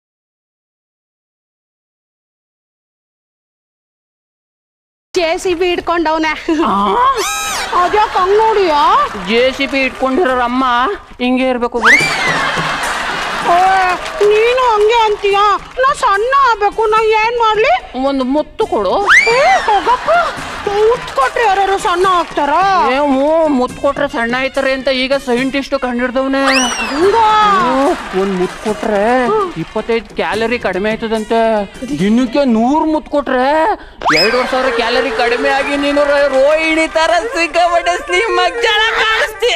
ಜೆ ಸಿ ಬಿ ಹಿಡ್ಕೊಂಡವ್ನೆ ಅದ್ಯಾಕೆ ಹಂಗ್ ನೋಡಿಯಾ ಜೆ ಸಿ ಬಿ ಇಟ್ಕೊಂಡಿರೋರ್ ಅಮ್ಮ ಹಿಂಗೆ ಇರ್ಬೇಕು ಬಿಡು ಏ, ನೀನು ಹಂಗೆ ಅಂತೀಯ ನಾ ಸಣ್ಣ ಆಗ್ಬೇಕು ನಾ ಏನ್ ಮಾಡ್ಲಿ ಒಂದು ಮುತ್ತು ಕೊಡು ಏ ಹೋಗಪ್ಪ ಮುತ್ತು ಕೊಟ್ರೆ ಯಾರು ಸಣ್ಣ ಆಗ್ತಾರ ಏ ಹ್ಞೂ ಮುತ್ತು ಕೊಟ್ರೆ ಸಣ್ಣ ಆಯ್ತಾರೆ ಅಂತ ಈಗ ಸೈಂಟಿಸ್ಟ್ ಕಂಡಿಡ್ದವ್ನೆ ಒಂದ್ ಮುತ್ತು ಕೊಟ್ರೆ ಇಪ್ಪತ್ತೈದು ಕ್ಯಾಲರಿ ಕಡಿಮೆ ಆಯ್ತದಂತೆ ದಿನಕ್ಕೆ ನೂರ್ ಮುತ್ತು ಕೊಟ್ರೆ ಎರಡೂವರೆ ಸಾವಿರ ಕ್ಯಾಲರಿ ಕಡಿಮೆ ಆಗಿ ನೀನು ರ- ರೋಹಿಣಿ ತರ ಸಿಕ್ಕಾಪಟ್ಟೆ ಸ್ಲಿಮ್ ಆಗಿ ಜನ ಕಾಣಿಸ್ತೀಯ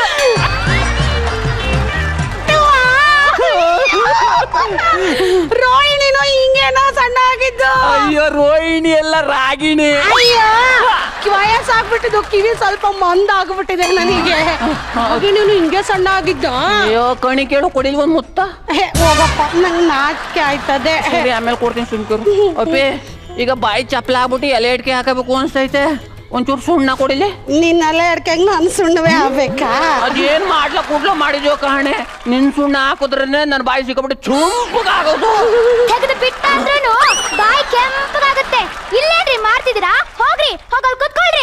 ರೋಹಿಣಿನೂ ಹಿಂಗೇನೋ ಸಣ್ಣ ಆಗಿದ್ದು ಅಯ್ಯೋ ರೋಹಿಣಿ ಎಲ್ಲ ರಾಗಿಣಿ ಅಯ್ಯೋ ವಯಸ್ಸಾಗ್ಬಿಟ್ಟಿದ್ದು ಕಿವಿ ಸ್ವಲ್ಪ ಮಂದ ಆಗ್ಬಿಟ್ಟಿದೆ ನನಗೆ ಹಾಗೆ ನೀನು ಹಿಂಗೆ ಸಣ್ಣ ಆಗಿದ್ದ ಅಯ್ಯೋ ಕಣಿ ಕೇಳು ಕೊಡಿಲ್ ಒಂದ್ ಮುತ್ತ ಹೇ, ಹೋಗಪ್ಪ ನಂಗೆ ನಾಚಿಕೆ ಆಯ್ತದೆ ಸರಿ ಆಮೇಲೆ ಕೊಡ್ತೀನಿ ಸುಮ್ಕರು ಅಪ್ಪಿ ಈಗ ಬಾಯಿ ಚಪ್ಪಲ ಆಗ್ಬಿಟ್ಟು ಎಲೆ ಇಟ್ಕೆ ಹಾಕಬೇಕು ಅನ್ಸ್ತೈತೆ ಒಂಚೂರು ಸುಣ್ಣ ಕೊಡಿಲಿ ನಿನ್ನೆಲ್ಲ ಎಡ್ಕಂಗ್ ನಾನು ಸುಣ್ಣವೇ ಆಗ್ಬೇಕಾ ಅದೇನ್ ಮಾಡ್ಲ ಕೂಡ್ಲ ಮಾಡಿದ್ಯೋ ಕಾಣೆ ನಿನ್ ಸುಣ್ಣ ಹಾಕಿದ್ರೇನೆ ನನ್ನ ಬಾಯಿ ಸಿಕ್ಕಾಬಿಟ್ಟು ಚುಂಪಗಾಗೋದು ತೆಗೆದು ಬಿಟ್ಟಾದ್ರೂ ಬಾಯಿ ಕೆಂಪಗಾಗುತ್ತೆ ಇಲ್ಲೇನ್ರಿ ಮಾಡ್ತಿದ್ದೀರಾ ಹೋಗ್ರಿ ಹೋಗಲ್ ಕುತ್ಕೊಳ್ರಿ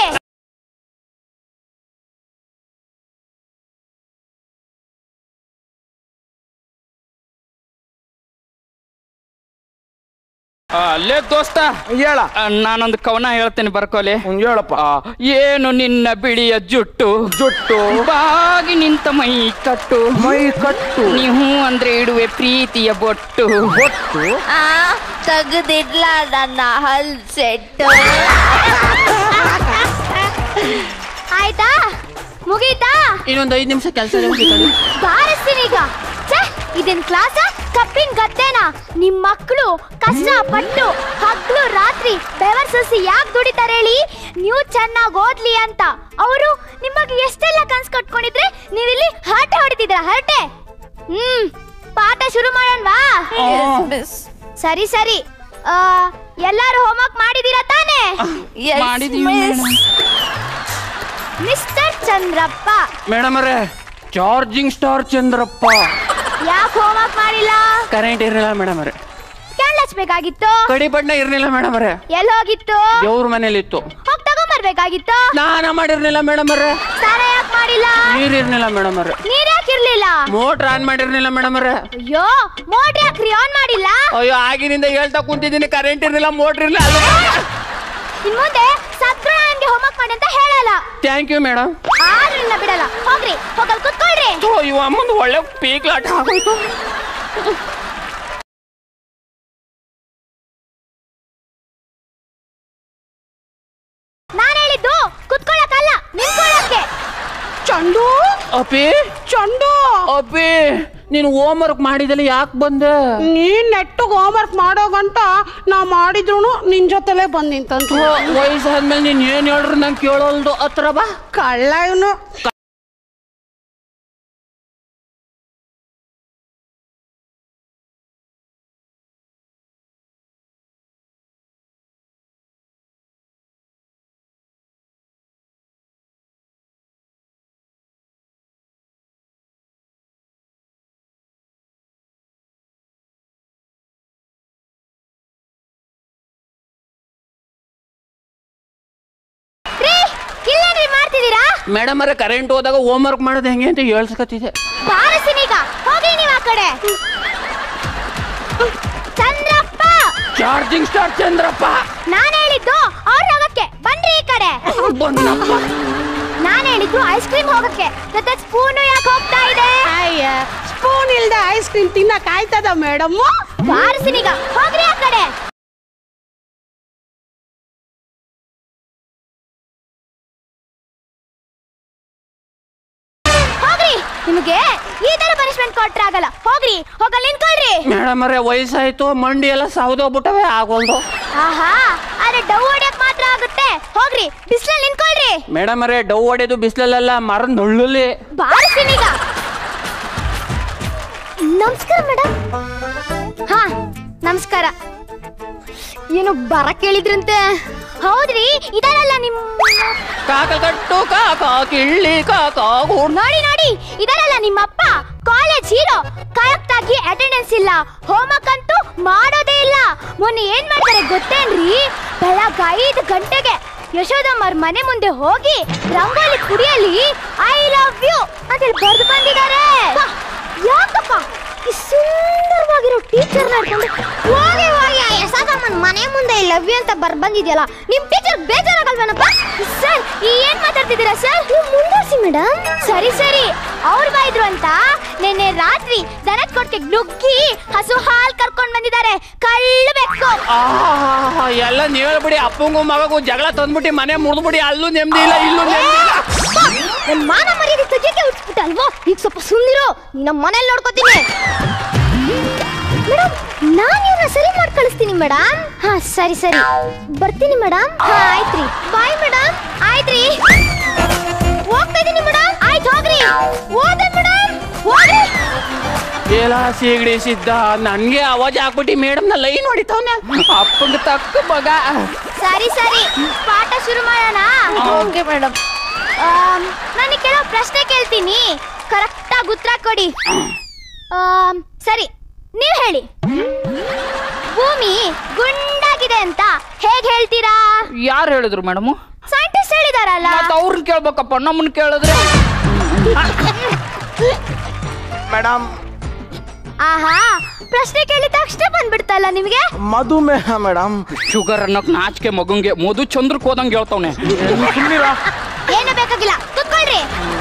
ಅಲ್ಲೇ ದೋಸ್ತ ಹೇಳ ನಾನೊಂದು ಕವನ ಹೇಳ್ತೇನೆ ಬರ್ಕೋಲೆ ಹೇಳಪ್ಪ ಏನು ನಿನ್ನ ಬಿಳಿಯ ಜುಟ್ಟು ಜುಟ್ಟು ಬಾಗಿ ನಿಂತ ಮೈ ಕಟ್ಟು ಮೈ ಕಟ್ಟು ನೀವು ಅಂದ್ರೆ ಇಡುವೆ ಪ್ರೀತಿಯ ಬೊಟ್ಟು ಬೊಟ್ಟು ಆ ತೆಗೆದಿಡ್ಲ ನನ್ನ ಹಲ್ ಸೆಟ್ಟು ಆಯ್ತಾ ಮುಗೀತಾ ಇನ್ನೊಂದು ಐದು ನಿಮಿಷ ಕೆಲಸ ಬಾರಿಸ್ತೀನಿ ಈಗ ಛೆ, ಇದೇನ್ ಕ್ಲಾಸ ಕಪ್ಪಿನ ಗದ್ದೆನಾ ನಿಮ್ ಮಕ್ಕಳು ಕಷ್ಟ ಪಟ್ಟು ಹಗ್ಲು ರಾತ್ರಿ ಬೆವರ್ ಸುಸಿ ಯಾಕೆ ದುಡಿತಾರೆ ಹೇಳಿ ನೀವು ಚೆನ್ನಾಗಿ ಓದ್ಲಿ ಅಂತ ಅವರು ನಿಮಗೆ ಎಷ್ಟೆಲ್ಲ ಕನ್ಸ್ ಕಟ್ಕೊಂಡಿದ್ರೆ ನೀವಿಲ್ಲಿ ಹರಟೆ ಹೊಡಿತಿದ್ರ ಹರಟೆ ಹ್ಮ್ ಪಾಠ ಶುರು ಮಾಡೋಣವಾ ಸರಿ ಸರಿ ಆ, ಎಲ್ಲರೂ ಹೋಮ್ವರ್ಕ್ ಮಾಡಿದೀರಾ ತಾನೇ ಮಾಡಿದೀವಿ ಮಿಸ್ಟರ್ ಚಂದ್ರಪ್ಪ ಮೇಡಮ್ ಅವರೇ ಚಾರ್ಜಿಂಗ್ ಸ್ಟಾರ್ ಚಂದ್ರಪ್ಪ ಯಾಕೆ ಹೋಮ್ವರ್ಕ್ ಮಾಡಿಲ್ಲ ಕರೆಂಟ್ ಇರಲಿಲ್ಲ ಮೇಡಮ್ ಅವರೇ ಕ್ಯಾಂಡಲ್ ಹಚ್ಬೇಕಾಗಿತ್ತು ಕಡಿಪಟ್ನ ಇರ್ಲಿಲ್ಲ ಮೇಡಮ್ ಅವರೇ ಎಲ್ಲಿ ಹೋಗಿತ್ತು ದೇವ್ರ ಮನೇಲಿ ಇತ್ತು ಹೋಗ್ ತಗೊಂಬರ್ಬೇಕಾಗಿತ್ತು ಸ್ನಾನ ಮಾಡಿರ್ಲಿಲ್ಲ ಮೇಡಮ್ ಅವರೇ ಸ್ನಾನ ಯಾಕೆ ಮಾಡಿಲ್ಲ ನೀರ್ ಇರ್ಲಿಲ್ಲ ಮೇಡಮ್ ಅವರೇ ನೀರ್ ಯಾಕಿರ್ಲಿಲ್ಲ ಮೋಟ್ರ್ ಆನ್ ಮಾಡಿರ್ಲಿಲ್ಲ ಮೇಡಮ್ ಅವರೇ ಅಯ್ಯೋ ಮೋಟ್ರ್ ಯಾಕ್ರಿ ಆನ್ ಮಾಡಿಲ್ಲ ಅಯ್ಯೋ ಆಗಿನಿಂದ ಹೇಳ್ತಾ ಕುಂತಿದ್ದೀನಿ ಕರೆಂಟ್ ಇರ್ಲಿಲ್ಲ ಮೋಟ್ರ್ ಇರ್ಲಿಲ್ಲ ಇನ್ ಮುಂದೆ ಸತ್ಯನಾರಾಯಣ್ಗೆ ಹೋಮ್ವರ್ಕ್ ಮಾಡಿ ಅಂತ ಹೇಳಲ್ಲ ಥ್ಯಾಂಕ್ ಯು ಮೇಡಮ್ ಆದ್ರೂ ಇನ್ನ ಬಿಡಲ್ಲ ಹೋಗ್ರಿ ಹೋಗಲ್ ಕುತ್ಕೊಳ್ರಿ ಇವ ಅಮ್ಮಂದು ಒಳ್ಳೆ ಪೀಕ್ಲಾಟ ಆಗೋಯ್ತು ನಾನ್ ಹೇಳಿದ್ದು ಕುತ್ಕೊಳ್ಳಕ್ಕಲ್ಲ ನಿಂತ್ಕೊಳ್ಳಕ್ಕೆ ಚಂಡು ಅಪ್ಪಿ ಚಂಡು ಅಪ್ಪಿ ನೀನು ಹೋಮ್ ವರ್ಕ್ ಮಾಡಿದಲ್ಲಿ ಯಾಕೆ ಬಂದೆ ನೀನ್ ನೆಟ್ಟಗ್ ಹೋಮ್ವರ್ಕ್ ಮಾಡೋ ಗಂಟ ನಾ ಮಾಡಿದ್ರು ನಿನ್ ಜೊತೆಲೆ ಬಂದ್ ನಿಂತಂತ ವಯಸ್ಸಾದ್ಮೇಲೆ ನೀನ್ ಏನ್ ಹೇಳ್ರು ನಂಗೆ ಕೇಳೋಲ್ದು ಹತ್ರ ಬಾ ಕಳ್ಳ ಇವನು ಮೇಡಮ್ ಅವರೇ ಕರೆಂಟ್ ಹೋದಾಗ ಹೋಮ್ ವರ್ಕ್ ಮಾಡೋದು ಹೆಂಗೆ ಅಂತ ಹೇಳ್ಸ್ಕತ್ತಿದೆ ಬಾರಸಿನೀಗ ಹೋಗಿ ನೀವು ಆ ಕಡೆ ಚಂದ್ರಪ್ಪ ಚಾರ್ಜಿಂಗ್ ಸ್ಟಾರ್ ಚಂದ್ರಪ್ಪ ನಾನ್ ಹೇಳಿದ್ದು ಅವ್ರ ಹೋಗಕ್ಕೆ ಬನ್ರಿ ಈ ಕಡೆ ಬನ್ನಪ್ಪ ನಾನ್ ಹೇಳಿದ್ದು ಐಸ್ ಕ್ರೀಮ್ ಹೋಗಕ್ಕೆ ಜೊತೆ ಸ್ಪೂನು ಯಾಕೆ ಹೋಗ್ತಾ ಇದೆ ಅಯ್ಯ ಸ್ಪೂನ್ ಇಲ್ದ ಐಸ್ ಕ್ರೀಮ್ ತಿನ್ನಕ್ ಆಯ್ತದ ಮೇಡಮ್ ಬಾರಸಿನೀಗ ಹೋಗ್ರಿ ಆ ಕಡೆ ಹೋಗ್ರಿ ನಿಮಗೆ ಈ ತರ ಪನಿಷ್ಮೆಂಟ್ ಕೊಟ್ರೆ ಆಗಲ್ಲ ಹೋಗ್ರಿ ಹೋಗಲ್ಲಿ ನಿಂತ್ಕೊಳ್ರಿ ಮೇಡಮ್ ಅವರೇ ವಯಸ್ಸಾಯ್ತು ಮಂಡಿ ಎಲ್ಲ ಸೌದೋಗ್ಬಿಟ್ಟವೆ ಆಗೋಲ್ದು ಆಹಾ ಆದ್ರೆ ಡವ್ ಹೊಡ್ಯಕ್ ಮಾತ್ರ ಆಗುತ್ತೆ ಹೋಗ್ರಿ ಬಿಸ್ಲಲ್ಲಿ ನಿಂತ್ಕೊಳ್ರಿ ಮೇಡಮ್ ಅವರೇ ಡವ್ ಹೊಡೆದು ಬಿಸಿಲಲ್ಲೆಲ್ಲ ಮರದ ನಳ್ಳುಲಿ ಬಾರಿಸಿನೀಗ ನಮಸ್ಕಾರ ಮೇಡಮ್ ಹಾ ನಮಸ್ಕಾರ ಏನು ಬರ ಕೇಳಿದ್ರಂತೆ ಹೌದ್ರಿ ಇದಾರಲ್ಲ ನಿಮ್ ಕಾಕ ಕಟ್ಟು ಕಾಕ ಕಿಳ್ಳಿ ಕಾಕ ಗೂಡ್ ನೋಡಿ ನೋಡಿ ಇದಾರಲ್ಲ ನಿಮ್ಮಪ್ಪ ಕಾಲೇಜ್ ಹೀರೋ ಕರೆಕ್ಟ್ ಆಗಿ ಅಟೆಂಡೆನ್ಸ್ ಇಲ್ಲ ಹೋಮ್ವರ್ಕ್ ಅಂತೂ ಮಾಡೋದೇ ಇಲ್ಲ ಮೊನ್ನೆ ಏನ್ ಮಾಡ್ತಾರೆ ಗೊತ್ತೇನ್ರಿ ಬೆಳಗ್ಗೆ ಐದು ಗಂಟೆಗೆ ಯಶೋದಮ್ಮರ ಮನೆ ಮುಂದೆ ಹೋಗಿ ರಂಗೋಲಿ ಕುಡಿಯಲ್ಲಿ ಐ ಲವ್ ಯು ಅಂತ ಹೇಳಿ ಬರ್ದು ಬಂದಿದ್ದಾರೆ ಯಾಕಪ್ಪ ಈ ಸುಂದರವಾಗಿರೋ ಟೀಚರ್ ನಡ್ಕೊಂಡು ಹೋಗಿ ಹೋಗಿ ಆ ಯಶೋದಮ್ಮನ ಮನೆ ಮುಂದೆ ಐ ಲವ್ ಯು ಅಂತ ಬರ್ ಬಂದಿದ್ಯಲ್ಲ ನಿಮ್ ಟೀಚರ್ ಬೇಜಾರಾಗಲ್ವೇನಪ್ಪ ಸರ್ ಏನ್ ಮಾತಾಡ್ತಿದ್ದೀರಾ ಸರ್ ನೀವು ಮುಂದುವರಿಸಿ ಮೇಡಮ್ ಸರಿ ಸರಿ ಅವ್ರು ಬಾಯ್ದ್ರು ಅಂತ ನಿನ್ನೆ ರಾತ್ರಿ ದನದ ಕೊಟ್ಟಿಗೆ ನುಗ್ಗಿ ಹಸು ಹಾಲ್ ಕರ್ಕೊಂಡ್ ಬಂದಿದ್ದಾರೆ ಕಳ್ಳು ಬೆಕ್ಕು ಆಹ್, ಎಲ್ಲ ಹೇಳ್ಬಿಡಿ ಅಪ್ಪಂಗೂ ಮಗಗೂ ಜಗಳ ತಂದ್ಬಿಟ್ಟು ಮನೆ ಮುರಿದ್ಬಿಡಿ ಅಲ್ಲೂ ನೆಮ್ಮದಿ ಇಲ್ಲ ಇಲ್ಲೂ ನೆಮ್ಮದಿ ಇಲ್ಲ ನನ್ ಮಾನ ಮರ್ಯಾದೆ ತೆಗಿಯಕ್ಕೆ ಉಟ್ಬಿಟ್ಟ ಅಲ್ವೋ ಈಗ ಸ್ವಲ್ಪ ಸುಂದಿರು ನಮ್ಮ ಮನೇಲಿ ನೋಡ್ಕೋತೀನಿ ಮೇಡಮ್ ನಾನು ಇವ್ರನ್ನ ಸರಿ ಮಾಡಿ ಕಳಿಸ್ತೀನಿ ಮೇಡಮ್ ಹಾ ಸರಿ ಸರಿ ಬರ್ತೀನಿ ಮೇಡಮ್ ಹಾ ಆಯ್ತ್ರಿ ಬಾಯ್ ಮೇಡಮ್ ಆಯ್ತ್ರಿ ಹೋಗ್ತಾ ಇದೀನಿ ಮೇಡಮ್ ಆಯ್ತು ಹೋಗ್ರಿ ಹೋದೆ ಮೇಡಮ್ ಹೋಗ್ರಿ ಎಲ್ಲ ಸೀಗಡಿ ಸಿದ್ದ ನನ್ಗೆ ಅವಾಜ್ ಹಾಕ್ಬಿಟ್ಟು ಮೇಡಮ್ ನ ಲೈನ್ ಹೊಡಿತಾವ್ನೆ ಅಪ್ಪಂಗೆ ತಕ್ಕ ಮಗ ಸರಿ ಸರಿ ಪಾಠ ಶುರು ಮಾಡೋಣ ಓಕೆ ಮೇಡಮ್ ನಾನು ಕೆಲವು ಪ್ರಶ್ನೆ ಕೇಳ್ತೀನಿ ಕರೆಕ್ಟಾಗಿ ಉತ್ತರ ಕೊಡಿ ಆಮ್, ಸರಿ ನೀವು ಹೇಳಿ ಭೂಮಿ ಗುಂಡಾಗಿದೆ ಅಂತ ಹೇಗ್ ಹೇಳ್ತೀರಾ ಯಾರು ಹೇಳಿದ್ರು ಮೇಡಮ್ ಸೈಂಟಿಸ್ಟ್ ಹೇಳಿದಾರಲ್ಲ ಮತ್ತ ಅವ್ರನ್ನ ಕೇಳ್ಬೇಕಪ್ಪ ನಮ್ಮನ್ನ ಕೇಳಿದ್ರೆ ಮೇಡಮ್ ಆಹಾ ಪ್ರಶ್ನೆ ಕೇಳಿದ ತಕ್ಷಣ ಬಂದ್ಬಿಡ್ತಲ್ಲ ನಿಮಗೆ ಮಧುಮೇಹ ಮೇಡಮ್ ಶುಗರ್ ಅನ್ನಕ್ ನಾಚಿಕೆ ಮಗಂಗೆ ಮಧು ಚಂದ್ರಕ್ ಹೋದಂಗೆ ಹೇಳ್ತಾವನೆ ಏನು ಬೇಕಾಗಿಲ್ಲ ಕುತ್ಕೊಳ್ರಿ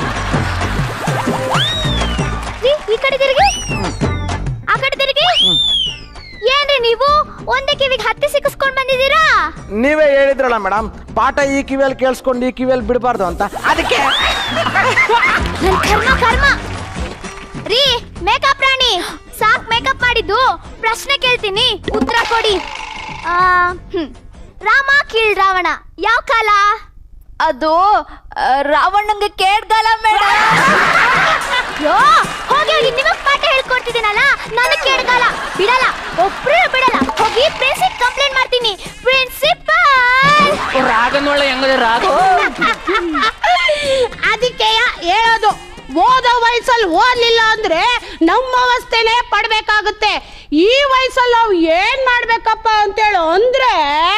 ರೀ, ಈ ಕಡೆ ತಿರುಗಿ ಆ ಕಡೆ ತಿರುಗಿ ಏನ್ರಿ ನೀವು ಒಂದೇ ಕಿವಿಗೆ ಹತ್ತಿ ಸಿಕ್ಕಿಸ್ಕೊಂಡ್ ಬಂದಿದ್ದೀರಾ ನೀವೇ ಹೇಳಿದ್ರಲ್ಲ ಮೇಡಮ್ ಪಾಠ ಈ ಕಿವಿಯಲ್ಲಿ ಕೇಳಿಸ್ಕೊಂಡು ಈ ಕಿವಿಯಲ್ಲಿ ಬಿಡಬಾರ್ದು ಅಂತ ಅದಕ್ಕೆ ನನ್ ಕರ್ಮ ಕರ್ಮ ರೀ ಮೇಕಪ್ ರಾಣಿ ಸಾಕ್ ಮೇಕಪ್ ಮಾಡಿದ್ದು ಪ್ರಶ್ನೆ ಕೇಳ್ತೀನಿ ಉತ್ತರ ಕೊಡಿ ಆ, ಹ್ಮ್. ರಾಮ ಕೀಳ್ ರಾವಣ ಯಾವ ಕಾಲ ಅದು ರಾವಣಂಗೆ ಕೇಳ್ಗಲ್ಲ ಮೇಡಮ್ ಯೋ ಹೋಗಿ ಹೋಗಿ ನಿಮಗ್ ಪಾಠ ಹೇಳ್ಕೊಡ್ತಿದ್ದೀನಲ್ಲ ನನಗ್ ಕೇಳ್ಗಲ್ಲ ಬಿಡಲ್ಲ ಒಬ್ರು ಬಿಡಲ್ಲ ಹೋಗಿ ಪ್ರಿನ್ಸಿಪ್ ಕಂಪ್ಲೇಂಟ್ ಮಾಡ್ತೀನಿ ಪ್ರಿನ್ಸಿಪಲ್ ರಾಗನ್ ಒಳ್ಳೆ ಹೆಂಗದೆ ರಾಗ ಅದಕ್ಕೆ ಹೇಳೋದು ಓದೋ ವಯಸ್ಸಲ್ಲಿ ಓದ್ಲಿಲ್ಲ ಅಂದ್ರೆ ನಮ್ಮ ಅವಸ್ಥೆನೆ ಪಡ್ಬೇಕಾಗುತ್ತೆ ಈ ವಯಸ್ಸಲ್ಲಿ ನಾವು ಏನ್ ಮಾಡ್ಬೇಕಪ್ಪ ಅಂತೇಳು ಅಂದ್ರೆ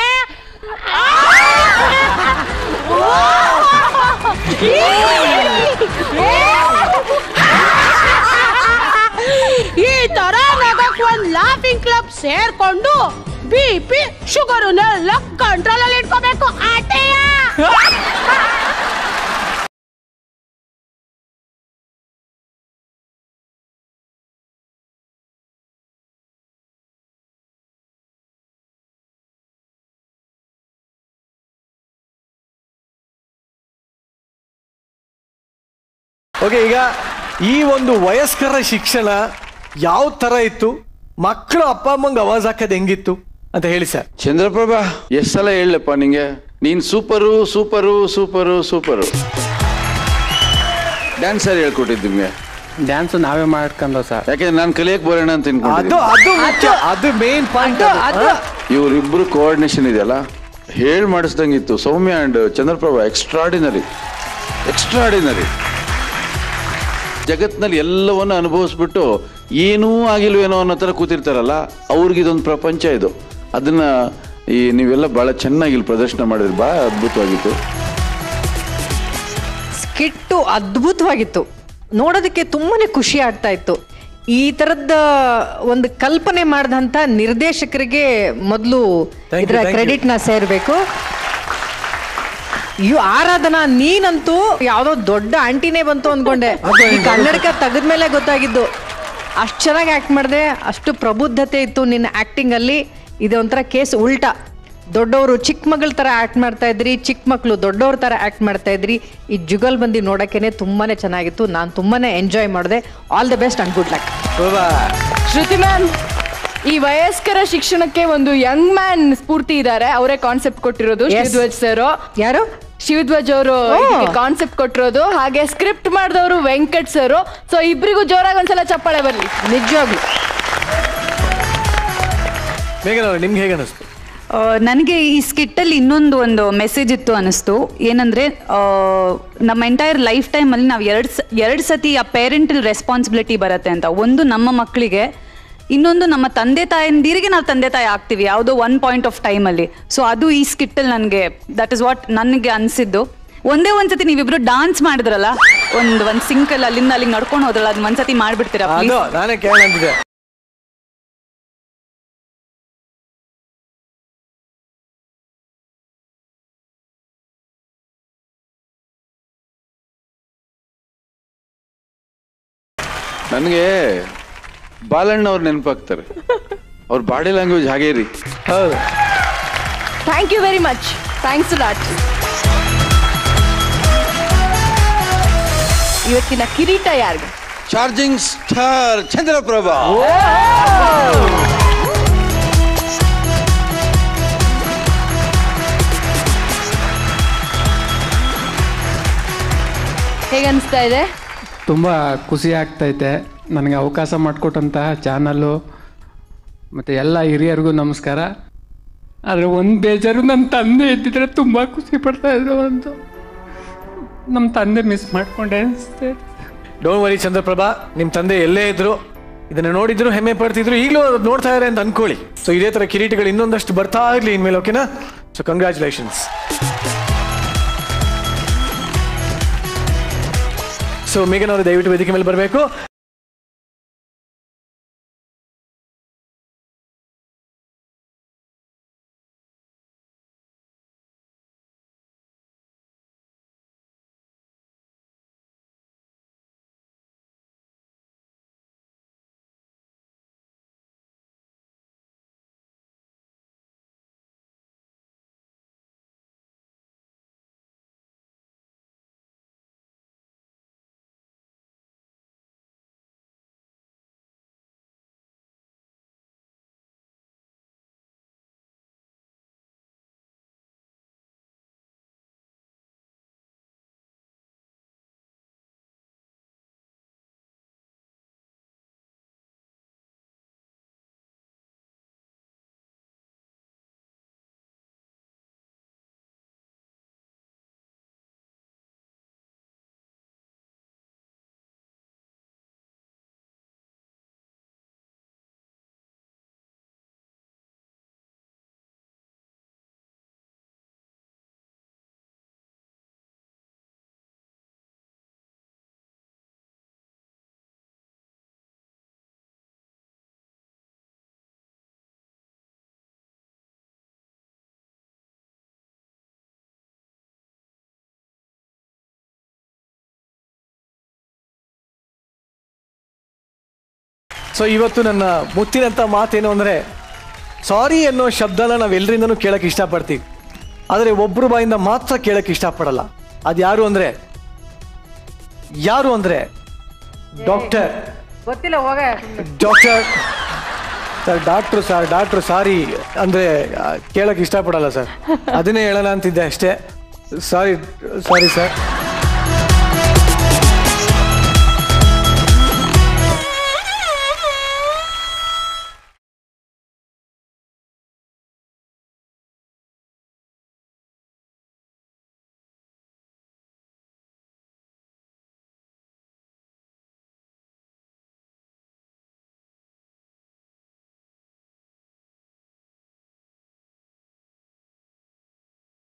ಈ ತರ ನಗಕ್ ಒಂದ್ ಲಾಫಿಂಗ್ ಕ್ಲಬ್ ಸೇರ್ಕೊಂಡು ಬಿ ಪಿ ಶುಗರ್ನೆಲ್ಲ ಕಂಟ್ರೋಲ್ ಅಲ್ಲಿ ಇಟ್ಕೋಬೇಕು ಆಟೆಯ ಓಕೆ ಈಗ ಈ ಒಂದು ವಯಸ್ಕರ ಶಿಕ್ಷಣ ಯಾವ ತರ ಇತ್ತು ಮಕ್ಕಳು ಅಪ್ಪ ಅಮ್ಮಂಗೆ ಅವಾಜ್ ಹಾಕೋದು ಹೆಂಗಿತ್ತು ಅಂತ ಹೇಳಿ ಸರ್ ಚಂದ್ರಪ್ರಭಾ ಎಷ್ಟ್ ಸಲ ಹೇಳಪ್ಪ ನಿಂಗೆ ನೀನ್ super super super super dance ಯಾರು ಹೇಳ್ಕೊಟ್ಟಿದ್ದು ನಿಮ್ಗೆ ಡ್ಯಾನ್ಸ್ ನಾವೇ ಮಾಡ್ಕೊಂಡ ಸರ್ ಯಾಕೆಂದ್ರೆ ನಾನು ಕಲಿಯಕ್ ಬರೋಣ ಅಂತ ಅದು ಅದು ಮುಖ್ಯ ಅದು ಮೇನ್ ಪಾಯಿಂಟ್ ಅದು ಇವ್ರಿಬ್ರು ಕೋಆರ್ಡಿನೇಷನ್ ಇದೆಯಲ್ಲ ಹೇಳ್ ಮಾಡಿಸ್ದಂಗಿತ್ತು Soumya and Chandraprabha extraordinary extraordinary ಜಗತ್ನಲ್ಲಿ ಎಲ್ಲವನ್ನು ಅನುಭವಿಸ್ಬಿಟ್ಟು ಏನೂ ಆಗಿಲ್ವೇನೋ ಅನ್ನೋ ಥರ ಕೂತಿರ್ತಾರಲ್ಲ ಅವ್ರಿಗೆ ಇದೊಂದು ಪ್ರಪಂಚ ಇದು ಅದನ್ನ ಈ ನೀವೆಲ್ಲ ಬಹಳ ಚೆನ್ನಾಗಿ ಇಲ್ಲಿ ಪ್ರದರ್ಶನ ಮಾಡಿದ್ರಿ ಬಹಳ ಅದ್ಭುತವಾಗಿತ್ತು ಸ್ಕಿಟ್ಟು ಅದ್ಭುತವಾಗಿತ್ತು ನೋಡೋದಕ್ಕೆ ತುಂಬಾನೇ ಖುಷಿ ಆಗ್ತಾ ಇತ್ತು ಈ ತರದ ಒಂದು ಕಲ್ಪನೆ ಮಾಡಿದಂತ ನಿರ್ದೇಶಕರಿಗೆ ಮೊದಲು Thank you, ಇದರ thank you. ಕ್ರೆಡಿಟ್ ನ ಸೇರ್ಬೇಕು ಇವ್ ಆರಾಧನಾ ನೀನಂತೂ ಯಾವ್ದೋ ದೊಡ್ಡ ಆಂಟಿನೇ ಬಂತು ಅನ್ಕೊಂಡೆ ಈ ಕನ್ನಡಕ ತೆಗೆದ್ಮೇಲೆ ಗೊತ್ತಾಗಿದ್ದು ಅಷ್ಟು ಚೆನ್ನಾಗಿ ಆಕ್ಟ್ ಮಾಡಿದೆ ಅಷ್ಟು ಪ್ರಬುದ್ಧತೆ ಇತ್ತು ನಿನ್ನ ಆಕ್ಟಿಂಗ್ ಅಲ್ಲಿ ಇದು ಒಂಥರ ಕೇಸ್ ಉಲ್ಟಾ ದೊಡ್ಡವರು ಚಿಕ್ಕ ಮಗಳ ತರ ಆಕ್ಟ್ ಮಾಡ್ತಾ ಇದ್ರಿ ಚಿಕ್ಕ ಮಕ್ಕಳು ದೊಡ್ಡವ್ರ ತರ ಆಕ್ಟ್ ಮಾಡ್ತಾ ಇದ್ರಿ ಈ ಜುಗಲ್ ಬಂದಿ ನೋಡಕ್ಕೇನೆ ತುಂಬಾನೇ ಚೆನ್ನಾಗಿತ್ತು ನಾನು ತುಂಬಾನೇ ಎಂಜಾಯ್ ಮಾಡಿದೆ all the best and good luck Shruti ma'am ಈ ವಯಸ್ಕರ ಶಿಕ್ಷಣಕ್ಕೆ ಒಂದು ಯಂಗ್ ಮ್ಯಾನ್ ಸ್ಫೂರ್ತಿ ಇದ್ದಾರೆ ಅವರೇ ಕಾನ್ಸೆಪ್ಟ್ ಕೊಟ್ಟಿರೋದು Yes. ಶಿವಧ್ವಜ್ ಸರ್ ಯಾರು ಶಿವಧ್ವಜ್ ಅವರು ಕಾನ್ಸೆಪ್ಟ್ ಕೊಟ್ಟಿರೋದು ಹಾಗೆ ಸ್ಕ್ರಿಪ್ಟ್ ಮಾಡಿದವರು ವೆಂಕಟ್ ಸರ್ ಸೊ ಇಬ್ರಿಗೂ ಜೋರಾಗಿ ಒಂದ್ಸಲ ಚಪ್ಪಾಳೆ ಬರ್ಲಿ ನಿಜವಾಗ್ಲು ಮೇಘನ ಅವ್ರೆ ನಿಮ್ಗೆ ಹೇಗೆ ಅನಿಸ್ತು ಆ, ನನಗೆ ಈ ಸ್ಕಿಟ್ಟಲ್ಲಿ ಇನ್ನೊಂದು ಒಂದು ಮೆಸೇಜ್ ಇತ್ತು ಅನಿಸ್ತು ಏನಂದರೆ ನಮ್ಮ ಎಂಟೈರ್ ಲೈಫ್ ಟೈಮಲ್ಲಿ ನಾವು ಎರಡು ಸ ಎರಡು ಸತಿ ಆ ಪೇರೆಂಟಲ್ ರೆಸ್ಪಾನ್ಸಿಬಿಲಿಟಿ ಬರುತ್ತೆ ಅಂತ ಒಂದು ನಮ್ಮ ಮಕ್ಕಳಿಗೆ ಇನ್ನೊಂದು ನಮ್ಮ ತಂದೆ ತಾಯಂದಿರಿಗೆ ನಾವು ತಂದೆ ತಾಯಿ ಆಗ್ತೀವಿ ಯಾವುದೋ ಒನ್ ಪಾಯಿಂಟ್ ಆಫ್ ಟೈಮಲ್ಲಿ ಸೊ ಅದು ಈ ಸ್ಕಿಟ್ಟಲ್ಲಿ ನನಗೆ ದಟ್ ಇಸ್ ವಾಟ್ ನನಗೆ ಅನಿಸಿದ್ದು ಒಂದೇ ಒಂದ್ಸತಿ ನೀವಿಬ್ರು ಡಾನ್ಸ್ ಮಾಡಿದ್ರಲ್ಲ ಒಂದು ಒಂದು ಸಿಂಕಲ್ ಅಲ್ಲಿಂದ ಅಲ್ಲಿಗೆ ನಡ್ಕೊಂಡು ಹೋದ್ರಲ್ಲ ಅದನ್ನ ಒಂದ್ಸತಿ ಮಾಡ್ಬಿಡ್ತೀರಾ ಅದು ಪ್ಲೀಸ್ ನಾನೇ ಕೇಳೋಣ ಅಂತಿದ್ದೆ ನನಗೆ ಬಾಲಣ್ಣ ಅವ್ರು ನೆನಪಾಗ್ತಾರೆ ಅವ್ರ ಬಾಡಿ ಲ್ಯಾಂಗ್ವೇಜ್ ಹಾಗೇ ರೀ ಹೌದು thank you very much thanks lot ಇವತ್ತಿನ ಕಿರೀಟ ಯಾರಿಗೆ ಚಾರ್ಜಿಂಗ್ ಸ್ಟಾರ್ ಚಂದ್ರಪ್ರಭಾ ಹೇಗೆ ಅನಿಸ್ತಾ ಇದೆ ತುಂಬ ಖುಷಿ ಆಗ್ತೈತೆ ನನಗೆ ಅವಕಾಶ ಮಾಡಿಕೊಟ್ಟಂತಹ ಚಾನಲ್ಲು ಮತ್ತು ಎಲ್ಲ ಹಿರಿಯರಿಗೂ ನಮಸ್ಕಾರ ಆದರೆ ಒಂದು ಬೇಜಾರು ನನ್ನ ತಂದೆ ಇದ್ದಿದ್ರೆ ತುಂಬ ಖುಷಿ ಪಡ್ತಾ ಇದ್ರು ಅಂತ ನಮ್ಮ ತಂದೆ ಮಿಸ್ ಮಾಡ್ಕೊಂಡೆ ಅನಿಸುತ್ತೆ ಡೋಂಟ್ ವರಿ ಚಂದ್ರಪ್ರಭಾ ನಿಮ್ಮ ತಂದೆ ಎಲ್ಲೇ ಇದ್ರು ಇದನ್ನ ನೋಡಿದ್ರು ಹೆಮ್ಮೆ ಪಡ್ತಿದ್ರು ಈಗಲೂ ಅದು ನೋಡ್ತಾ ಇದ್ದಾರೆ ಅಂತ ಅನ್ಕೊಳ್ಳಿ ಸೊ ಇದೇ ತರ ಕಿರೀಟಗಳು ಇನ್ನೊಂದಷ್ಟು ಬರ್ತಾ ಇರ್ಲಿ ಇನ್ಮೇಲೆ ಓಕೆನಾ ಸೊ ಕಂಗ್ರ್ಯಾಚುಲೇಷನ್ಸ್ ಸೊ ಮೇಘನ್ ಅವರು ದಯವಿಟ್ಟು ವೇದಿಕೆ ಮೇಲೆ ಬರಬೇಕು ಸೊ ಇವತ್ತು ನನ್ನ ಮುತ್ತಿನಂತ ಮಾತೇನು ಅಂದರೆ ಸಾರಿ ಅನ್ನೋ ಶಬ್ದನ ನಾವೆಲ್ಲರಿಂದನೂ ಕೇಳಕ್ಕೆ ಇಷ್ಟಪಡ್ತೀವಿ ಆದರೆ ಒಬ್ಬರು ಬಾಯಿಂದ ಮಾತ್ರ ಕೇಳಕ್ಕೆ ಇಷ್ಟಪಡಲ್ಲ ಅದು ಯಾರು ಅಂದರೆ ಯಾರು ಅಂದರೆ ಡಾಕ್ಟರ್ ಗೊತ್ತಿಲ್ಲ ಹೋಗ doctor sir doctor sir doctor sorry ಅಂದರೆ ಕೇಳಕ್ಕೆ ಇಷ್ಟಪಡಲ್ಲ ಸರ್ ಅದನ್ನೇ ಹೇಳೋಣ ಅಂತಿದ್ದೆ ಅಷ್ಟೇ ಸಾರಿ ಸಾರಿ ಸರ್